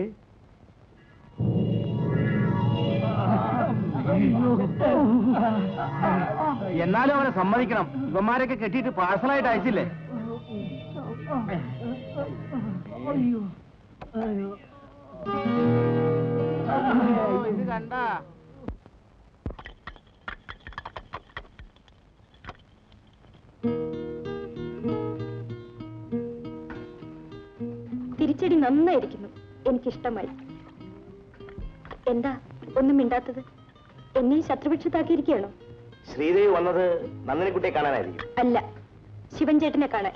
G: എന്നാലും അവനെ സമ്മതിക്കണം ഇവന്മാരൊക്കെ കെട്ടിയിട്ട് പാഴ്സലായിട്ട് അയച്ചില്ലേ ഇത് കണ്ട
E: തിരിച്ചടി നന്നായിരിക്കുന്നു എനിക്കിഷ്ടമായി എന്താ ഒന്നും മിണ്ടാത്തത് എന്നെ ശത്രുപക്ഷത്താക്കിയിരിക്കുകയാണോ
C: ശ്രീദേവി വന്നത് നന്ദിനിക്കുട്ടിയെ കാണാനായിരിക്കും
E: അല്ല ശിവൻ ചേട്ടനെ കാണാൻ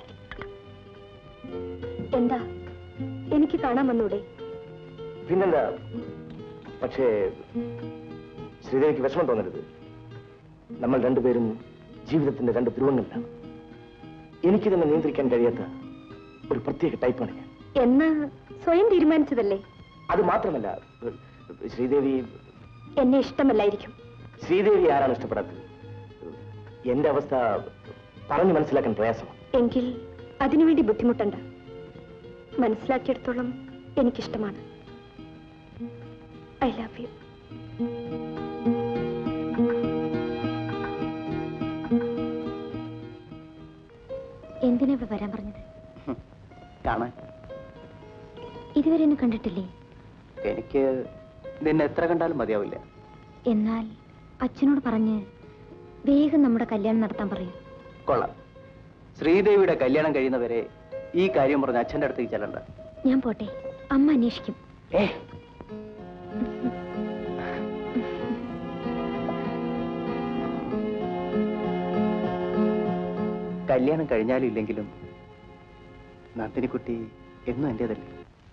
E: എന്താ എനിക്ക് കാണാൻ വന്നൂടെ
C: പിന്നെന്താ പക്ഷേ ശ്രീദേവിക്ക് വിഷമം തോന്നരുത് നമ്മൾ രണ്ടുപേരും ജീവിതത്തിന്റെ രണ്ട് ധ്രുവങ്ങളിലാണ് എനിക്ക് തന്നെ നിയന്ത്രിക്കാൻ കഴിയാത്ത ഒരു പ്രത്യേക ടൈപ്പാണ് ഞാൻ
E: എന്ന് സ്വയം തീരുമാനിച്ചതല്ലേ
C: അത് മാത്രമല്ല ശ്രീദേവി
E: എന്നെ ഇഷ്ടമല്ലായിരിക്കും
C: ശ്രീദേവി ആരാണ് ഇഷ്ടപ്പെടാത്തത് എന്റെ അവസ്ഥ പറഞ്ഞു മനസ്സിലാക്കാൻ പ്രയാസമാണ്
E: എങ്കിൽ അതിനുവേണ്ടി ബുദ്ധിമുട്ടണ്ട മനസ്സിലാക്കിയെടുത്തോളം എനിക്കിഷ്ടമാണ് ഐ ലവ് യു എന്തിനാ ഇവിടെ വരാൻ പറഞ്ഞത്
H: കാണാൻ
E: ഇതുവരെ എന്നെ കണ്ടിട്ടില്ലേ
H: എനിക്ക് നിന്നെ എത്ര കണ്ടാലും മതിയാവില്ല
E: എന്നാൽ അച്ഛനോട് പറഞ്ഞ് വേഗം നമ്മുടെ കല്യാണം നടത്താൻ പറയൂ
H: കൊള്ളാം ശ്രീദേവിയുടെ കല്യാണം കഴിയുന്നവരെ ഈ കാര്യം പറഞ്ഞ് അച്ഛൻ്റെ അടുത്തേക്ക് ചെല്ലണ്ട
E: ഞാൻ പോട്ടെ അമ്മ അന്വേഷിക്കും
H: ഏ കല്യാണം കഴിഞ്ഞാലും ഇല്ലെങ്കിലും നന്ദിനിക്കുട്ടി എന്നും എന്റേതല്ലേ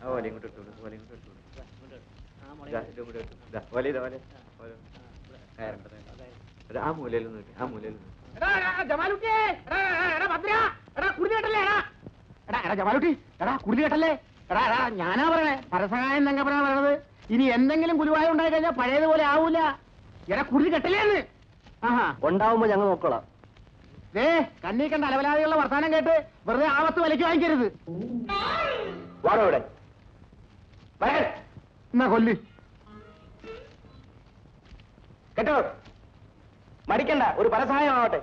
C: ആ മൂലയിൽ ആ മൂലയിൽ
G: എടാ, എടാ, ജമാലുട്ടിയെ, എടാ, എടാ, എടാ, ഭദ്ര, എടാ, കുരുതി കെട്ടല്ലേ, എടാ. എടാ, എടാ, ജമാലുട്ടി, എടാ, കുരുതി കെട്ടല്ലേ? എടാ, എടാ, ഞാനാ പറയണേ പരസഹായം തങ്കപ്പനാ പറയണത് ഇനി എന്തെങ്കിലും ഗുരുവായ ഉണ്ടായി കഴിഞ്ഞാൽ പഴയതുപോലെ ആവൂല എടാ കുരുതി കെട്ടലേന്ന് ആഹാ
H: ഉണ്ടാവുമ്പോ ഞങ്ങൾ നോക്കോളാം
G: ദേ കണ്ണീ കണ്ട അലവലാദികളുടെ വർത്താനം കേട്ട് വെറുതെ ആപത്ത് വിലക്ക് വാങ്ങിക്കരുത്
C: വാടോ ഇവിടെ വരാൻ.
G: എന്നാ കൊല്ല്
C: കേട്ടോ മടിക്കണ്ട ഒരു പരസഹായം ആവട്ടെ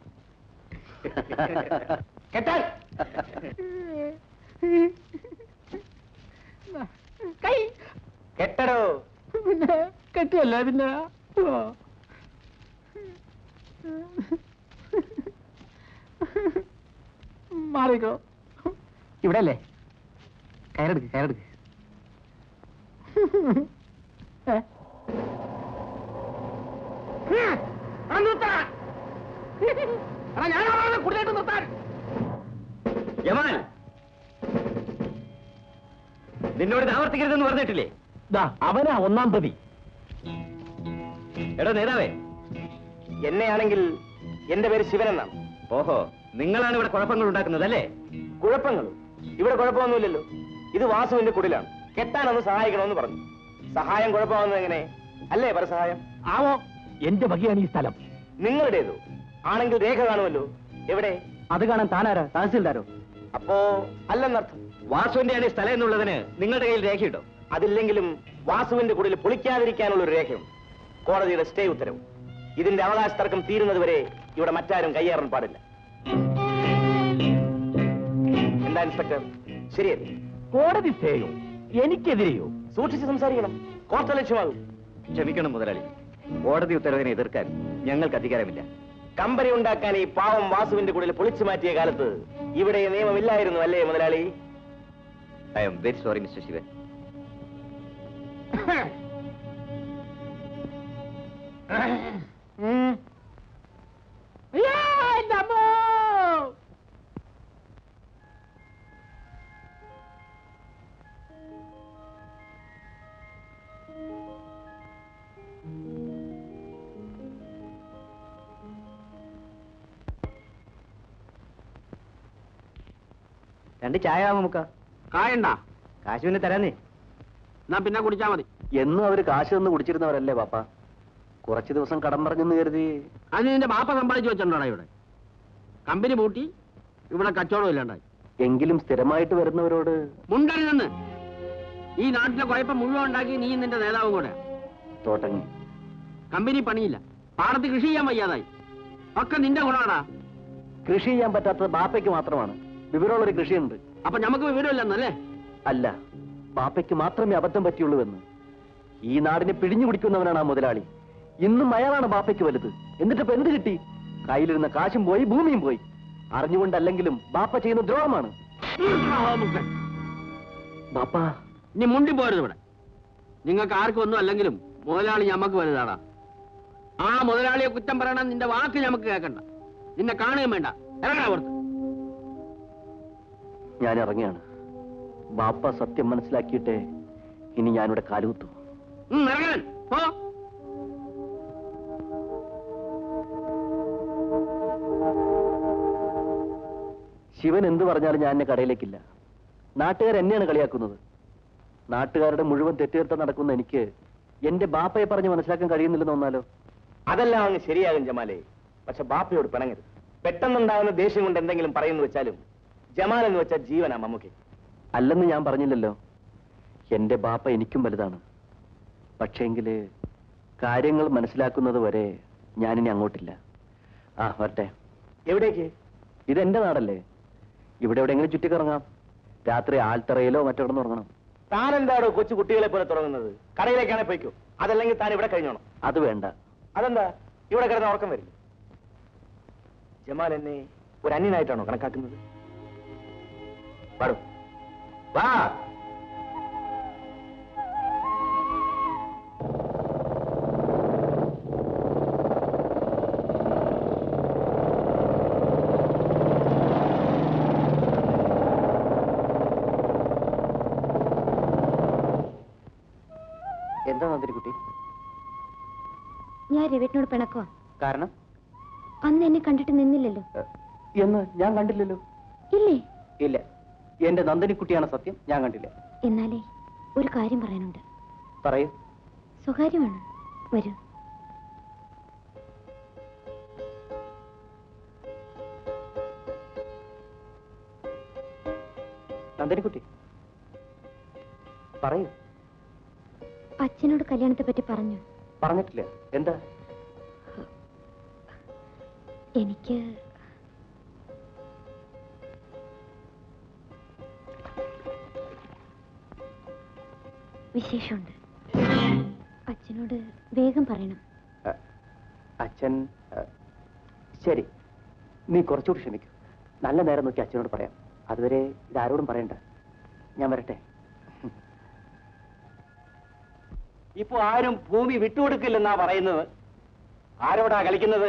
C: കെട്ടാൻ
G: കൈ
C: കെട്ടടോ
G: പിന്നെ കെട്ടിയല്ലേ പിന്നെ ഓ. മാറിക്കോ ഇവിടെ അല്ലേ കയറെടുക്ക് കയറെടുക്ക് ഏ? ഉം. ആ, നിർത്തടാ. എടാ, ഞാനാ പറഞ്ഞത് കൂടുതലായിട്ട് നിർത്താൻ
C: യമാൻ നിന്നോട് ഇത് ആവർത്തിക്കരുതെന്ന് പറഞ്ഞിട്ടില്ലേ
D: ദാ അവനാ ഒന്നാം പ്രതി
C: എടോ നേതാവേ എന്നെയാണെങ്കിൽ എന്റെ പേര് ശിവനെന്നാണ് ഓഹോ നിങ്ങളാണ് ഇവിടെ കുഴപ്പങ്ങൾ ഉണ്ടാക്കുന്നത് അല്ലേ കുഴപ്പങ്ങൾ ഇവിടെ കുഴപ്പമൊന്നുമില്ലല്ലോ ഇത് വാസുവിന്റെ കുടിലാണ് കെട്ടാനൊന്ന് സഹായിക്കണമെന്ന് പറഞ്ഞു സഹായം കുഴപ്പമാവുന്നത് എങ്ങനെ അല്ലേ പരസഹായം
D: ആവോ എന്റെ വകയാണ് ഈ സ്ഥലം
C: നിങ്ങളുടേതോ ആണെങ്കിൽ രേഖ കാണുമല്ലോ എവിടെ
H: അത് കാണാൻ താനാരാ തഹസിൽദാരോ
C: അപ്പോ അല്ലെന്നർത്ഥം വാസുവിന്റെയാണ് ഈ സ്ഥലം എന്നുള്ളതിന് നിങ്ങളുടെ കയ്യിൽ രേഖയുണ്ടോ അതില്ലെങ്കിലും വാസുവിന്റെ കുടിൽ പൊളിക്കാതിരിക്കാനുള്ള ഒരു രേഖയുണ്ട് കോടതിയുടെ സ്റ്റേ ഉത്തരവ് ഇതിന്റെ അവകാശ തർക്കം തീരുന്നത് വരെ ഇവിടെ മറ്റാരും കയ്യേറാൻ പാടില്ല എന്താ ഇൻസ്പെക്ടർ ശരിയല്ലേ
D: കോടതി സ്റ്റേയോ എനിക്കെതിരെയോ
C: സൂക്ഷിച്ച് സംസാരിക്കണം കോർട്ട് ലക്ഷ്യമാകും ക്ഷമിക്കണം മുതലാളി കോടതി ഉത്തരവിനെ എതിർക്കാൻ ഞങ്ങൾക്ക് അധികാരമില്ല കമ്പനി ഉണ്ടാക്കാൻ ഈ പാവം വാസുവിന്റെ കുടിൽ പൊളിച്ചു മാറ്റിയ കാലത്ത് ഇവിടെ ഈ നിയമമില്ലായിരുന്നു അല്ലേ മുതലാളി I am very sorry mister Shivan
G: ഉം. അയ്യോ, എന്റെ അമ്മോ.
H: രണ്ട് ചായ നമുക്ക്
A: കായണ്ട
H: കാശുവിനെ തരാന്നേ
A: എന്നാ പിന്നെ കുടിച്ചാ മതി
H: എന്നും അവര് കാശ് തന്ന് കുടിച്ചിരുന്നവരല്ലേ പാപ്പ കുറച്ച് ദിവസം കടം പറഞ്ഞെന്ന് കരുതി
A: അത് നിന്റെ ബാപ്പ സമ്പാദിച്ചു വെച്ചിട്ടുണ്ടോടാ ഇവിടെ കമ്പനി പൂട്ടി ഇവിടെ കച്ചവടം ഇല്ലാണ്ടായി
H: എങ്കിലും സ്ഥിരമായിട്ട് വരുന്നവരോട്
A: മുണ്ടരുതെന്ന് ഈ നാട്ടിലെ കുഴപ്പം മുഴുവൻ ഉണ്ടാക്കി നീ നിന്റെ നേതാവും കൂടെ
H: തോട്ടങ്ങി
A: കമ്പനി പണിയില്ല പാടത്ത് കൃഷി ചെയ്യാൻ വയ്യാതായി ഒക്കെ നിന്റെ ഗുണമാടാ
H: കൃഷി ചെയ്യാൻ പറ്റാത്തത് ബാപ്പയ്ക്ക് മാത്രമാണ് വിവരമുള്ളൊരു കൃഷിയുണ്ട്
A: അപ്പൊ നമുക്ക് വിവരമില്ലെന്നല്ലേ
H: അല്ല ബാപ്പയ്ക്ക് മാത്രമേ അബദ്ധം പറ്റിയുള്ളൂ എന്ന് ഈ നാടിനെ പിഴിഞ്ഞു കുടിക്കുന്നവനാണ് ആ മുതലാളി ഇന്നും അയാളാണ് ബാപ്പയ്ക്ക് വലുത് എന്നിട്ട് ഇപ്പൊ എന്ത് കിട്ടി കയ്യിലിരുന്ന കാശും പോയി ഭൂമിയും പോയി അറിഞ്ഞുകൊണ്ടല്ലെങ്കിലും ബാപ്പ ചെയ്യുന്ന ദ്രോഹമാണ് ബാപ്പ
A: ഇനി മുണ്ടി പോരുത് ഇവിടെ നിങ്ങൾക്ക് ആർക്കും ഒന്നും അല്ലെങ്കിലും മുതലാളി ഞമ്മക്ക് വലുതാടാ ആ മുതലാളിയെ കുറ്റം പറയണം നിന്റെ വാക്ക് ഞമ്മക്ക് കേൾക്കണ്ട നിന്നെ കാണുകയും വേണ്ട ഇറങ്ങാ പുറത്ത്
H: ഞാൻ ഇറങ്ങിയാണ് ബാപ്പ സത്യം മനസ്സിലാക്കിയിട്ടേ ഇനി ഞാനിവിടെ കാലുകുത്തു
A: ഉം, ഇറങ്ങാൻ പോ
H: ശിവൻ എന്ത് പറഞ്ഞാലും ഞാൻ എന്നെ കടയിലേക്കില്ല നാട്ടുകാർ എന്നെയാണ് കളിയാക്കുന്നത് നാട്ടുകാരുടെ മുഴുവൻ തെറ്റുതിർത്തം നടക്കുന്ന എനിക്ക് എന്റെ ബാപ്പയെ പറഞ്ഞ് മനസ്സിലാക്കാൻ കഴിയുന്നില്ലെന്ന് തോന്നാലോ
C: അതെല്ലാം അങ്ങ് ശരിയാകും ജമാലെ പക്ഷെ ബാപ്പയോട് പിണങ്ങരുത് പെട്ടെന്നുണ്ടാകുന്ന ദേഷ്യം കൊണ്ട് എന്തെങ്കിലും പറയുന്നു വെച്ചാലും ജമാൽ എന്ന് വെച്ചാൽ ജീവനാ മമ്മൂക്കി
H: അല്ലെന്ന് ഞാൻ പറഞ്ഞില്ലല്ലോ എന്റെ ബാപ്പ എനിക്കും വലുതാണ് പക്ഷേങ്കില് കാര്യങ്ങൾ മനസ്സിലാക്കുന്നത് വരെ ഞാനിനി അങ്ങോട്ടില്ല ആ വരട്ടെ
C: എവിടേക്ക്
H: ഇതെന്റെ നാടല്ലേ ഇവിടെ എവിടെയെങ്കിലും ചുറ്റിക്കറങ്ങാം രാത്രി ആൽത്തറയിലോ മറ്റെവിടെ ഉറങ്ങണം
C: താൻ എന്താടോ കൊച്ചു കുട്ടികളെ പോലെ തുടങ്ങുന്നത് കടയിലേക്കാണെ പോയിക്കോ അതല്ലെങ്കിൽ താൻ ഇവിടെ കഴിഞ്ഞോണം
H: അത് വേണ്ട
C: അതെന്താ ഇവിടെ കിടന്ന് ഉറക്കം വരില്ല ജമാൽ എന്നെ ഒരു അന്യനായിട്ടാണോ കണക്കാക്കുന്നത് വാടോ വാ
H: എന്താ നന്ദിരിക്കുട്ടി
E: ഞാൻ രവിട്ടിനോട് പിണക്കുവാ
H: കാരണം
E: അന്ന് എന്നെ കണ്ടിട്ട് നിന്നില്ലല്ലോ
H: ഏഹ്, എന്ന് ഞാൻ കണ്ടില്ലല്ലോ
E: ഇല്ലേ
H: ഇല്ല എന്റെ നന്ദിനിക്കുട്ടിയാണ് സത്യം ഞാൻ കണ്ടില്ല
E: എന്നാലേ ഒരു കാര്യം പറയാനുണ്ട്
H: പറയൂ
E: സ്വകാര്യമാണ് വരൂ
H: നന്ദിനിക്കുട്ടി പറയൂ
E: അച്ഛനോട് കല്യാണത്തെ പറ്റി പറഞ്ഞു
H: പറഞ്ഞിട്ടില്ല എന്താ
E: എനിക്ക് വിശേഷമുണ്ട് അച്ഛനോട് വേഗം പറയണം
H: അഹ്, അച്ഛൻ അഹ്, ശരി നീ കുറച്ചുകൂടി ക്ഷമിക്കൂ നല്ല നേരം നോക്കി അച്ഛനോട് പറയാം അതുവരെ ഇതാരോടും പറയണ്ട ഞാൻ വരട്ടെ
B: ഇപ്പൊ ആരും ഭൂമി വിട്ടുകൊടുക്കില്ലെന്നാ പറയുന്നത് ആരോടാ കളിക്കുന്നത്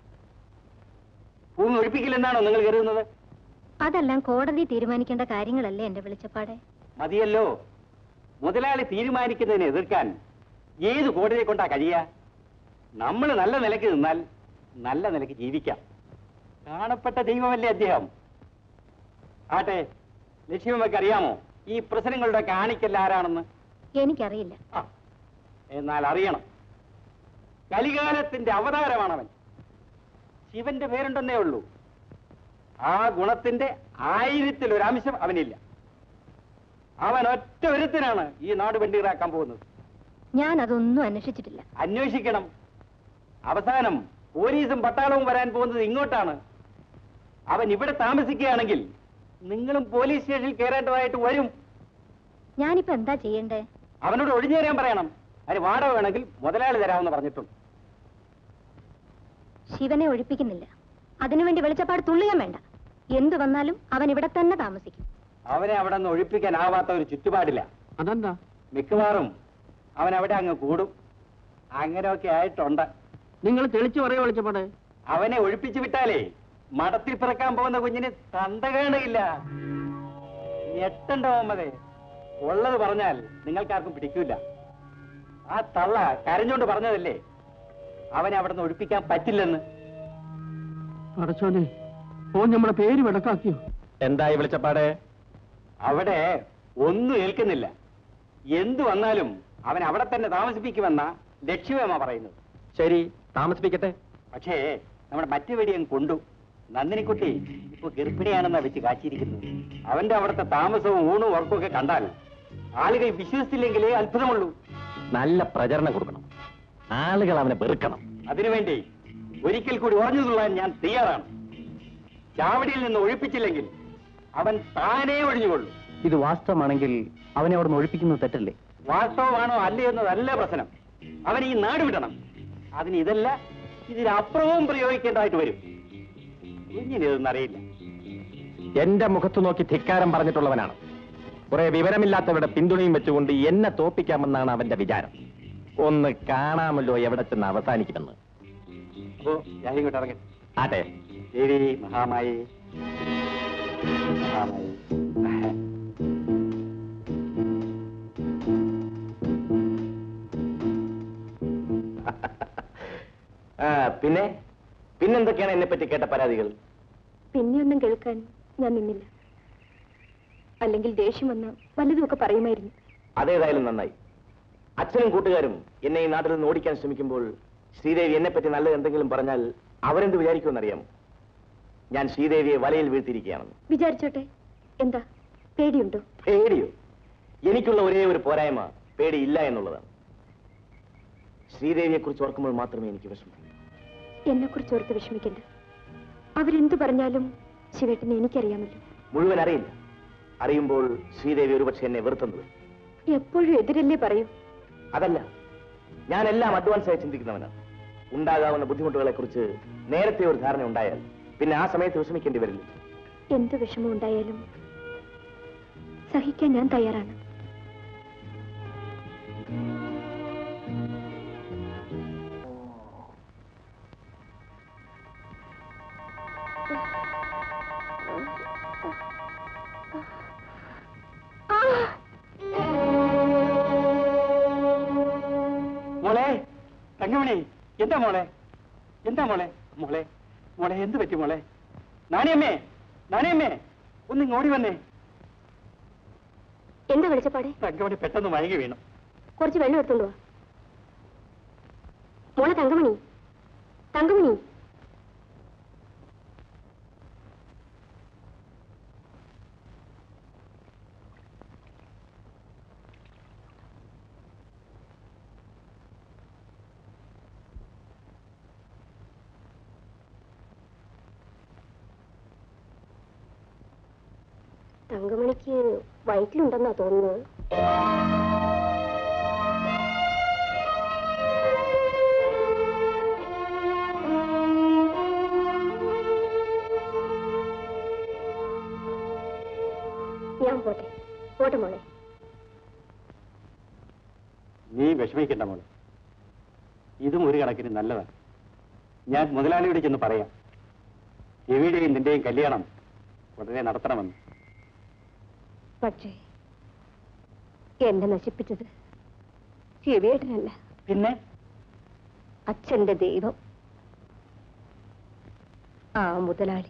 B: ഭൂമി ഒഴിപ്പിക്കില്ലെന്നാണോ നിങ്ങൾ കരുതുന്നത്
E: അതെല്ലാം കോടതി തീരുമാനിക്കേണ്ട കാര്യങ്ങളല്ലേ എന്റെ വെളിച്ചപ്പാടെ
B: മതിയല്ലോ മുതലാളി തീരുമാനിക്കുന്നതിനെ എതിർക്കാൻ ഏത് കോടതിയെ കൊണ്ടാ കഴിയുക നമ്മൾ നല്ല നിലയ്ക്ക് നിന്നാൽ നല്ല നിലയ്ക്ക് ജീവിക്കാം കാണപ്പെട്ട ദൈവമല്ലേ അദ്ദേഹം ആട്ടെ ലക്ഷ്മിയമ്മക്ക് അറിയാമോ ഈ പ്രശ്നങ്ങളുടെ കാണിക്കല്ല ആരാണെന്ന്
E: എനിക്കറിയില്ല
B: ആ, എന്നാൽ അറിയണം കലികാലത്തിന്റെ അവതാരമാണവൻ ശിവന്റെ പേരുണ്ടെന്നേ ഉള്ളൂ ആ ഗുണത്തിന്റെ ആയിരത്തിൽ ഒരു അംശം അവനില്ല അവൻ ഒറ്റ ഒരുത്തിനാണ് ഈ നാട് വെണ്ടീറാക്കാൻ പോകുന്നത്
E: ഞാൻ അതൊന്നും അന്വേഷിച്ചിട്ടില്ല
B: അന്വേഷിക്കണം അവസാനം പോലീസും പട്ടാളവും വരാൻ പോകുന്നത് ഇങ്ങോട്ടാണ് അവൻ ഇവിടെ താമസിക്കുകയാണെങ്കിൽ നിങ്ങളും പോലീസ് സ്റ്റേഷനിൽ കയറേണ്ടതായിട്ട് വരും
E: ഞാനിപ്പോ എന്താ ചെയ്യണ്ടേ
B: അവനോട് ഒഴിഞ്ഞു തരാൻ പറയണം അതിന് വാടക വേണമെങ്കിൽ മുതലാളി തരാമെന്ന് പറഞ്ഞിട്ടുണ്ട്
E: ശിവനെ ഒഴിപ്പിക്കുന്നില്ല അതിനുവേണ്ടി വെളിച്ചപ്പാട് തുള്ളിയാൻ വേണ്ട എന്തു വന്നാലും അവൻ ഇവിടെ തന്നെ താമസിക്കും
B: അവനെ അവിടെ നിന്ന് ഒഴിപ്പിക്കാനാവാത്ത ഒരു ചുറ്റുപാടില്ല
A: അതെന്താ
B: മിക്കവാറും അവൻ അവിടെ അങ്ങ് കൂടും അങ്ങനെയൊക്കെ ആയിട്ടുണ്ട്
A: നിങ്ങൾ തെളിച്ചു പറയോ വെളിച്ചപ്പാടെ
B: അവനെ ഒഴിപ്പിച്ചു വിട്ടാലേ മടത്തിൽ പിറക്കാൻ പോകുന്ന കുഞ്ഞിന് തന്ത കാണുകയില്ല ഞെട്ടണ്ട മുഹമ്മദേ ഉള്ളത് പറഞ്ഞാൽ നിങ്ങൾക്കാർക്കും പിടിക്കൂല ആ തള്ള കരഞ്ഞോണ്ട് പറഞ്ഞതല്ലേ അവനെ അവിടെ നിന്ന് ഒഴിപ്പിക്കാൻ പറ്റില്ലെന്ന്
A: പടച്ചോനെ ഓ നമ്മുടെ പേര് വിടക്കാക്കിയോ
C: എന്തായി വിളിച്ചപ്പാടെ
B: അവിടെ ഒന്നും ഏൽക്കുന്നില്ല എന്തു വന്നാലും അവൻ അവിടെ തന്നെ താമസിപ്പിക്കുമെന്ന ലക്ഷ്യമേമ പറയുന്നത്
C: ശരി താമസിപ്പിക്കട്ടെ
B: പക്ഷേ നമ്മുടെ മറ്റു വെടി അങ്ങ് കൊണ്ടു നന്ദിനിക്കുട്ടി ഇപ്പൊ ഗർഭിണിയാണെന്നാ വെച്ച് കാച്ചിരിക്കുന്നത് അവന്റെ അവിടുത്തെ താമസവും ഊണും ഉറക്കവും ഒക്കെ കണ്ടാൽ ആളുകൾ വിശ്വസിച്ചില്ലെങ്കിലേ അത്ഭുതമുള്ളൂ
C: നല്ല പ്രചരണം കൊടുക്കണം ആളുകൾ അവനെ വെറുക്കണം
B: അതിനുവേണ്ടി ഒരിക്കൽ കൂടി ഉറഞ്ഞു തുള്ളാൻ ഞാൻ തയ്യാറാണ് ചാവടിയിൽ നിന്ന് ഒഴിപ്പിച്ചില്ലെങ്കിൽ അവൻ താനേ ഒഴിഞ്ഞുകൊള്ളു
H: ഇത് വാസ്തവമാണെങ്കിൽ അവനെ അവിടെ നിന്ന് ഒഴിപ്പിക്കുന്നത് തെറ്റല്ലേ
B: വാസ്തവമാണോ അല്ലേ എന്നതല്ല പ്രശ്നം അവൻ ഈ നാട് വിടണം അതിന് ഇതല്ല ഇതിനപ്പുറവും പ്രയോഗിക്കേണ്ടതായിട്ട് വരും കുഞ്ഞിന് ഇതൊന്നും അറിയില്ല
C: എന്റെ മുഖത്ത് നോക്കി ധിക്കാരം പറഞ്ഞിട്ടുള്ളവനാണ് കുറെ വിവരമില്ലാത്തവരുടെ പിന്തുണയും വെച്ചുകൊണ്ട് എന്നെ തോപ്പിക്കാമെന്നാണ് അവന്റെ വിചാരം ഒന്ന് കാണാമല്ലോ എവിടെ ചെന്ന് അവസാനിക്കുമെന്ന്
B: അപ്പോ ഞാൻ ഇങ്ങോട്ട് ഇറങ്ങട്ടെ
C: ആട്ടെ
B: ദേവി മഹാമായി മഹാമായി
C: ആ, പിന്നെ പിന്നെന്തൊക്കെയാണ് എന്നെ പറ്റി കേട്ട പരാതികൾ
E: പിന്നെയൊന്നും കേൾക്കാൻ ഞാൻ നിന്നില്ല അല്ലെങ്കിൽ ദേഷ്യം വന്ന വല്ലതുമൊക്കെ പറയുമായിരുന്നു
C: അതേതായാലും നന്നായി അച്ഛനും കൂട്ടുകാരും എന്നെ ഈ നാട്ടിൽ നിന്ന് ഓടിക്കാൻ ശ്രമിക്കുമ്പോൾ ശ്രീദേവി എന്നെ പറ്റി നല്ലത് എന്തെങ്കിലും പറഞ്ഞാൽ അവരെന്ത് വിചാരിക്കുമെന്നറിയാം ഞാൻ ശ്രീദേവിയെ വലയിൽ വീഴ്ത്തിയിരിക്കുകയാണെന്ന്
E: വിചാരിച്ചോട്ടെ എന്താ പേടിയുണ്ടോ
C: പേടിയോ എനിക്കുള്ള ഒരേ ഒരു പോരായ്മ പേടിയില്ല എന്നുള്ളതാണ് ശ്രീദേവിയെ കുറിച്ച് ഓർക്കുമ്പോൾ മാത്രമേ എനിക്ക് വിഷമം
E: എന്നെ കുറിച്ച് ഓർത്ത് വിഷമിക്കണ്ട അവരെന്തു പറഞ്ഞാലും ശിവേട്ടനെ എനിക്കറിയാമല്ലോ
C: മുഴുവൻ അറിയില്ല അറിയുമ്പോൾ ശ്രീദേവി ഒരുപക്ഷെ എന്നെ വെറുത്തുന്നത്
E: എപ്പോഴും എതിരല്ലേ പറയൂ
C: അതല്ല ഞാൻ എല്ലാം അഡ്വാൻസ് ആയി ചിന്തിക്കുന്നവനാണ് ഉണ്ടാകാവുന്ന ബുദ്ധിമുട്ടുകളെ കുറിച്ച് നേരത്തെ ഒരു ധാരണ ഉണ്ടായാൽ പിന്നെ ആ സമയത്ത് വിഷമിക്കേണ്ടി വരില്ല
E: എന്ത് വിഷമം ഉണ്ടായാലും സഹിക്കാൻ ഞാൻ തയ്യാറാണ്
B: മോളെ തങ്കമണി എന്താ മോളെ എന്താ മോളെ മോളെ മോളെ എന്ത് പറ്റി മോളെ നാണിയമ്മേ നാണിയമ്മേ ഒന്ന് ഇങ്ങോടി വന്നേ
E: എന്താ വിളിച്ചപ്പാടെ
B: തങ്കമണി പെട്ടെന്ന് മയങ്ങി വീണു
E: കുറച്ച് വെള്ളം എടുത്തോണ്ട് വാ മോളെ തങ്കമണി തങ്കമണി തങ്കമണിക്ക് വയറ്റിലുണ്ടെന്നാ തോന്നുന്നത് ഞാൻ പോട്ടെ പോട്ടെ മോളെ
B: നീ വിഷമിക്കണ്ട മോളെ ഇതും ഒരു കണക്കിന് നല്ലതാണ് ഞാൻ മുതലാളിയോട് ചെന്ന് പറയാം രവിയുടെയും നിന്റെയും കല്യാണം ഉടനെ നടത്തണമെന്ന്
E: പക്ഷേ എന്നെ നശിപ്പിച്ചത് ശിവേട്ടനല്ല
B: പിന്നെ
E: അച്ഛന്റെ ദൈവം ആ മുതലാളി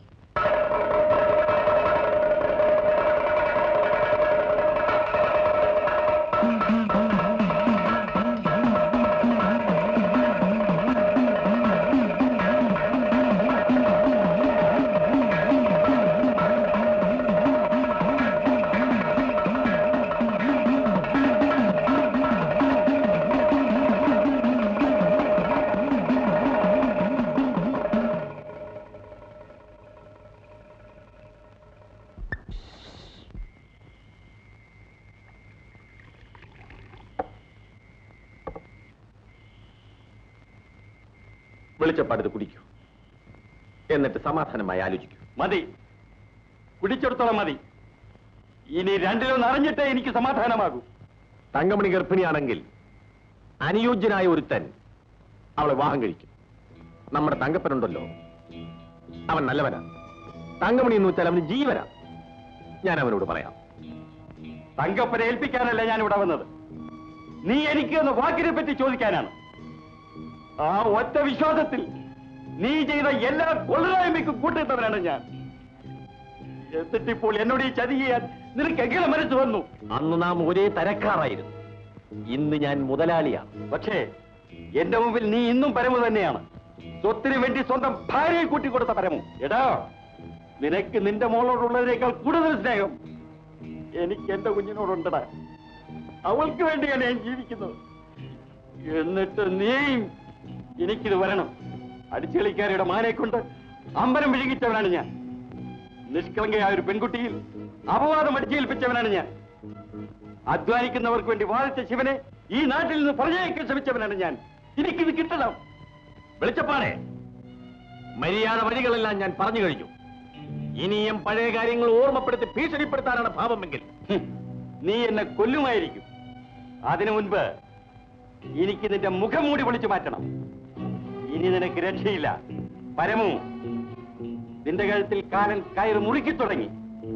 C: വെളിച്ചപ്പാടത് കുടിക്കൂ എന്നിട്ട് സമാധാനമായി ആലോചിക്കൂ
B: മതി കുടിച്ചെടുത്തോളം മതി ഇനി രണ്ടിലൊന്ന് അറിഞ്ഞിട്ടേ എനിക്ക് സമാധാനമാകൂ
C: തങ്കമണി ഗർഭിണിയാണെങ്കിൽ അനുയോജ്യനായ ഒരുത്തൻ അവളെ വിവാഹം കഴിക്കും നമ്മുടെ തങ്കപ്പനുണ്ടല്ലോ അവൻ നല്ലവനാ തങ്കമണി എന്ന് വെച്ചാൽ അവന് ജീവനാ ഞാൻ അവനോട് പറയാം
B: തങ്കപ്പനെ ഏൽപ്പിക്കാനല്ല ഞാൻ ഇവിടെ വന്നത് നീ എനിക്ക് ഒന്ന് വാക്കിനെ പറ്റി ചോദിക്കാനാണ് ആ ഒറ്റ വിശ്വാസത്തിൽ നീ ചെയ്ത എല്ലാ കൊള്ളരായ്മയ്ക്കും കൂട്ടിട്ടവനാണ് ഞാൻ എന്നിട്ടിപ്പോൾ എന്നോട് ഈ ചതി ചെയ്യാൻ നിനക്ക് എങ്ങനെ മനസ്സ് വന്നു
C: അന്ന് നാം ഒരേ തരക്കാറായിരുന്നു ഇന്ന് ഞാൻ മുതലാളിയാണ്
B: പക്ഷേ എന്റെ മുമ്പിൽ നീ ഇന്നും പരമു തന്നെയാണ് സ്വത്തിന് വേണ്ടി സ്വന്തം ഭാര്യയെ കൂട്ടിക്കൊടുത്ത പരമു എടാ നിനക്ക് നിന്റെ മോളോടുള്ളതിനേക്കാൾ കൂടുതൽ സ്നേഹം എനിക്ക് എന്റെ കുഞ്ഞിനോടുണ്ടടാ അവൾക്ക് വേണ്ടിയാണ് ഞാൻ ജീവിക്കുന്നത് എന്നിട്ട് നീ എനിക്കിത് വരണം അടിച്ചുകളിക്കാരിയുടെ മാനെ കൊണ്ട് അമ്പലം വിഴുങ്ങിച്ചവനാണ് ഞാൻ നിഷ്കളങ്കയായ ഒരു പെൺകുട്ടിയിൽ അപവാദം അടിച്ചേൽപ്പിച്ചവനാണ് ഞാൻ അധ്വാനിക്കുന്നവർക്ക് വേണ്ടി വാദിച്ച ശിവനെ ഈ നാട്ടിൽ നിന്ന് പറഞ്ഞയക്കാൻ ശ്രമിച്ചവനാണ് ഞാൻ എനിക്കിത് കിട്ടണം
C: വെളിച്ചപ്പാടെ മര്യാദ വഴികളെല്ലാം ഞാൻ പറഞ്ഞു കഴിഞ്ഞു ഇനിയും പഴയ കാര്യങ്ങൾ ഓർമ്മപ്പെടുത്തി ഭീഷണിപ്പെടുത്താനാണ് ഭാവമെങ്കിൽ
B: ഹും, നീ എന്നെ കൊല്ലുമായിരിക്കും അതിനു മുൻപ് എനിക്ക് നിന്റെ മുഖം മൂടി പൊളിച്ചു മാറ്റണം ഇനി നിനക്ക് രക്ഷയില്ല പരമു നിന്റെ കഴുത്തിൽ കാലൻ കയറ് മുറുക്കി തുടങ്ങി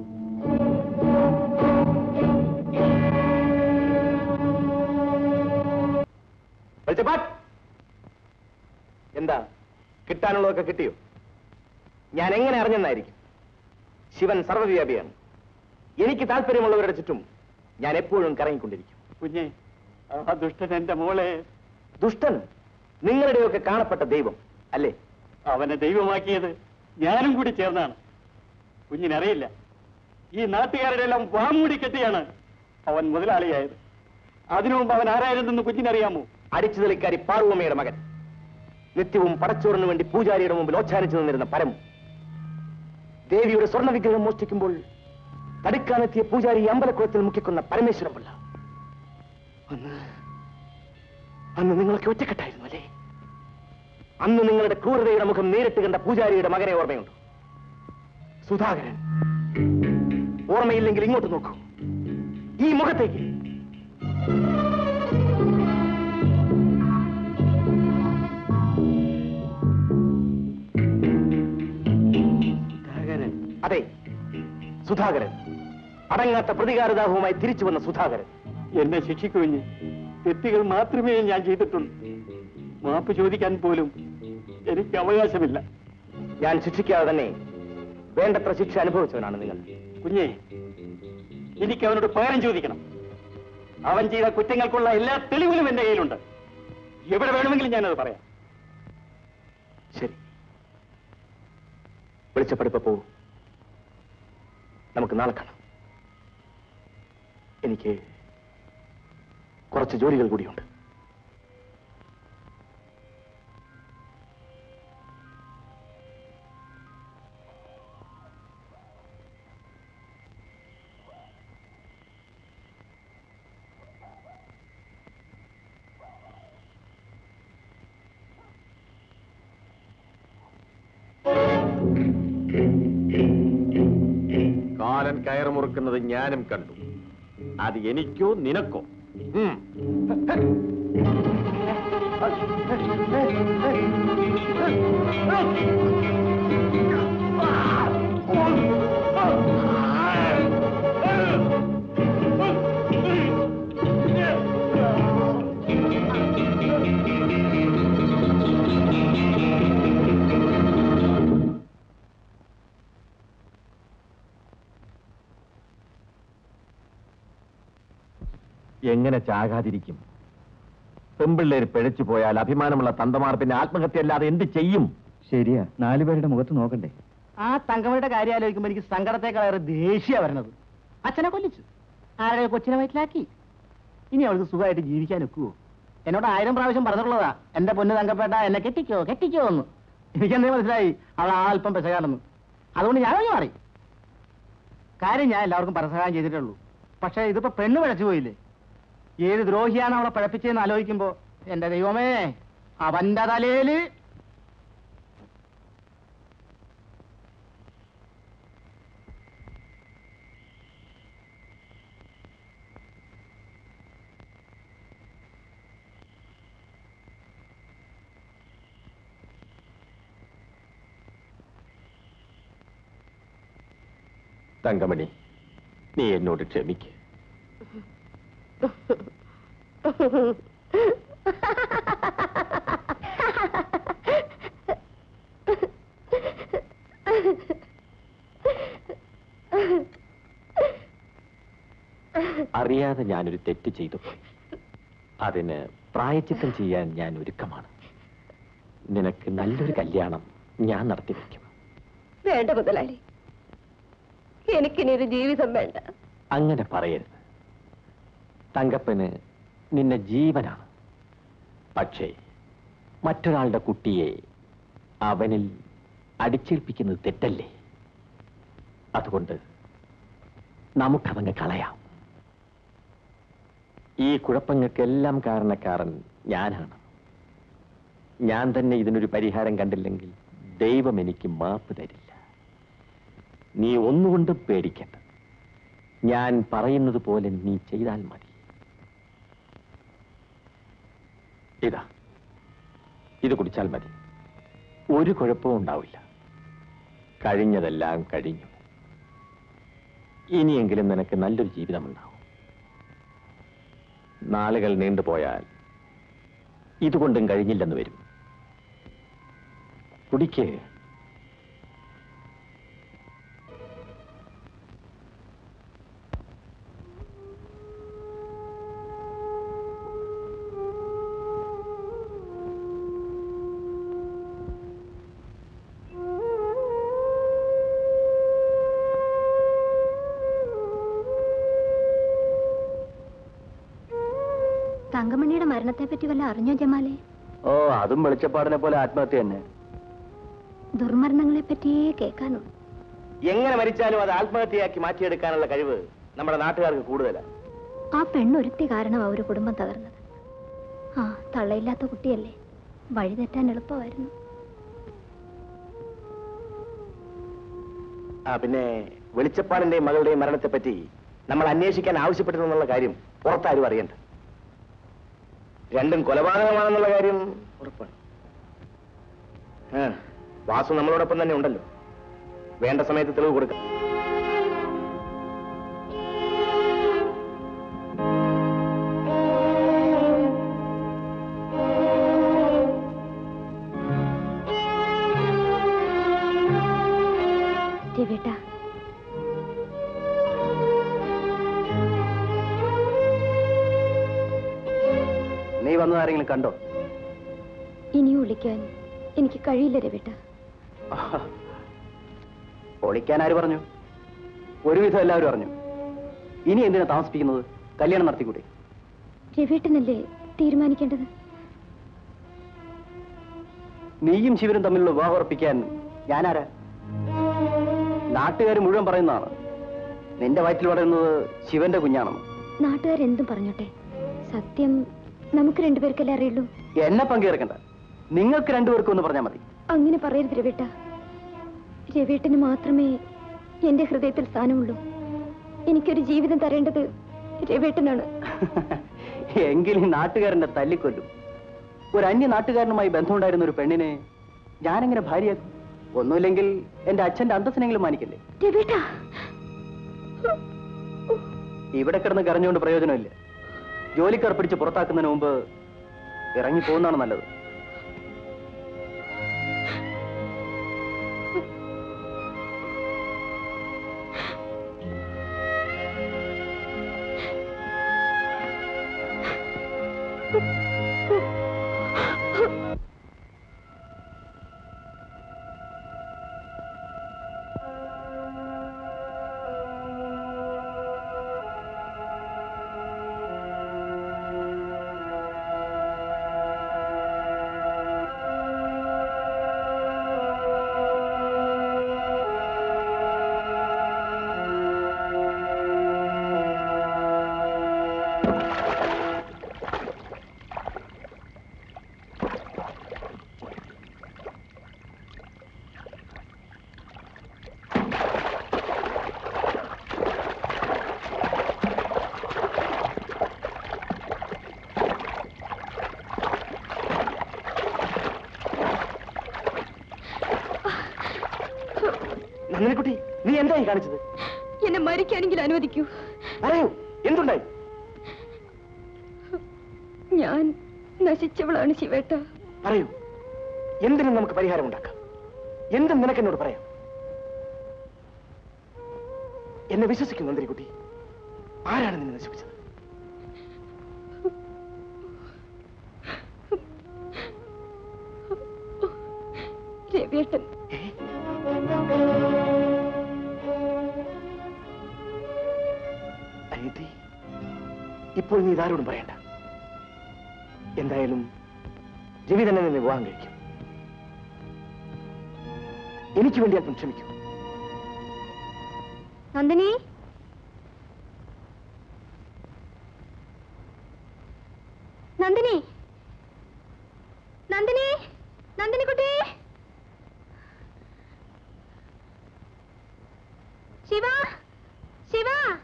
C: വെളിച്ചപ്പാട് എന്താ കിട്ടാനുള്ളതൊക്കെ കിട്ടിയോ ഞാൻ എങ്ങനെ അറിഞ്ഞെന്നായിരിക്കും ശിവൻ സർവ്വവ്യാപിയാണ് എനിക്ക് താല്പര്യമുള്ളവരുടെ ചുറ്റും ഞാൻ എപ്പോഴും കറങ്ങിക്കൊണ്ടിരിക്കും
B: കുഞ്ഞെ ആ ദുഷ്ടൻ എന്റെ മോളെ
C: ദുഷ്ടൻ നിങ്ങളുടെയൊക്കെ കാണപ്പെട്ട ദൈവം അല്ലേ
B: അവനെ ദൈവമാക്കിയത് ഞാനും കൂടി ചേർന്നാണ് കുഞ്ഞിനറിയില്ല ഈ നാട്ടുകാരുടെ എല്ലാം വാമൂടി കെട്ടിയാണ് അവൻ മുതലാളിയായത് അതിനു മുമ്പ് അവൻ ആരായിരുന്നെന്ന് കുഞ്ഞിനറിയാമോ
C: അടിച്ചുതളിക്കാരി പാർവമ്മയുടെ മകൻ നിത്യവും പടച്ചോറിന് വേണ്ടി പൂജാരിയുടെ മുമ്പിൽ ഓച്ചാനിച്ചു നിന്നിരുന്ന പരം ദേവിയുടെ സ്വർണ്ണ വിഗ്രഹം മോഷ്ടിക്കുമ്പോൾ തടുക്കാനെത്തിയ പൂജാരി അമ്പലക്കുളത്തിൽ മുക്കിക്കൊന്ന പരമേശ്വരൻ പിള്ള അന്ന് അന്ന് നിങ്ങൾക്ക് ഒറ്റക്കെട്ടായിരുന്നു അല്ലേ അന്ന് നിങ്ങളുടെ ക്രൂരതയുടെ മുഖം നേരിട്ട് കണ്ട പൂജാരിയുടെ മകനെ ഓർമ്മയുണ്ടോ സുധാകരൻ ഓർമ്മയില്ലെങ്കിൽ ഇങ്ങോട്ട് നോക്കൂ ഈ മുഖത്തേക്ക്
B: സുധാകരൻ
C: അതെ സുധാകരൻ അടങ്ങാത്ത പ്രതികാരദാഹവുമായി തിരിച്ചു വന്ന സുധാകരൻ
B: എന്നെ ശിക്ഷിക്കുഞ്ഞ് തെറ്റുകൾ മാത്രമേ ഞാൻ ചെയ്തിട്ടുള്ളൂ മാപ്പ് ചോദിക്കാൻ പോലും എനിക്ക് അവകാശമില്ല
C: ഞാൻ ശിക്ഷിക്കാതെ തന്നെ വേണ്ടത്ര ശിക്ഷ അനുഭവിച്ചവനാണ് നിങ്ങൾ
B: കുഞ്ഞെ എനിക്ക് അവനോട് പകരം ചോദിക്കണം അവൻ ചെയ്ത കുറ്റങ്ങൾക്കുള്ള എല്ലാ തെളിവുകളും എന്റെ കയ്യിലുണ്ട് എവിടെ വേണമെങ്കിലും ഞാനത് പറയാം
C: ശരി വിളിച്ചപ്പെടുപ്പ പോവൂ നമുക്ക് നാളെ കാണാം എനിക്ക് കുറച്ച് ജോലികൾ കൂടിയുണ്ട് കാലൻ കയറുമുറുക്കുന്നത് ഞാനും കണ്ടു അത് എനിക്കോ നിനക്കോ ഉം. എങ്ങനെ ചാകാതിരിക്കും പെമ്പിള്ളേര് പിഴച്ചു പോയാൽ അഭിമാനമുള്ള തന്തമാർ പിന്നെ ആത്മഹത്യ അല്ലാതെ എന്ത് ചെയ്യും
B: ശരിയാ നാലുപേരുടെ മുഖത്ത് നോക്കണ്ടേ
G: ആ തങ്കമ്മയുടെ കാര്യം ആലോചിക്കുമ്പോ എനിക്ക് സങ്കടത്തെക്കാളേറെ ദേഷ്യ വരണത് അച്ഛനെ കൊല്ലിച്ചു ആരുടെ കൊച്ചിനെ വയറ്റിലാക്കി ഇനി അവൾക്ക് സുഖമായിട്ട് ജീവിക്കാൻ ഒക്കുവോ എന്നോട് ആയിരം പ്രാവശ്യം പറഞ്ഞിട്ടുള്ളതാ എന്റെ പൊന്ന് തങ്കപ്പേട്ട എന്നെ കെട്ടിക്കോ കെട്ടിക്കോ എന്ന് എനിക്കെന്തേ മനസ്സിലായി അവൾ ആ അല്പം പെശകാണെന്ന് അതുകൊണ്ട് ഞാൻ ഒഴിഞ്ഞു മാറി കാര്യം ഞാൻ എല്ലാവർക്കും പരസഹായം ചെയ്തിട്ടുള്ളൂ പക്ഷേ ഇതിപ്പോ പെണ്ണ് പിഴച്ചു പോയില്ലേ ഏത് ദ്രോഹിയാണ് അവളെ പഴപ്പിച്ചതെന്ന് ആലോചിക്കുമ്പോ എന്റെ ദൈവമേ അവന്റെ തലയില്
C: തങ്കമണി നീ എന്നോട് ക്ഷമിക്ക് അറിയാതെ ഞാനൊരു തെറ്റ് ചെയ്തു പോയി അതിന് പ്രായച്ചിത്തം ചെയ്യാൻ ഞാൻ ഒരുക്കമാണ് നിനക്ക് നല്ലൊരു കല്യാണം ഞാൻ നടത്തി വയ്ക്കും
E: വേണ്ട മുതലാളി എനിക്കിനി ഒരു ജീവിതം വേണ്ട
C: അങ്ങനെ പറയരുത് തങ്കപ്പന് നിന്നെ ജീവനാണ് പക്ഷേ മറ്റൊരാളുടെ കുട്ടിയെ അവനിൽ അടിച്ചേൽപ്പിക്കുന്നത് തെറ്റല്ലേ അതുകൊണ്ട് നമുക്കതങ്ങ് കളയാം ഈ കുഴപ്പങ്ങൾക്കെല്ലാം കാരണക്കാരൻ ഞാനാണ് ഞാൻ തന്നെ ഇതിനൊരു പരിഹാരം കണ്ടില്ലെങ്കിൽ ദൈവം എനിക്ക് മാപ്പ് തരില്ല നീ ഒന്നുകൊണ്ടും പേടിക്കണ്ട ഞാൻ പറയുന്നത് പോലെ നീ ചെയ്താൽ മതി ഇതാ ഇത് കുടിച്ചാൽ മതി ഒരു കുഴപ്പവും ഉണ്ടാവില്ല കഴിഞ്ഞതെല്ലാം കഴിഞ്ഞു ഇനിയെങ്കിലും നിനക്ക് നല്ലൊരു ജീവിതമുണ്ടാവും നാളുകൾ നീണ്ടുപോയാൽ ഇതുകൊണ്ടും കഴിഞ്ഞില്ലെന്ന് വരും കുടിക്കേ
E: തങ്കമണിയുടെ മരണത്തെ പറ്റി വല്ല അറിഞ്ഞോ ജമാലെ
H: ഓ അതും വെളിച്ചപ്പാടിനെ പോലെ ആത്മഹത്യ തന്നെ
E: ദുർമരണങ്ങളെ പറ്റിയേ കേൾക്കാനുള്ളൂ
G: എങ്ങനെ മരിച്ചാലും അത് ആത്മഹത്യയാക്കി മാറ്റിയെടുക്കാനുള്ള കഴിവ് നമ്മുടെ നാട്ടുകാർക്ക് കൂടുതലാണ്
E: ആ പെണ്ണൊരുത്തി കാരണം ഒരു കുടുംബം തകർന്നത് ആ തള്ളയില്ലാത്ത കുട്ടിയല്ലേ വഴി തെറ്റാൻ എളുപ്പമായിരുന്നു
G: ആ പിന്നെ വെളിച്ചപ്പാടിന്റെയും മകളുടെയും മരണത്തെപ്പറ്റി നമ്മൾ അന്വേഷിക്കാൻ ആവശ്യപ്പെട്ടിരുന്നുള്ള കാര്യം പുറത്താരും അറിയണ്ട രണ്ടും കൊലപാതകമാണെന്നുള്ള കാര്യം ഉറപ്പാണ് ആ, വാസു നമ്മളോടൊപ്പം തന്നെ ഉണ്ടല്ലോ വേണ്ട സമയത്ത് തെളിവ് കൊടുക്കാം
E: രവിട്ടാ
H: നീ വന്നത് ആരെങ്കിലും കണ്ടോ
E: ഇനിയും വിളിക്കാൻ എനിക്ക് കഴിയില്ല രവിട്ട
H: ഒളിക്കാൻ ആര് പറഞ്ഞു ഒരുവിധം എല്ലാവരും അറിഞ്ഞു ഇനി എന്തിനാ താമസിപ്പിക്കുന്നത് കല്യാണം നടത്തിക്കൂടെ
E: രവിട്ടനല്ലേ തീരുമാനിക്കേണ്ടത്
H: നീയും ശിവനും തമ്മിലുള്ള വിവാഹം ഉറപ്പിക്കാൻ ഞാനാരാ നാട്ടുകാർ മുഴുവൻ പറയുന്നതാണ് നിന്റെ വയറ്റിൽ വളരുന്നത് ശിവന്റെ കുഞ്ഞാണെന്ന്
E: നാട്ടുകാരെന്തും പറഞ്ഞോട്ടെ സത്യം നമുക്ക് രണ്ടുപേർക്കല്ലേ അറിയുള്ളൂ
H: എന്നെ പങ്കുചേർക്കണ്ട നിങ്ങൾക്ക് രണ്ടുപേർക്കും ഒന്ന് പറഞ്ഞാൽ മതി
E: അങ്ങനെ പറയരുത് രവിട്ട രവിട്ടന് മാത്രമേ എന്റെ ഹൃദയത്തിൽ സ്ഥാനമുള്ളൂ എനിക്കൊരു ജീവിതം തരേണ്ടത് രവിട്ടനാണ്
H: എങ്കിൽ ഈ നാട്ടുകാരന്റെ തല്ലിക്കൊല്ലും ഒരു അന്യ നാട്ടുകാരനുമായി ബന്ധമുണ്ടായിരുന്ന ഒരു പെണ്ണിനെ ഞാനെങ്ങനെ ഭാര്യയാക്കും ഒന്നുമില്ലെങ്കിൽ എന്റെ അച്ഛന്റെ അന്തസ്സിനെങ്കിലും മാനിക്കല്ലേ
E: രവിട്ട
H: ഇവിടെ കിടന്ന് കരഞ്ഞുകൊണ്ട് പ്രയോജനമില്ല ജോലിക്കാർ പിടിച്ച് പുറത്താക്കുന്നതിന് മുമ്പ് ഇറങ്ങി പോകുന്നതാണ് നല്ലത്
G: നന്ദിനിക്കുട്ടി നീ എന്തായി കാണിച്ചത്
E: എന്നെ മരിക്കാനെങ്കിലും അനുവദിക്കൂ
G: അറിയൂ എന്തുണ്ടായി
E: ഞാൻ നശിച്ചവളാണ് ശിവേട്ട
G: പറയൂ എന്തിനും നമുക്ക് പരിഹാരം ഉണ്ടാക്കാം എന്തും നിനക്ക് എന്നോട് പറയാം എന്നെ വിശ്വസിക്കും നന്ദിനിക്കുട്ടി ആരാണ് നിന്നെ നശിപ്പിച്ചത്
E: രവിയേട്ടൻ
H: അനിയത്തി ഇപ്പോൾ നീ ഇതാരോടും പറയണ്ട എന്തായാലും രവി തന്നെ നിന്നെ വിവാഹം കഴിക്കും എനിക്ക് വേണ്ടി അല്പം ക്ഷമിക്കൂ
E: നന്ദിനി നന്ദിനി നന്ദിനി നന്ദിനി കുട്ടി ശിവ ശിവ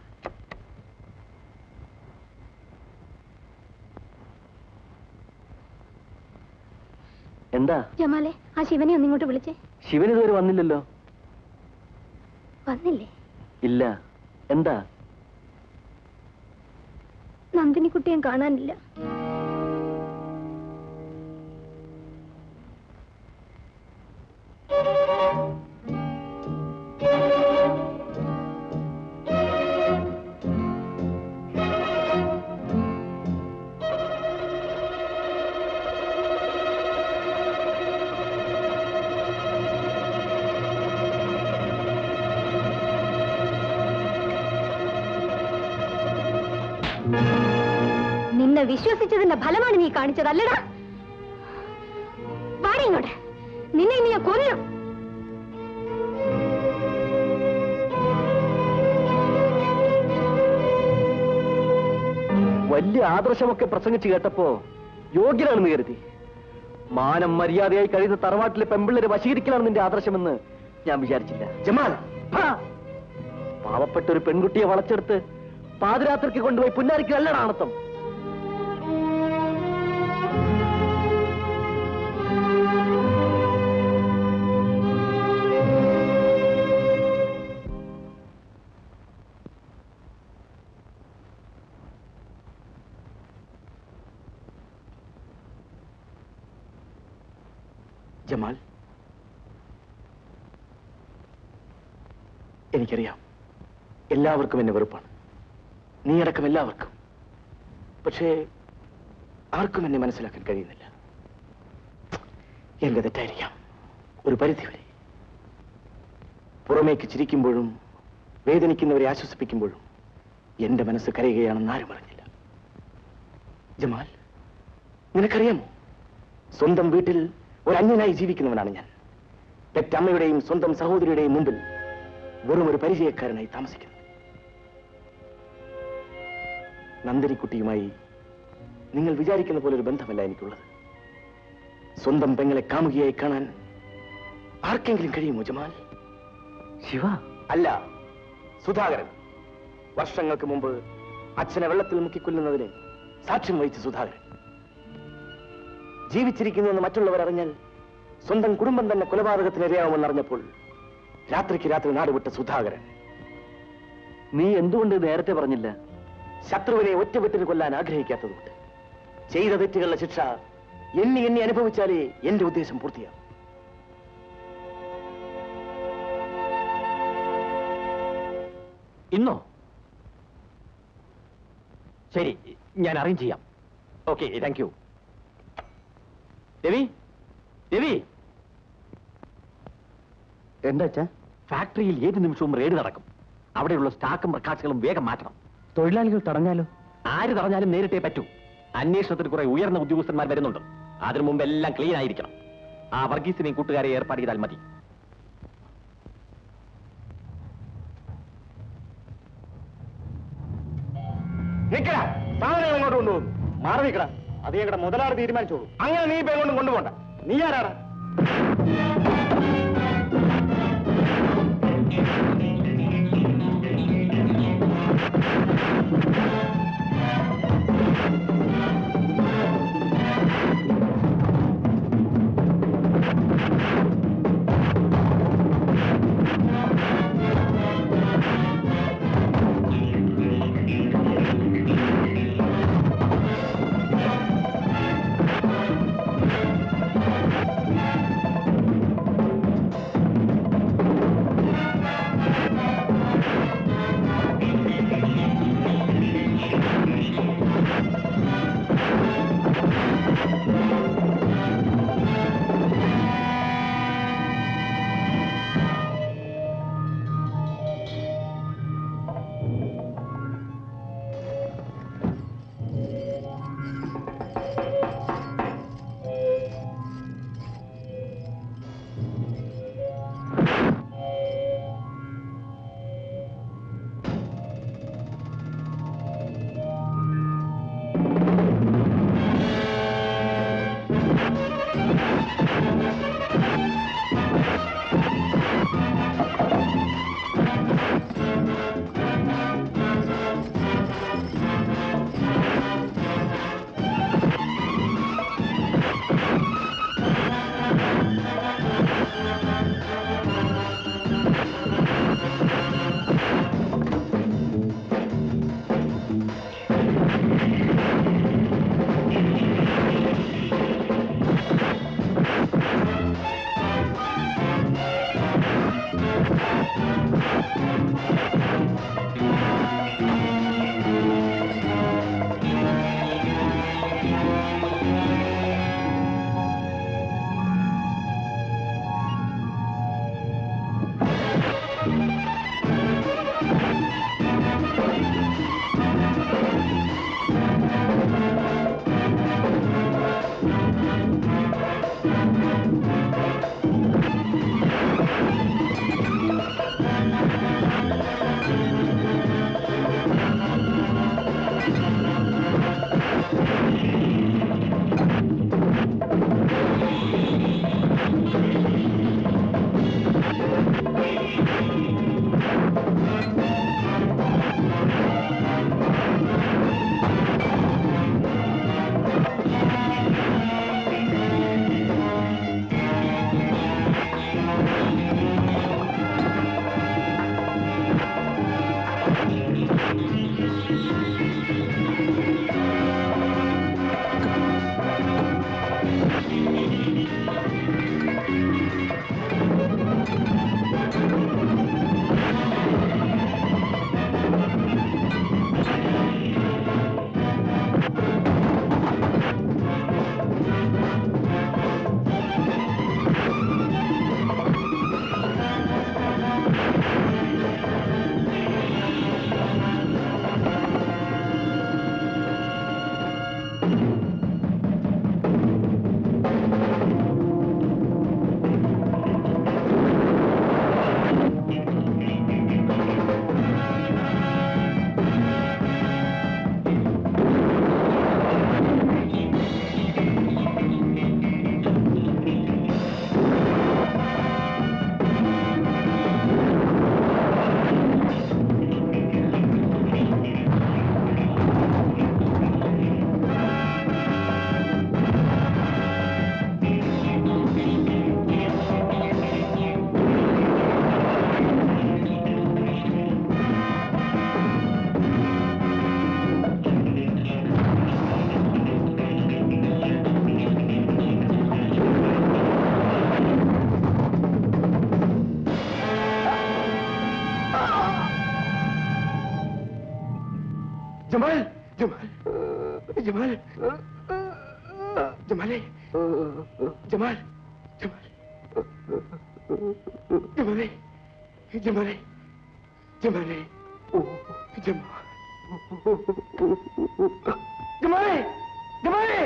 H: എന്താ
E: ജമാലെ ആ ശിവനെ ഒന്നിങ്ങോട്ട് വിളിച്ചേ
H: ശിവൻ ഇതുവരെ വന്നില്ലല്ലോ
E: വന്നില്ലേ
H: ഇല്ല എന്താ
E: നന്ദിനി കുട്ടിയെ കാണാനില്ല നിന്നെ വിശ്വസിച്ചതിന്റെ ഫലമാണ് നീ കാണിച്ചത് അല്ലടാ വാടി ഇങ്ങോട്ട് നിന്നെ ഇനി ഞാൻ കൊല്ലും
H: വലിയ ആദർശമൊക്കെ പ്രസംഗിച്ച് കേട്ടപ്പോ യോഗ്യനാണെന്ന് കരുതി മാനം മര്യാദയായി കഴിയുന്ന തറവാട്ടിലെ പെമ്പിള്ളേരെ വശീകരിക്കലാണ് നിന്റെ ആദർശമെന്ന് ഞാൻ വിചാരിച്ചില്ല ജമാൽ ഭാ. പാവപ്പെട്ട ഒരു പെൺകുട്ടിയെ വളച്ചെടുത്ത് പാതിരാത്രിക്ക് കൊണ്ടുപോയി പുന്നാരിക്ക് നല്ലതാണ് ആണത്തം ജമാൽ എനിക്കറിയാം എല്ലാവർക്കും എന്നെ വെറുപ്പാണ് നീയടക്കം എല്ലാവർക്കും പക്ഷേ ആർക്കും എന്നെ മനസ്സിലാക്കാൻ കഴിയുന്നില്ല എന്റെ തെറ്റായിരിക്കാം ഒരു പരിധിവരെ പുറമേക്ക് ചിരിക്കുമ്പോഴും വേദനിക്കുന്നവരെ ആശ്വസിപ്പിക്കുമ്പോഴും എന്റെ മനസ്സ് കരയുകയാണെന്ന് ആരും അറിഞ്ഞില്ല ജമാൽ നിനക്കറിയാമോ സ്വന്തം വീട്ടിൽ ഒരു അന്യനായി ജീവിക്കുന്നവനാണ് ഞാൻ പെറ്റമ്മയുടെയും സ്വന്തം സഹോദരിയുടെയും മുമ്പിൽ വെറും ഒരു പരിചയക്കാരനായി താമസിക്കുന്നു നന്ദരിക്കുട്ടിയുമായി നിങ്ങൾ വിചാരിക്കുന്ന പോലെ ഒരു ബന്ധമല്ല എനിക്കുള്ളത് സ്വന്തം പെങ്ങളെ കാമുകിയായി കാണാൻ ആർക്കെങ്കിലും കഴിയുമോ ജമാൽ ശിവ അല്ല സുധാകരൻ വർഷങ്ങൾക്ക് മുമ്പ് അച്ഛനെ വെള്ളത്തിൽ മുക്കിക്കൊല്ലുന്നതിന് സാക്ഷ്യം വഹിച്ച സുധാകരൻ ജീവിച്ചിരിക്കുന്നുവെന്ന് മറ്റുള്ളവർ അറിഞ്ഞാൽ സ്വന്തം കുടുംബം തന്നെ കൊലപാതകത്തിന് ഇരയാവുമെന്നറിഞ്ഞപ്പോൾ രാത്രിക്ക് രാത്രി നാടുവിട്ട സുധാകരൻ നീ എന്തുകൊണ്ട് നേരത്തെ പറഞ്ഞില്ല ശത്രുവിനെ ഒറ്റവെട്ടിന് കൊല്ലാൻ ആഗ്രഹിക്കാത്തതുകൊണ്ട് ചെയ്ത തെറ്റുകളുടെ ശിക്ഷ എണ്ണി എണ്ണി അനുഭവിച്ചാലേ എന്റെ ഉദ്ദേശം പൂർത്തിയാവും
C: ഇന്നോ ശരി ഞാൻ അറേഞ്ച് ചെയ്യാം okay thank you Ravi Ravi
H: എന്താ
C: ഫാക്ടറിയിൽ ഏത് നിമിഷവും റെയ്ഡ് നടക്കും അവിടെയുള്ള സ്റ്റോക്കും പ്രകാശുകളും വേഗം മാറ്റണം
H: തൊഴിലാളികൾ തടഞ്ഞാലോ
C: ആര് പറഞ്ഞാലും നേരിട്ടേ പറ്റൂ അന്വേഷണത്തിന് കുറെ ഉയർന്ന ഉദ്യോഗസ്ഥന്മാർ വരുന്നുണ്ട് അതിനു മുമ്പ് എല്ലാം ക്ലീൻ ആയിരിക്കണം ആ വർഗീസിനെയും കൂട്ടുകാരെ ഏർപ്പാട് ചെയ്താൽ മതി
B: നിക്കടാ സാധനങ്ങൾ ഇങ്ങോട്ട് കൊണ്ടുപോകുന്നു മാറി നിക്കടാ അത് ഞങ്ങളുടെ മുതലാളി തീരുമാനിച്ചോളൂ അങ്ങനെ നീ ഇപ്പൊ എങ്ങോട്ടും കൊണ്ടുപോണ്ട നീ ആരാടാ
H: ജമാൽ ജമാൽ ജമാൽ ജമാലേ ജമാൽ ജമാൽ ജമാലേ ജമാലേ ജമാലേ ജമാ ജമാലേ ജമാലേ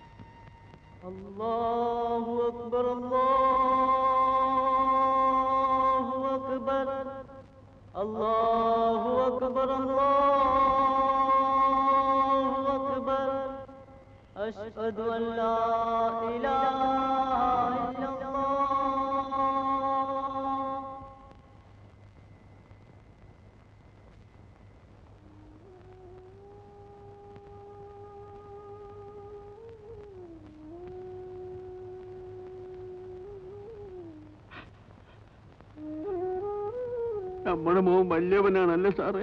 G: الله أكبر الله أكبر الله أكبر الله أكبر أشهد أن لا إله إلا الله
A: നമ്മുടെ മോൻ വലിയവനാണല്ലേ സാറേ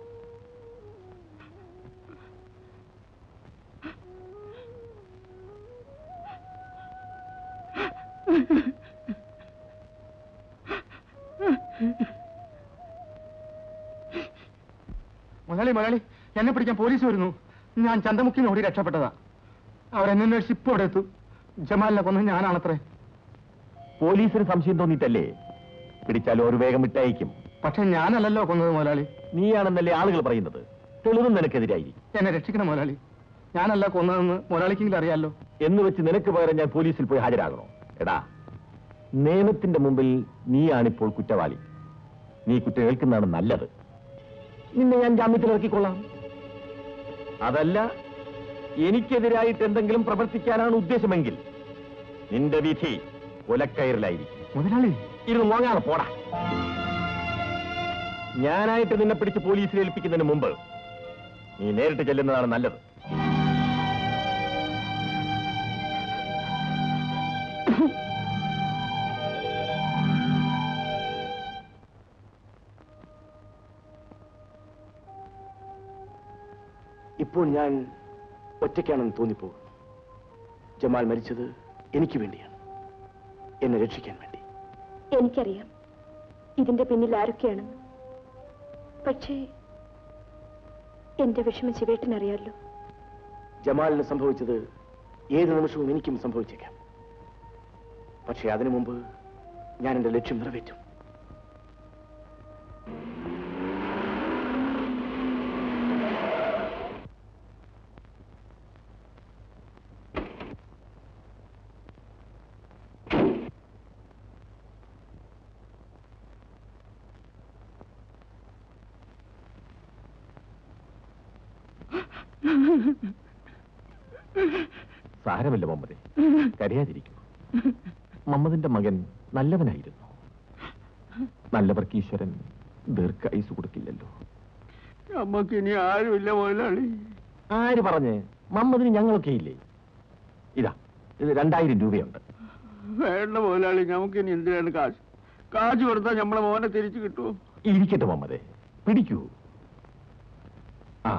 B: മുതലാളി മുതലാളി എന്നെ പിടിക്കാൻ പോലീസ് വരുന്നു ഞാൻ ചന്തമുക്കിന് ഓടി രക്ഷപ്പെട്ടതാ അവരെന്നെ അന്വേഷിച്ച് ഇപ്പോൾ ഇവിടെ എത്തും ജമാലിനെ കൊന്ന് ഞാനാണത്രേ
C: പോലീസിന് സംശയം തോന്നിയിട്ടല്ലേ പിടിച്ചാൽ ഒരു വേഗം വിട്ടയക്കും
B: പക്ഷെ ഞാനല്ലല്ലോ കൊന്നത് മുതലാളി
C: നീയാണെന്നല്ലേ ആളുകൾ പറയുന്നത് തെളിവും നിനക്കെതിരായിരിക്കും
B: എന്നെ രക്ഷിക്കണം മുതലാളി ഞാനല്ല കൊന്നതെന്ന് മുതലാളിക്കെങ്കിലും അറിയാലോ
C: എന്ന് വെച്ച് നിനക്ക് പകരം ഞാൻ പോലീസിൽ പോയി ഹാജരാകണോ എടാ നിയമത്തിന്റെ മുമ്പിൽ നീയാണിപ്പോൾ കുറ്റവാളി നീ കുറ്റം കേൾക്കുന്നതാണ് നല്ലത് നിന്നെ ഞാൻ ജാമ്യത്തിൽ ഇറക്കിക്കൊള്ളാം അതല്ല എനിക്കെതിരായിട്ട് എന്തെങ്കിലും പ്രവർത്തിക്കാനാണ് ഉദ്ദേശമെങ്കിൽ നിന്റെ വിധി കൊലക്കയറിലായിരിക്കും
B: മുതലാളി
C: ഇരുന്ന് മോങ്ങാതെ പോടാ ഞാനായിട്ട് നിന്നെ പിടിച്ച് പോലീസിൽ ഏൽപ്പിക്കുന്നതിന് മുമ്പ് നീ നേരിട്ട് ചെല്ലുന്നതാണ് നല്ലത്
H: ഇപ്പോൾ ഞാൻ ഒറ്റയ്ക്കാണെന്ന് തോന്നിപ്പോകുന്നു ജമാൽ മരിച്ചത് എനിക്ക് വേണ്ടിയാണ് എന്നെ രക്ഷിക്കാൻ വേണ്ടി
E: എനിക്കറിയാം ഇതിന്റെ പിന്നിൽ ആരൊക്കെയാണെന്ന് പക്ഷേ എന്റെ വിഷമം ശിവേട്ടനറിയാലോ
C: ജമാലിന് സംഭവിച്ചത് ഏത് നിമിഷവും എനിക്കും സംഭവിച്ചേക്കാം പക്ഷേ അതിനു മുമ്പ് ഞാൻ എന്റെ ലക്ഷ്യം നിറവേറ്റും സാരമില്ല മമ്മദെ കരയാതിരിക്കൂ മമ്മദിന്റെ മകൻ നല്ലവനായിരുന്നു നല്ലവർക്ക് ഈശ്വരൻ ദീർഘായുസ് കൊടുക്കില്ലല്ലോ
A: നമുക്ക് ഇനി ആരുമില്ല മുതലാളി
C: ആര് പറഞ്ഞ് മമ്മദിന് ഞങ്ങളൊക്കെ ഇല്ലേ ഇതാ ഇത് രണ്ടായിരം രൂപയുണ്ട്
A: വേണ്ട മുതലാളി നമുക്ക് ഇനി എന്തിനാണ് കാശ് കാശ് കൊടുത്താൽ നമ്മളെ മോനെ തിരിച്ചു കിട്ടുമോ
C: ഇരിക്കട്ടെ മമ്മദെ പിടിക്കൂ ആ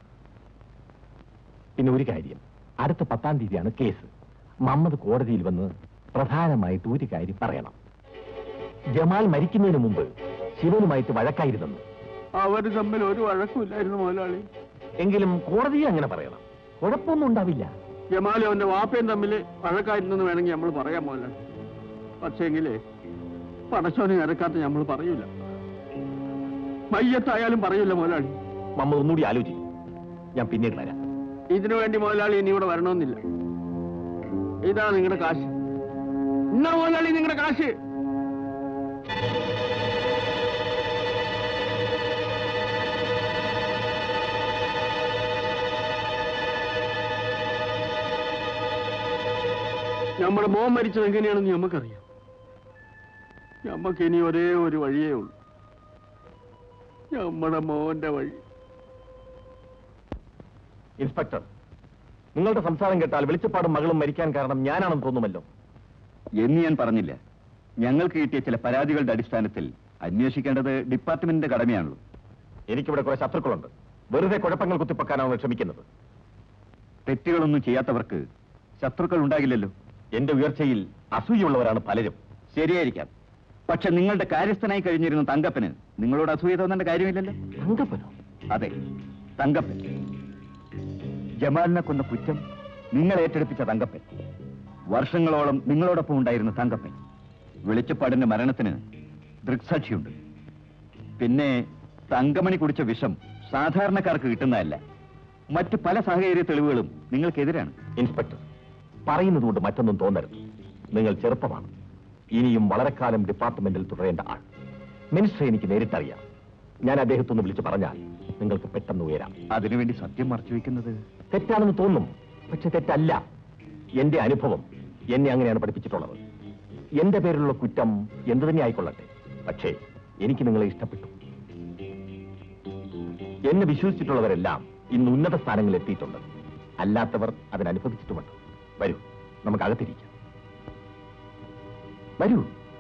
C: പിന്നെ ഒരു കാര്യം അടുത്ത പത്താം തീയതിയാണ് കേസ് മമ്മദ് കോടതിയിൽ വന്ന് പ്രധാനമായിട്ട് ഒരു കാര്യം പറയണം ജമാൽ മരിക്കുന്നതിന് മുമ്പ് ശിവനുമായിട്ട് വഴക്കായിരുന്നെന്ന്
A: അവര് തമ്മിൽ ഒരു വഴക്കുമില്ലായിരുന്നു മുതലാളി
C: എങ്കിലും കോടതിയിൽ അങ്ങനെ പറയണം കുഴപ്പമൊന്നും ഉണ്ടാവില്ല
A: ജമാലും അവന്റെ വാപ്പയും തമ്മിൽ വഴക്കായിരുന്നെന്ന് വേണമെങ്കിൽ നമ്മൾ പറയാം മുതലാളി പക്ഷേങ്കിലേ പടച്ചോനെ നിരക്കാത്ത നമ്മൾ പറയൂല മയ്യത്തായാലും പറയൂല മുതലാളി
C: മമ്മ ഒന്നുകൂടി ആലോചിക്കും ഞാൻ പിന്നീട് വരാം
A: ഇതിനു വേണ്ടി മുതലാളി ഇനി ഇവിടെ വരണമെന്നില്ല ഇതാ നിങ്ങളുടെ കാശ് ഇന്നാ മുതലാളി നിങ്ങളുടെ കാശ് നമ്മുടെ മോൻ മരിച്ചത് എങ്ങനെയാണെന്ന് നമുക്കറിയാം നമുക്ക് ഇനി ഒരേ ഒരു വഴിയേ ഉള്ളൂ നമ്മുടെ മോന്റെ വഴി
C: ഇൻസ്പെക്ടർ നിങ്ങളുടെ സംസാരം കേട്ടാൽ വെളിച്ചപ്പാടും മകളും മരിക്കാൻ കാരണം ഞാനാണെന്ന് തോന്നുമല്ലോ
B: എന്ന് ഞാൻ പറഞ്ഞില്ല ഞങ്ങൾക്ക് കിട്ടിയ ചില പരാതികളുടെ അടിസ്ഥാനത്തിൽ അന്വേഷിക്കേണ്ടത് ഡിപ്പാർട്ട്മെന്റിന്റെ കടമയാണല്ലോ
C: എനിക്കിവിടെ കുറെ ശത്രുക്കളുണ്ട് വെറുതെ കുഴപ്പങ്ങൾ കുത്തിപ്പൊക്കാനാണ് ശ്രമിക്കുന്നത്
B: തെറ്റുകളൊന്നും ചെയ്യാത്തവർക്ക് ശത്രുക്കൾ ഉണ്ടാകില്ലല്ലോ
C: എന്റെ ഉയർച്ചയിൽ അസൂയുള്ളവരാണ് പലരും
B: ശരിയായിരിക്കാം പക്ഷെ നിങ്ങളുടെ കാര്യസ്ഥനായി കഴിഞ്ഞിരുന്ന തങ്കപ്പന് നിങ്ങളോട് അസൂയ തോന്നേണ്ട കാര്യമില്ലല്ലോ
C: തങ്കപ്പനോ
B: അതെ തങ്കപ്പൻ ജമാലിനെ കൊന്ന കുറ്റം നിങ്ങൾ ഏറ്റെടുപ്പിച്ച തങ്കപ്പൻ വർഷങ്ങളോളം നിങ്ങളോടൊപ്പം ഉണ്ടായിരുന്ന തങ്കപ്പൻ വെളിച്ചപ്പാടിന്റെ മരണത്തിന് ദൃക്സാക്ഷിയുണ്ട് പിന്നെ തങ്കമണി കുടിച്ച വിഷം സാധാരണക്കാർക്ക് കിട്ടുന്നതല്ല മറ്റു പല സാഹചര്യ തെളിവുകളും നിങ്ങൾക്കെതിരാണ്
C: ഇൻസ്പെക്ടർ പറയുന്നതുകൊണ്ട് മറ്റൊന്നും തോന്നരുത് നിങ്ങൾ ചെറുപ്പമാണ് ഇനിയും വളരെക്കാലം ഡിപ്പാർട്ട്മെന്റിൽ തുടരേണ്ട ആൾ മിനിസ്റ്ററെ എനിക്ക് നേരിട്ടറിയാം ഞാൻ അദ്ദേഹത്തൊന്ന് വിളിച്ചു പറഞ്ഞാൽ നിങ്ങൾക്ക് പെട്ടെന്ന് ഉയരാം
B: അതിനുവേണ്ടി സത്യം മറച്ചു വെക്കുന്നത്
C: തെറ്റാണെന്ന് തോന്നും പക്ഷെ തെറ്റല്ല എന്റെ അനുഭവം എന്നെ അങ്ങനെയാണ് പഠിപ്പിച്ചിട്ടുള്ളത് എന്റെ പേരിലുള്ള കുറ്റം എന്തു തന്നെ ആയിക്കൊള്ളട്ടെ പക്ഷേ എനിക്ക് നിങ്ങളെ ഇഷ്ടപ്പെട്ടു എന്നെ വിശ്വസിച്ചിട്ടുള്ളവരെല്ലാം ഇന്ന് ഉന്നത സ്ഥാനങ്ങളിൽ എത്തിയിട്ടുണ്ട് അല്ലാത്തവർ അതിനനുഭവിച്ചിട്ടുമുണ്ട് വരൂ നമുക്ക് അകത്തിരിക്കാം വരൂ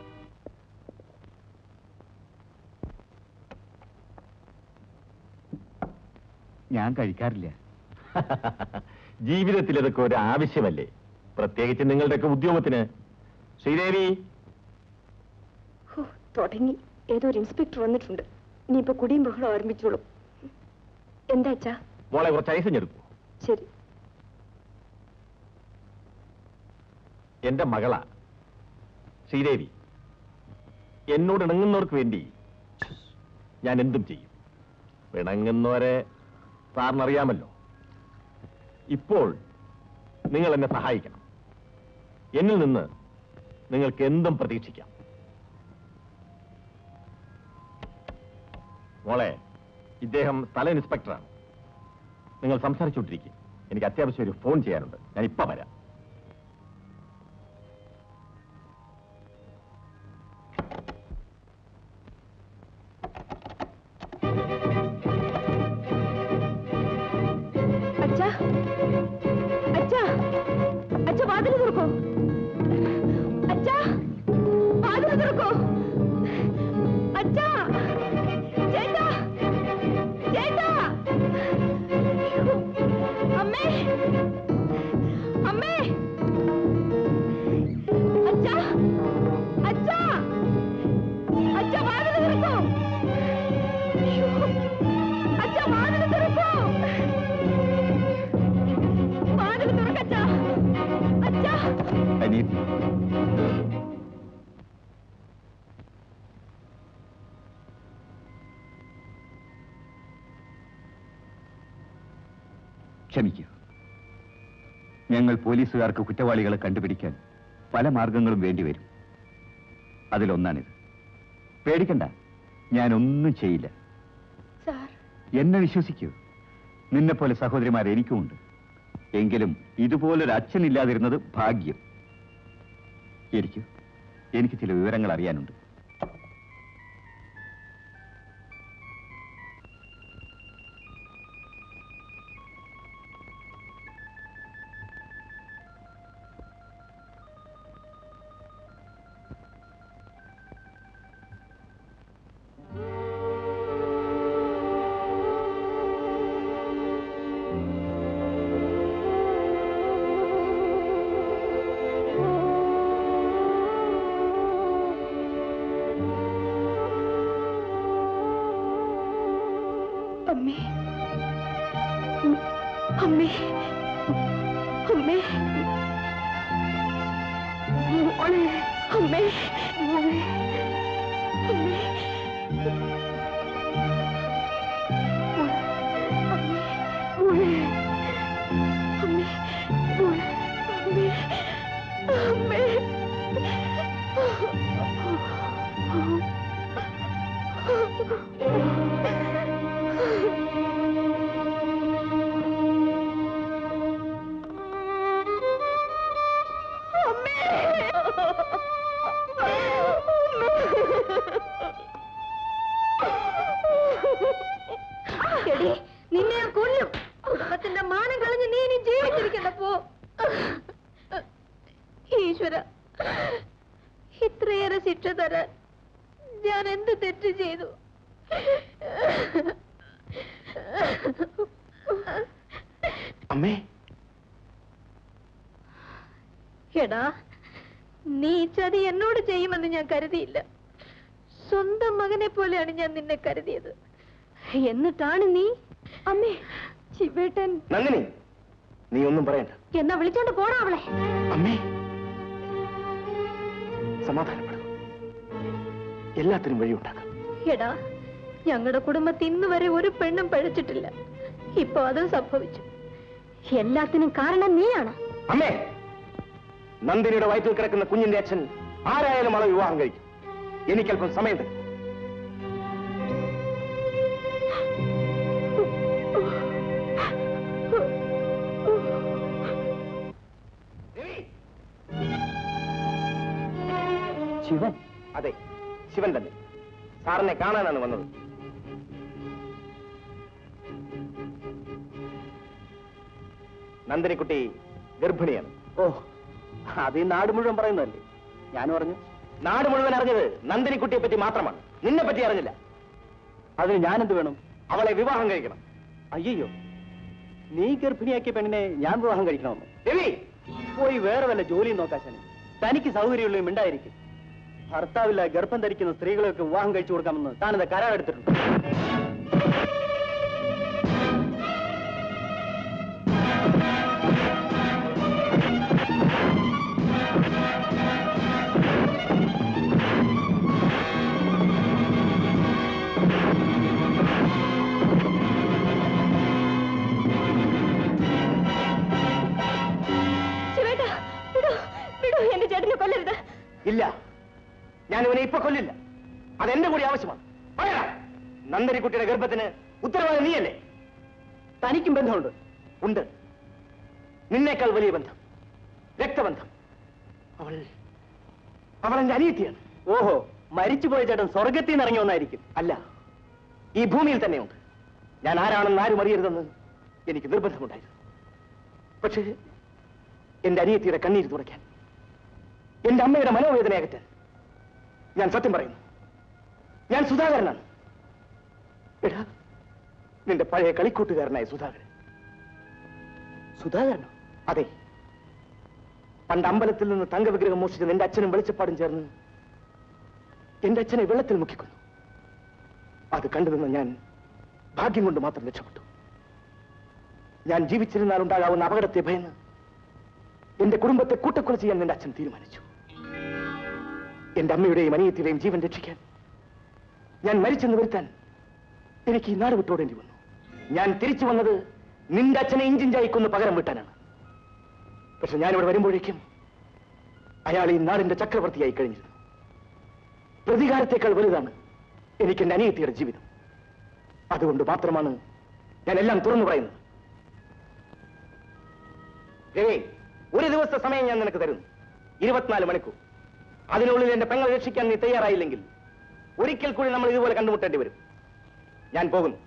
B: ഞാൻ കഴിക്കാറില്ല
C: ജീവിതത്തിൽ ഇതൊക്കെ ഒരു ആവശ്യമല്ലേ പ്രത്യേകിച്ച് നിങ്ങളുടെയൊക്കെ ഉദ്യോഗത്തിന് ശ്രീദേവി
E: ഹോ, തുടങ്ങി ഏതോ ഒരു ഇൻസ്പെക്ടർ വന്നിട്ടുണ്ട് ഇനിയിപ്പോ കുടിയും ബഹളം ആരംഭിച്ചോളും എന്താ അച്ഛാ
C: മോളെ കുറച്ച് ഐസഞ്ഞെടുക്കൂ
E: ശരി
C: എന്റെ മകളാ ശ്രീദേവി എന്നോട് ഇണങ്ങുന്നവർക്ക് വേണ്ടി ഞാൻ എന്തും ചെയ്യും ഇണങ്ങുന്നവരെ സാറിനറിയാമല്ലോ ഇപ്പോൾ നിങ്ങൾ എന്നെ സഹായിക്കണം എന്നിൽ നിന്ന് നിങ്ങൾക്ക് എന്തും പ്രതീക്ഷിക്കാം മോളെ ഇദ്ദേഹം സ്ഥല ഇൻസ്പെക്ടറാണ് നിങ്ങൾ സംസാരിച്ചുകൊണ്ടിരിക്കും എനിക്ക് അത്യാവശ്യം ഒരു ഫോൺ ചെയ്യാനുണ്ട് ഞാൻ ഇപ്പൊ വരാം
E: അച്ഛാ അച്ഛാ അച്ഛാ വാതിൽ തുറക്കോ അച്ഛാ വാതിൽ തുറക്കോ അച്ഛാ ചേട്ടാ ചേട്ടാ അമ്മേ അമ്മേ
I: ക്ഷമിക്കൂ ഞങ്ങൾ പോലീസുകാർക്ക് കുറ്റവാളികളെ കണ്ടുപിടിക്കാൻ പല മാർഗങ്ങളും വേണ്ടിവരും അതിലൊന്നാണിത് പേടിക്കണ്ട ഞാനൊന്നും ചെയ്യില്ല
E: സാർ
I: എന്നെ വിശ്വസിക്കൂ നിന്നെപ്പോലെ സഹോദരിമാർ എനിക്കുമുണ്ട് എങ്കിലും ഇതുപോലൊരു അച്ഛനില്ലാതിരുന്നത് ഭാഗ്യം ഇരിക്കൂ എനിക്ക് ചില വിവരങ്ങൾ അറിയാനുണ്ട്
E: അമ്മേ അമ്മേ അമ്മേ മോളെ അമ്മേ മോളെ അമ്മേ മോളെ അമ്മേ മോളെ അമ്മേ അമ്മേ എടി നിന്നെ ഞാൻ കൊല്ലും കുടുംബത്തിന്റെ മാനം കളഞ്ഞ് നീ ഇനി ജീവിച്ചിരിക്കണ്ട പോ ഈശ്വര ഇത്രയേറെ ശിക്ഷ തരാൻ ഞാൻ എന്ത് തെറ്റ് ചെയ്തു
B: അമ്മേ
E: എടാ നീ ഈ ചതി എന്നോട് ചെയ്യുമെന്ന് ഞാൻ കരുതിയില്ല സ്വന്തം മകനെ പോലെയാണ് ഞാൻ നിന്നെ കരുതിയത് എന്നിട്ടാണ് നീ അമ്മേ ശിവേട്ടൻ
B: നന്ദിനി നീ ഒന്നും പറയണ്ട
E: എന്നാ വിളിച്ചോണ്ട് പോടാ അവളെ
B: അമ്മേ സമാധാനപ്പെടും എല്ലാത്തിനും വഴിയുണ്ടാക്കാം
E: എടാ ഞങ്ങളുടെ കുടുംബത്തിൽ ഇന്ന് വരെ ഒരു പെണ്ണും പഴച്ചിട്ടില്ല ഇപ്പൊ അതും സംഭവിച്ചു എല്ലാത്തിനും കാരണം നീയാണ്
B: അമ്മേ നന്ദിനിയുടെ വയറ്റിൽ കിടക്കുന്ന കുഞ്ഞിന്റെ അച്ഛൻ ആരായാലും അവളെ വിവാഹം കഴിക്കും എനിക്കല്പം സമയം തരും
H: ശിവൻ
B: അതെ ശിവൻ തന്നെ സാറിനെ കാണാനാണ് വന്നത് നന്ദിനിക്കുട്ടി ഗർഭിണിയാണ്
H: ഓ അത് ഈ നാട് മുഴുവൻ പറയുന്നതല്ലേ ഞാൻ പറഞ്ഞു
B: നാട് മുഴുവൻ അറിഞ്ഞത് നന്ദിനിക്കുട്ടിയെ പറ്റി മാത്രമാണ് നിന്നെ പറ്റി അറിഞ്ഞില്ല
H: അതിന് ഞാനെന്ത് വേണം
B: അവളെ വിവാഹം കഴിക്കണം
H: അയ്യോ നീ ഗർഭിണിയാക്കിയ പെണ്ണിനെ ഞാൻ വിവാഹം കഴിക്കണമെന്ന്
B: രവി
H: പോയി വേറെ വല്ല ജോലിയും നോക്കാശനെ തനിക്ക് സൗകര്യമുള്ള മിണ്ടായിരിക്കും ഭർത്താവില്ല ഗർഭം ധരിക്കുന്ന സ്ത്രീകളെയൊക്കെ വിവാഹം കഴിച്ചു കൊടുക്കാമെന്ന് താനെന്താ കരാറെടുത്തിട്ടുണ്ട്
E: ശിവേട്ടാ വിടൂ വിടൂ എന്റെ ചേട്ടനെ കൊല്ലരുത്
B: ഇല്ല ഞാൻ ഇവനെ ഇപ്പൊ കൊല്ലില്ല അതെന്റെ കൂടി ആവശ്യമാണ് പറയടാ. നന്ദിനിക്കുട്ടിയുടെ ഗർഭത്തിന് ഉത്തരവാദി നീയല്ലേ
H: തനിക്കും ബന്ധമുണ്ട്
B: ഉണ്ട് നിന്നേക്കാൾ വലിയ ബന്ധം രക്തബന്ധം അവൾ അവൾ എന്റെ അനിയത്തിയാണ്
H: ഓഹോ മരിച്ചുപോയ ചേട്ടൻ സ്വർഗത്തിൽ നിന്ന് ഇറങ്ങി വന്നായിരിക്കും
B: അല്ല ഈ ഭൂമിയിൽ തന്നെയുണ്ട് ഞാൻ ആരാണെന്ന് ആരും അറിയരുതെന്ന് എനിക്ക് നിർബന്ധമുണ്ടായിരുന്നു പക്ഷേ എന്റെ അനിയത്തിയുടെ കണ്ണീര് തുടയ്ക്കാൻ എന്റെ അമ്മയുടെ മനോവേദന അകറ്റാൻ ഞാൻ സത്യം പറയുന്നു ഞാൻ സുധാകരനാണ് എടാ നിന്റെ പഴയ കളിക്കൂട്ടുകാരനായ സുധാകരൻ സുധാകരനോ അതെ പണ്ട് അമ്പലത്തിൽ നിന്ന് തങ്കവിഗ്രഹം മോഷിച്ച നിന്റെ അച്ഛനും വെളിച്ചപ്പാടും ചേർന്ന് എന്റെ അച്ഛനെ വെള്ളത്തിൽ മുക്കിക്കൊന്നു അത് കണ്ടുനിന്ന ഞാൻ ഭാഗ്യം കൊണ്ട് മാത്രം രക്ഷപ്പെട്ടു ഞാൻ ജീവിച്ചിരുന്നാൽ ഉണ്ടാകാവുന്ന അപകടത്തെ ഭയന്ന് എന്റെ കുടുംബത്തെ കൂട്ടക്കൊല ചെയ്യാൻ നിന്റെ അച്ഛൻ തീരുമാനിച്ചു എന്റെ അമ്മയുടെയും അനിയത്തിയുടെയും ജീവൻ രക്ഷിക്കാൻ ഞാൻ മരിച്ചെന്ന് വരുത്താൻ എനിക്ക് ഈ നാട് വിട്ടോടേണ്ടി വന്നു ഞാൻ തിരിച്ചു വന്നത്
H: നിന്റെ അച്ഛനെ ഇഞ്ചിഞ്ചായി കൊന്ന് പകരം വീട്ടാനാണ് പക്ഷെ ഞാനിവിടെ വരുമ്പോഴേക്കും അയാൾ ഈ നാടിന്റെ ചക്രവർത്തിയായി കഴിഞ്ഞിരുന്നു പ്രതികാരത്തെക്കാൾ വലുതാണ് എനിക്ക് എന്റെ അനിയത്തിയുടെ ജീവിതം അതുകൊണ്ട് മാത്രമാണ് ഞാൻ എല്ലാം തുറന്നു പറയുന്നത് രവി ഒരു ദിവസത്തെ സമയം ഞാൻ നിനക്ക് തരുന്നു ഇരുപത്തിനാല് മണിക്കൂർ അതിനുള്ളിൽ എന്റെ പെങ്ങളെ രക്ഷിക്കാൻ നീ തയ്യാറായില്ലെങ്കിൽ ഒരിക്കൽ കൂടി നമ്മൾ ഇതുപോലെ കണ്ടുമുട്ടേണ്ടി വരും ഞാൻ പോകുന്നു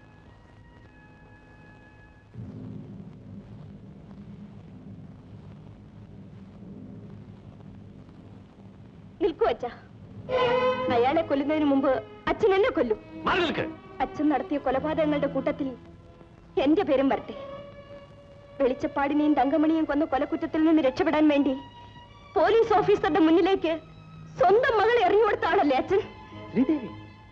E: നിൽക്കൂ അച്ഛ അയാളെ കൊല്ലുന്നതിന് മുമ്പ് അച്ഛൻ എന്നെ കൊല്ലും
C: മാറി നിൽക്ക്
E: അച്ഛൻ നടത്തിയ കൊലപാതകങ്ങളുടെ കൂട്ടത്തിൽ എന്റെ പേരും വരട്ടെ വെളിച്ചപ്പാടിനെയും തങ്കമണിയും കൊന്ന കൊലക്കുറ്റത്തിൽ നിന്ന് രക്ഷപ്പെടാൻ വേണ്ടി പോലീസ് ഓഫീസറുടെ മുന്നിലേക്ക് സ്വന്തം മകളെ എറിഞ്ഞുകൊടുത്ത ആളല്ലേ അച്ഛൻ
H: ശ്രീദേവി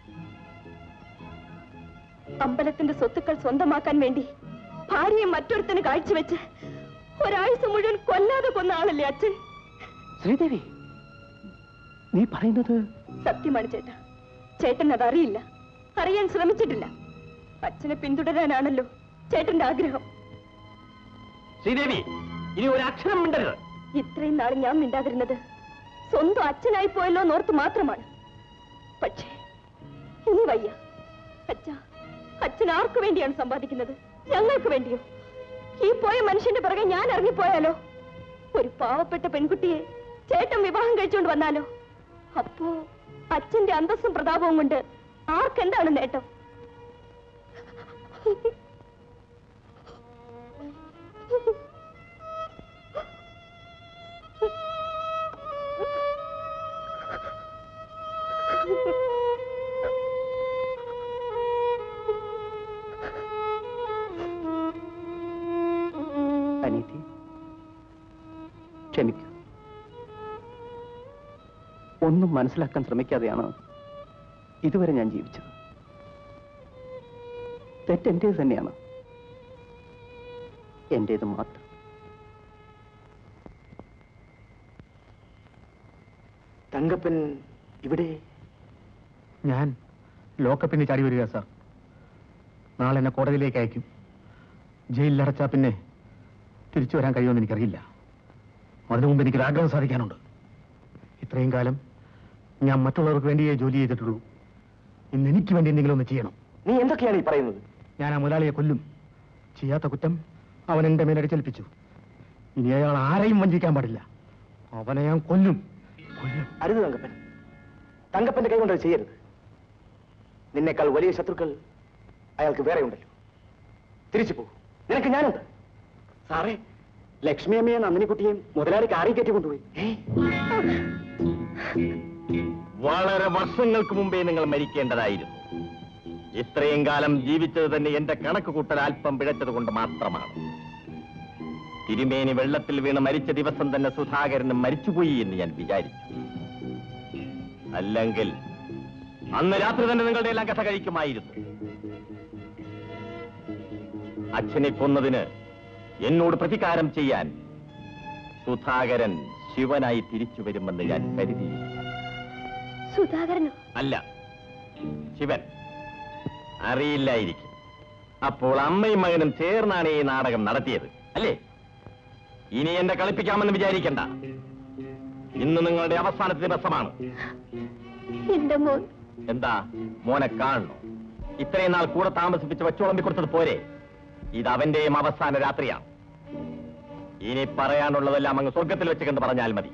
E: അമ്പലത്തിന്റെ സ്വത്തുക്കൾ സ്വന്തമാക്കാൻ വേണ്ടി ഭാര്യയെ മറ്റൊരുത്തിന് കാഴ്ചവെച്ച് ഒരാഴ്ച മുഴുവൻ കൊല്ലാതെ കൊന്ന ആളല്ലേ അച്ഛൻ
H: ശ്രീദേവി നീ പറയുന്നത്
E: സത്യമാണ് ചേട്ടാ ചേട്ടൻ അതറിയില്ല അറിയാൻ ശ്രമിച്ചിട്ടില്ല അച്ഛനെ പിന്തുടരാനാണല്ലോ ചേട്ടന്റെ ആഗ്രഹം
C: ശ്രീദേവി ഇനി ഒരു അക്ഷരം മിണ്ടരുത്
E: ഇത്രയും നാൾ ഞാൻ മിണ്ടാതിരുന്നത് സ്വന്തം അച്ഛനായി പോയല്ലോ എന്നോർത്ത് മാത്രമാണ് പക്ഷേ ഇനി വയ്യ അച്ഛ അച്ഛൻ ആർക്കു വേണ്ടിയാണ് സമ്പാദിക്കുന്നത് ഞങ്ങൾക്ക് വേണ്ടിയോ ഈ പോയ മനുഷ്യന്റെ പിറകെ ഞാൻ ഇറങ്ങിപ്പോയാലോ ഒരു പാവപ്പെട്ട പെൺകുട്ടിയെ ചേട്ടൻ വിവാഹം കഴിച്ചുകൊണ്ട് വന്നാലോ അപ്പോ അച്ഛന്റെ അന്തസ്സും പ്രതാപവും കൊണ്ട് ആർക്കെന്താണ് നേട്ടം
H: അനീതി ക്ഷമിക്കൂ ഒന്നും മനസ്സിലാക്കാൻ ശ്രമിക്കാതെയാണ് ഇതുവരെ ഞാൻ ജീവിച്ചത് തെറ്റെന്റേത് തന്നെയാണ് എന്റേത് മാത്രം തങ്കപ്പൻ ഇവിടെ
G: ഞാൻ ലോക്കപ്പിന് ചാടി വരിക സാർ നാളെ എന്നെ കോടതിയിലേക്ക് അയക്കും ജയിലിൽ അടച്ചാൽ പിന്നെ തിരിച്ചു വരാൻ കഴിയുമെന്ന് എനിക്കറിയില്ല അതിനു മുമ്പ് എനിക്കൊരു ആഗ്രഹം സാധിക്കാനുണ്ട് ഇത്രയും കാലം ഞാൻ മറ്റുള്ളവർക്ക് വേണ്ടിയേ ജോലി ചെയ്തിട്ടുള്ളൂ ഇന്ന് എനിക്ക് വേണ്ടി എന്തെങ്കിലും ഒന്ന് ചെയ്യണം
H: നീ എന്തൊക്കെയാണ് ഈ പറയുന്നത്
G: ഞാൻ ആ മുതലാളിയെ കൊല്ലും ചെയ്യാത്ത കുറ്റം അവൻ എന്റെ മേലടിച്ചേൽപ്പിച്ചു ഇനി അയാൾ ആരെയും വഞ്ചിക്കാൻ പാടില്ല അവനെ ഞാൻ കൊല്ലും കൊല്ലും
H: അരുത് തങ്കപ്പൻ തങ്കപ്പന്റെ കൈ കൊണ്ട് അത് ചെയ്യരുത് നിന്നേക്കാൾ വലിയ ശത്രുക്കൾ അയാൾക്ക് വേറെ ഉണ്ടല്ലോ തിരിച്ചു പോ നിനക്ക് ഞാനുണ്ട് സാറേ ലക്ഷ്മി അമ്മയെ നന്ദിനിക്കുട്ടിയെയും മുതലാളി കാറി കയറ്റി കൊണ്ടുപോയി
C: വളരെ വർഷങ്ങൾക്ക് മുമ്പേ നിങ്ങൾ മരിക്കേണ്ടതായിരുന്നു ഇത്രയും കാലം ജീവിച്ചത് തന്നെ എന്റെ കണക്ക് കൂട്ടൽ അല്പം പിഴച്ചത് കൊണ്ട് മാത്രമാണ് തിരുമേനി വെള്ളത്തിൽ വീണ് മരിച്ച ദിവസം തന്നെ സുധാകരനും മരിച്ചുപോയി എന്ന് ഞാൻ വിചാരിച്ചു അല്ലെങ്കിൽ അന്ന് രാത്രി തന്നെ നിങ്ങളുടെ എല്ലാം കഥ കഴിക്കുമായിരുന്നു അച്ഛനെ കൊന്നതിന് എന്നോട് പ്രതികാരം ചെയ്യാൻ സുധാകരൻ ശിവനായി തിരിച്ചു വരുമെന്ന് ഞാൻ കരുതിയില്ല
E: സുധാകരനോ
C: അല്ല ശിവൻ അറിയില്ലായിരിക്കും അപ്പോൾ അമ്മയും മകനും ചേർന്നാണ് ഈ നാടകം നടത്തിയത് അല്ലേ ഇനി എന്നെ കളിപ്പിക്കാമെന്ന് വിചാരിക്കണ്ട ഇന്ന് നിങ്ങളുടെ അവസാനത്തെ ദിവസമാണ്
E: എന്റെ മോൻ
C: എന്താ മോനെ കാണണോ ഇത്രയും നാൾ കൂടെ താമസിപ്പിച്ച് വച്ചോളമ്പി കൊടുത്തത് പോരെ ഇത് അവന്റെയും അവസാന രാത്രിയാണ് ഇനി പറയാനുള്ളതെല്ലാം അങ്ങ് സ്വർഗത്തിൽ വെച്ച് കണ്ട് പറഞ്ഞാൽ മതി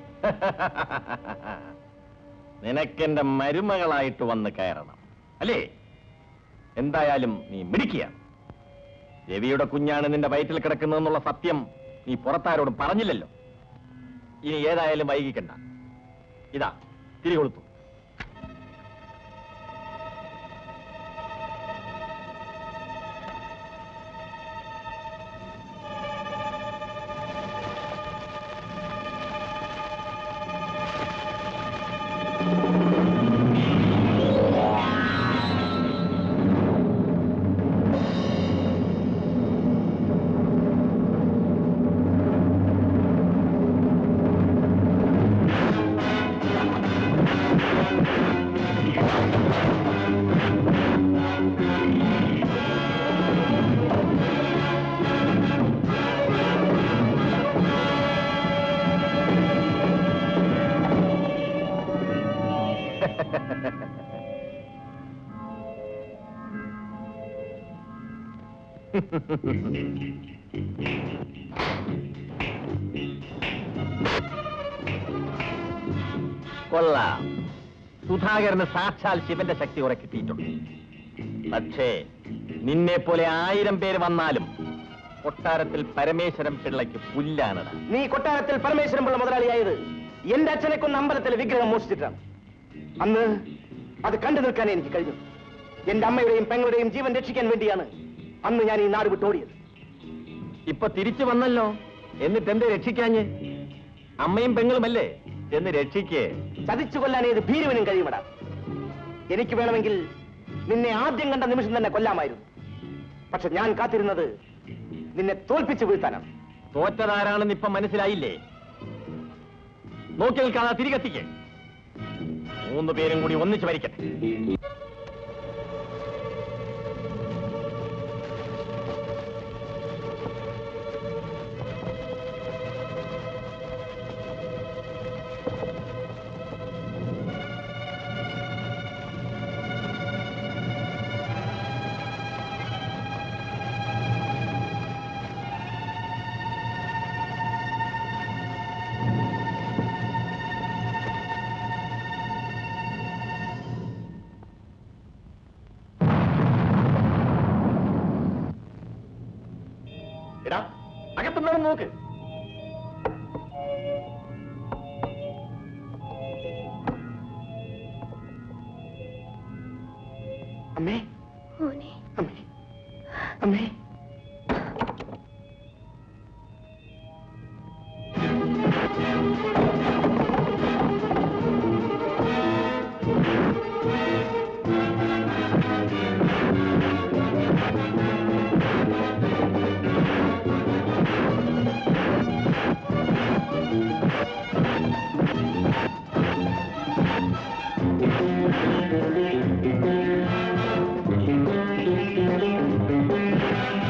C: നിനക്കെന്റെ മരുമകളായിട്ട് വന്ന് കയറണം അല്ലേ എന്തായാലും നീ മിടിക്കുക രവിയുടെ കുഞ്ഞാണ് നിന്റെ വയറ്റിൽ കിടക്കുന്നതെന്നുള്ള സത്യം നീ പുറത്താരോടും പറഞ്ഞില്ലല്ലോ ഇനി ഏതായാലും വൈകിക്കണ്ട ഇതാ തിരികൊളുത്തു
E: ആ
C: കൊള്ളാം സുധാകരന് സാക്ഷാൽ ശിവന്റെ ശക്തി കുറെ കിട്ടിയിട്ടുണ്ട് പക്ഷേ നിന്നെ പോലെ ആയിരം പേര് വന്നാലും കൊട്ടാരത്തിൽ പരമേശ്വരം പിള്ളയ്ക്ക് പുല്ലാണടാ
G: നീ കൊട്ടാരത്തിൽ പരമേശ്വരൻ പിള്ള മുതലാളിയായത് എന്റെ അച്ഛനെ കൊന്ന അമ്പലത്തിലെ വിഗ്രഹം മോഷ്ടിച്ചിട്ടാണ് അന്ന് അത് കണ്ടു നിൽക്കാൻ എനിക്ക് കഴിഞ്ഞു എന്റെ അമ്മയുടെയും പെങ്ങളുടെയും ജീവൻ രക്ഷിക്കാൻ വേണ്ടിയാണ് അന്ന് ഞാൻ ഈ നാട് വിട്ടോടിയത്
C: ഇപ്പൊ തിരിച്ചു വന്നല്ലോ എന്നിട്ട് എന്തേ രക്ഷിക്കാഞ്ഞ് അമ്മയും പെങ്ങളുമല്ലേ എന്ന് രക്ഷിക്കേ
G: ചതിച്ചു കൊല്ലാൻ ഏത് ഭീരുവിനും കഴിയുമടാ എനിക്ക് വേണമെങ്കിൽ നിന്നെ ആദ്യം കണ്ട നിമിഷം തന്നെ കൊല്ലാമായിരുന്നു പക്ഷെ ഞാൻ കാത്തിരുന്നത് നിന്നെ തോൽപ്പിച്ച് വീഴ്ത്താനാണ്
C: തോറ്റതാരാണെന്ന് ഇപ്പൊ മനസ്സിലായില്ലേ നോക്കി നിൽക്കാതെ തിരികെത്തിക്കേ മൂന്ന് പേരും കൂടി ഒന്നിച്ച് ഭരിക്കട്ടെ എടാ അകത്തുണ്ടോ നോക്ക്
G: അമ്മേ
E: മോനെ
G: അമ്മേ അമ്മേ
E: മോനെ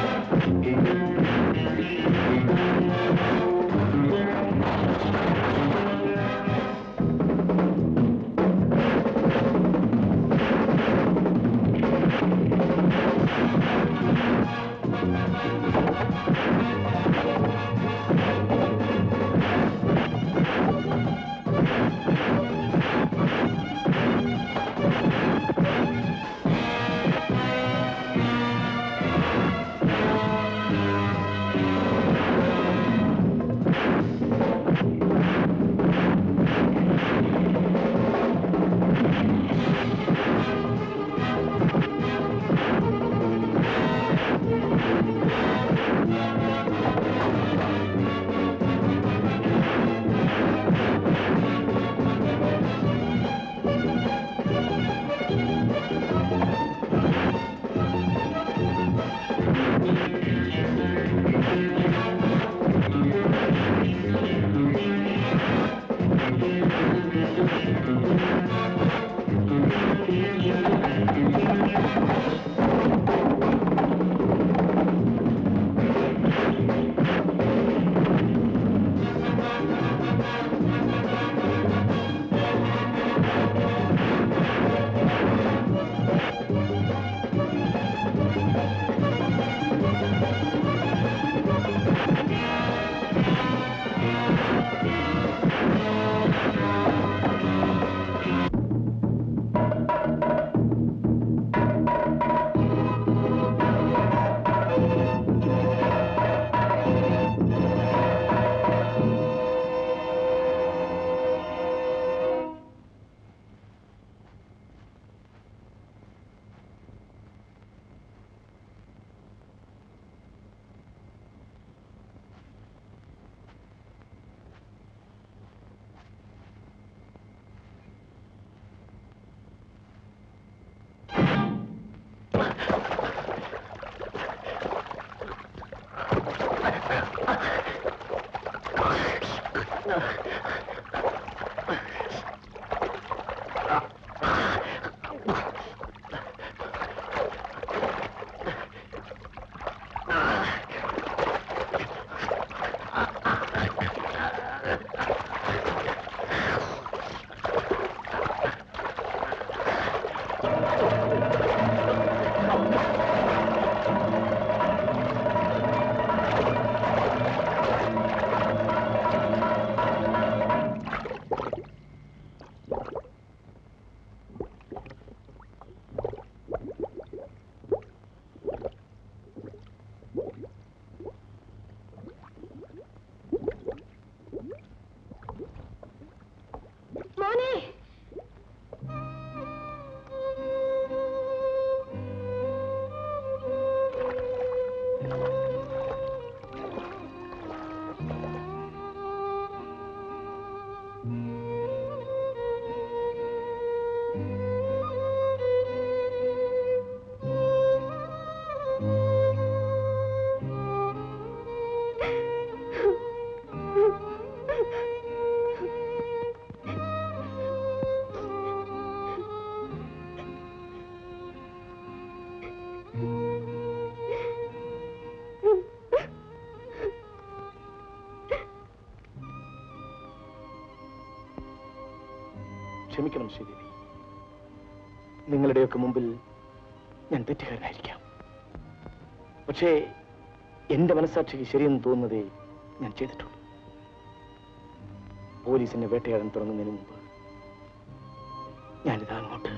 G: ക്ഷമിക്കണം ശ്രീദേവി നിങ്ങളുടെയൊക്കെ മുമ്പിൽ ഞാൻ തെറ്റുകാരനായിരിക്കാം പക്ഷേ എന്റെ മനസ്സാക്ഷിക്ക് ശരിയെന്ന് തോന്നുന്നതേ ഞാൻ ചെയ്തിട്ടുള്ളൂ പോലീസിനെ വേട്ടയാടാൻ തുടങ്ങുന്നതിന് മുമ്പ് ഞാനിതാ അങ്ങോട്ട്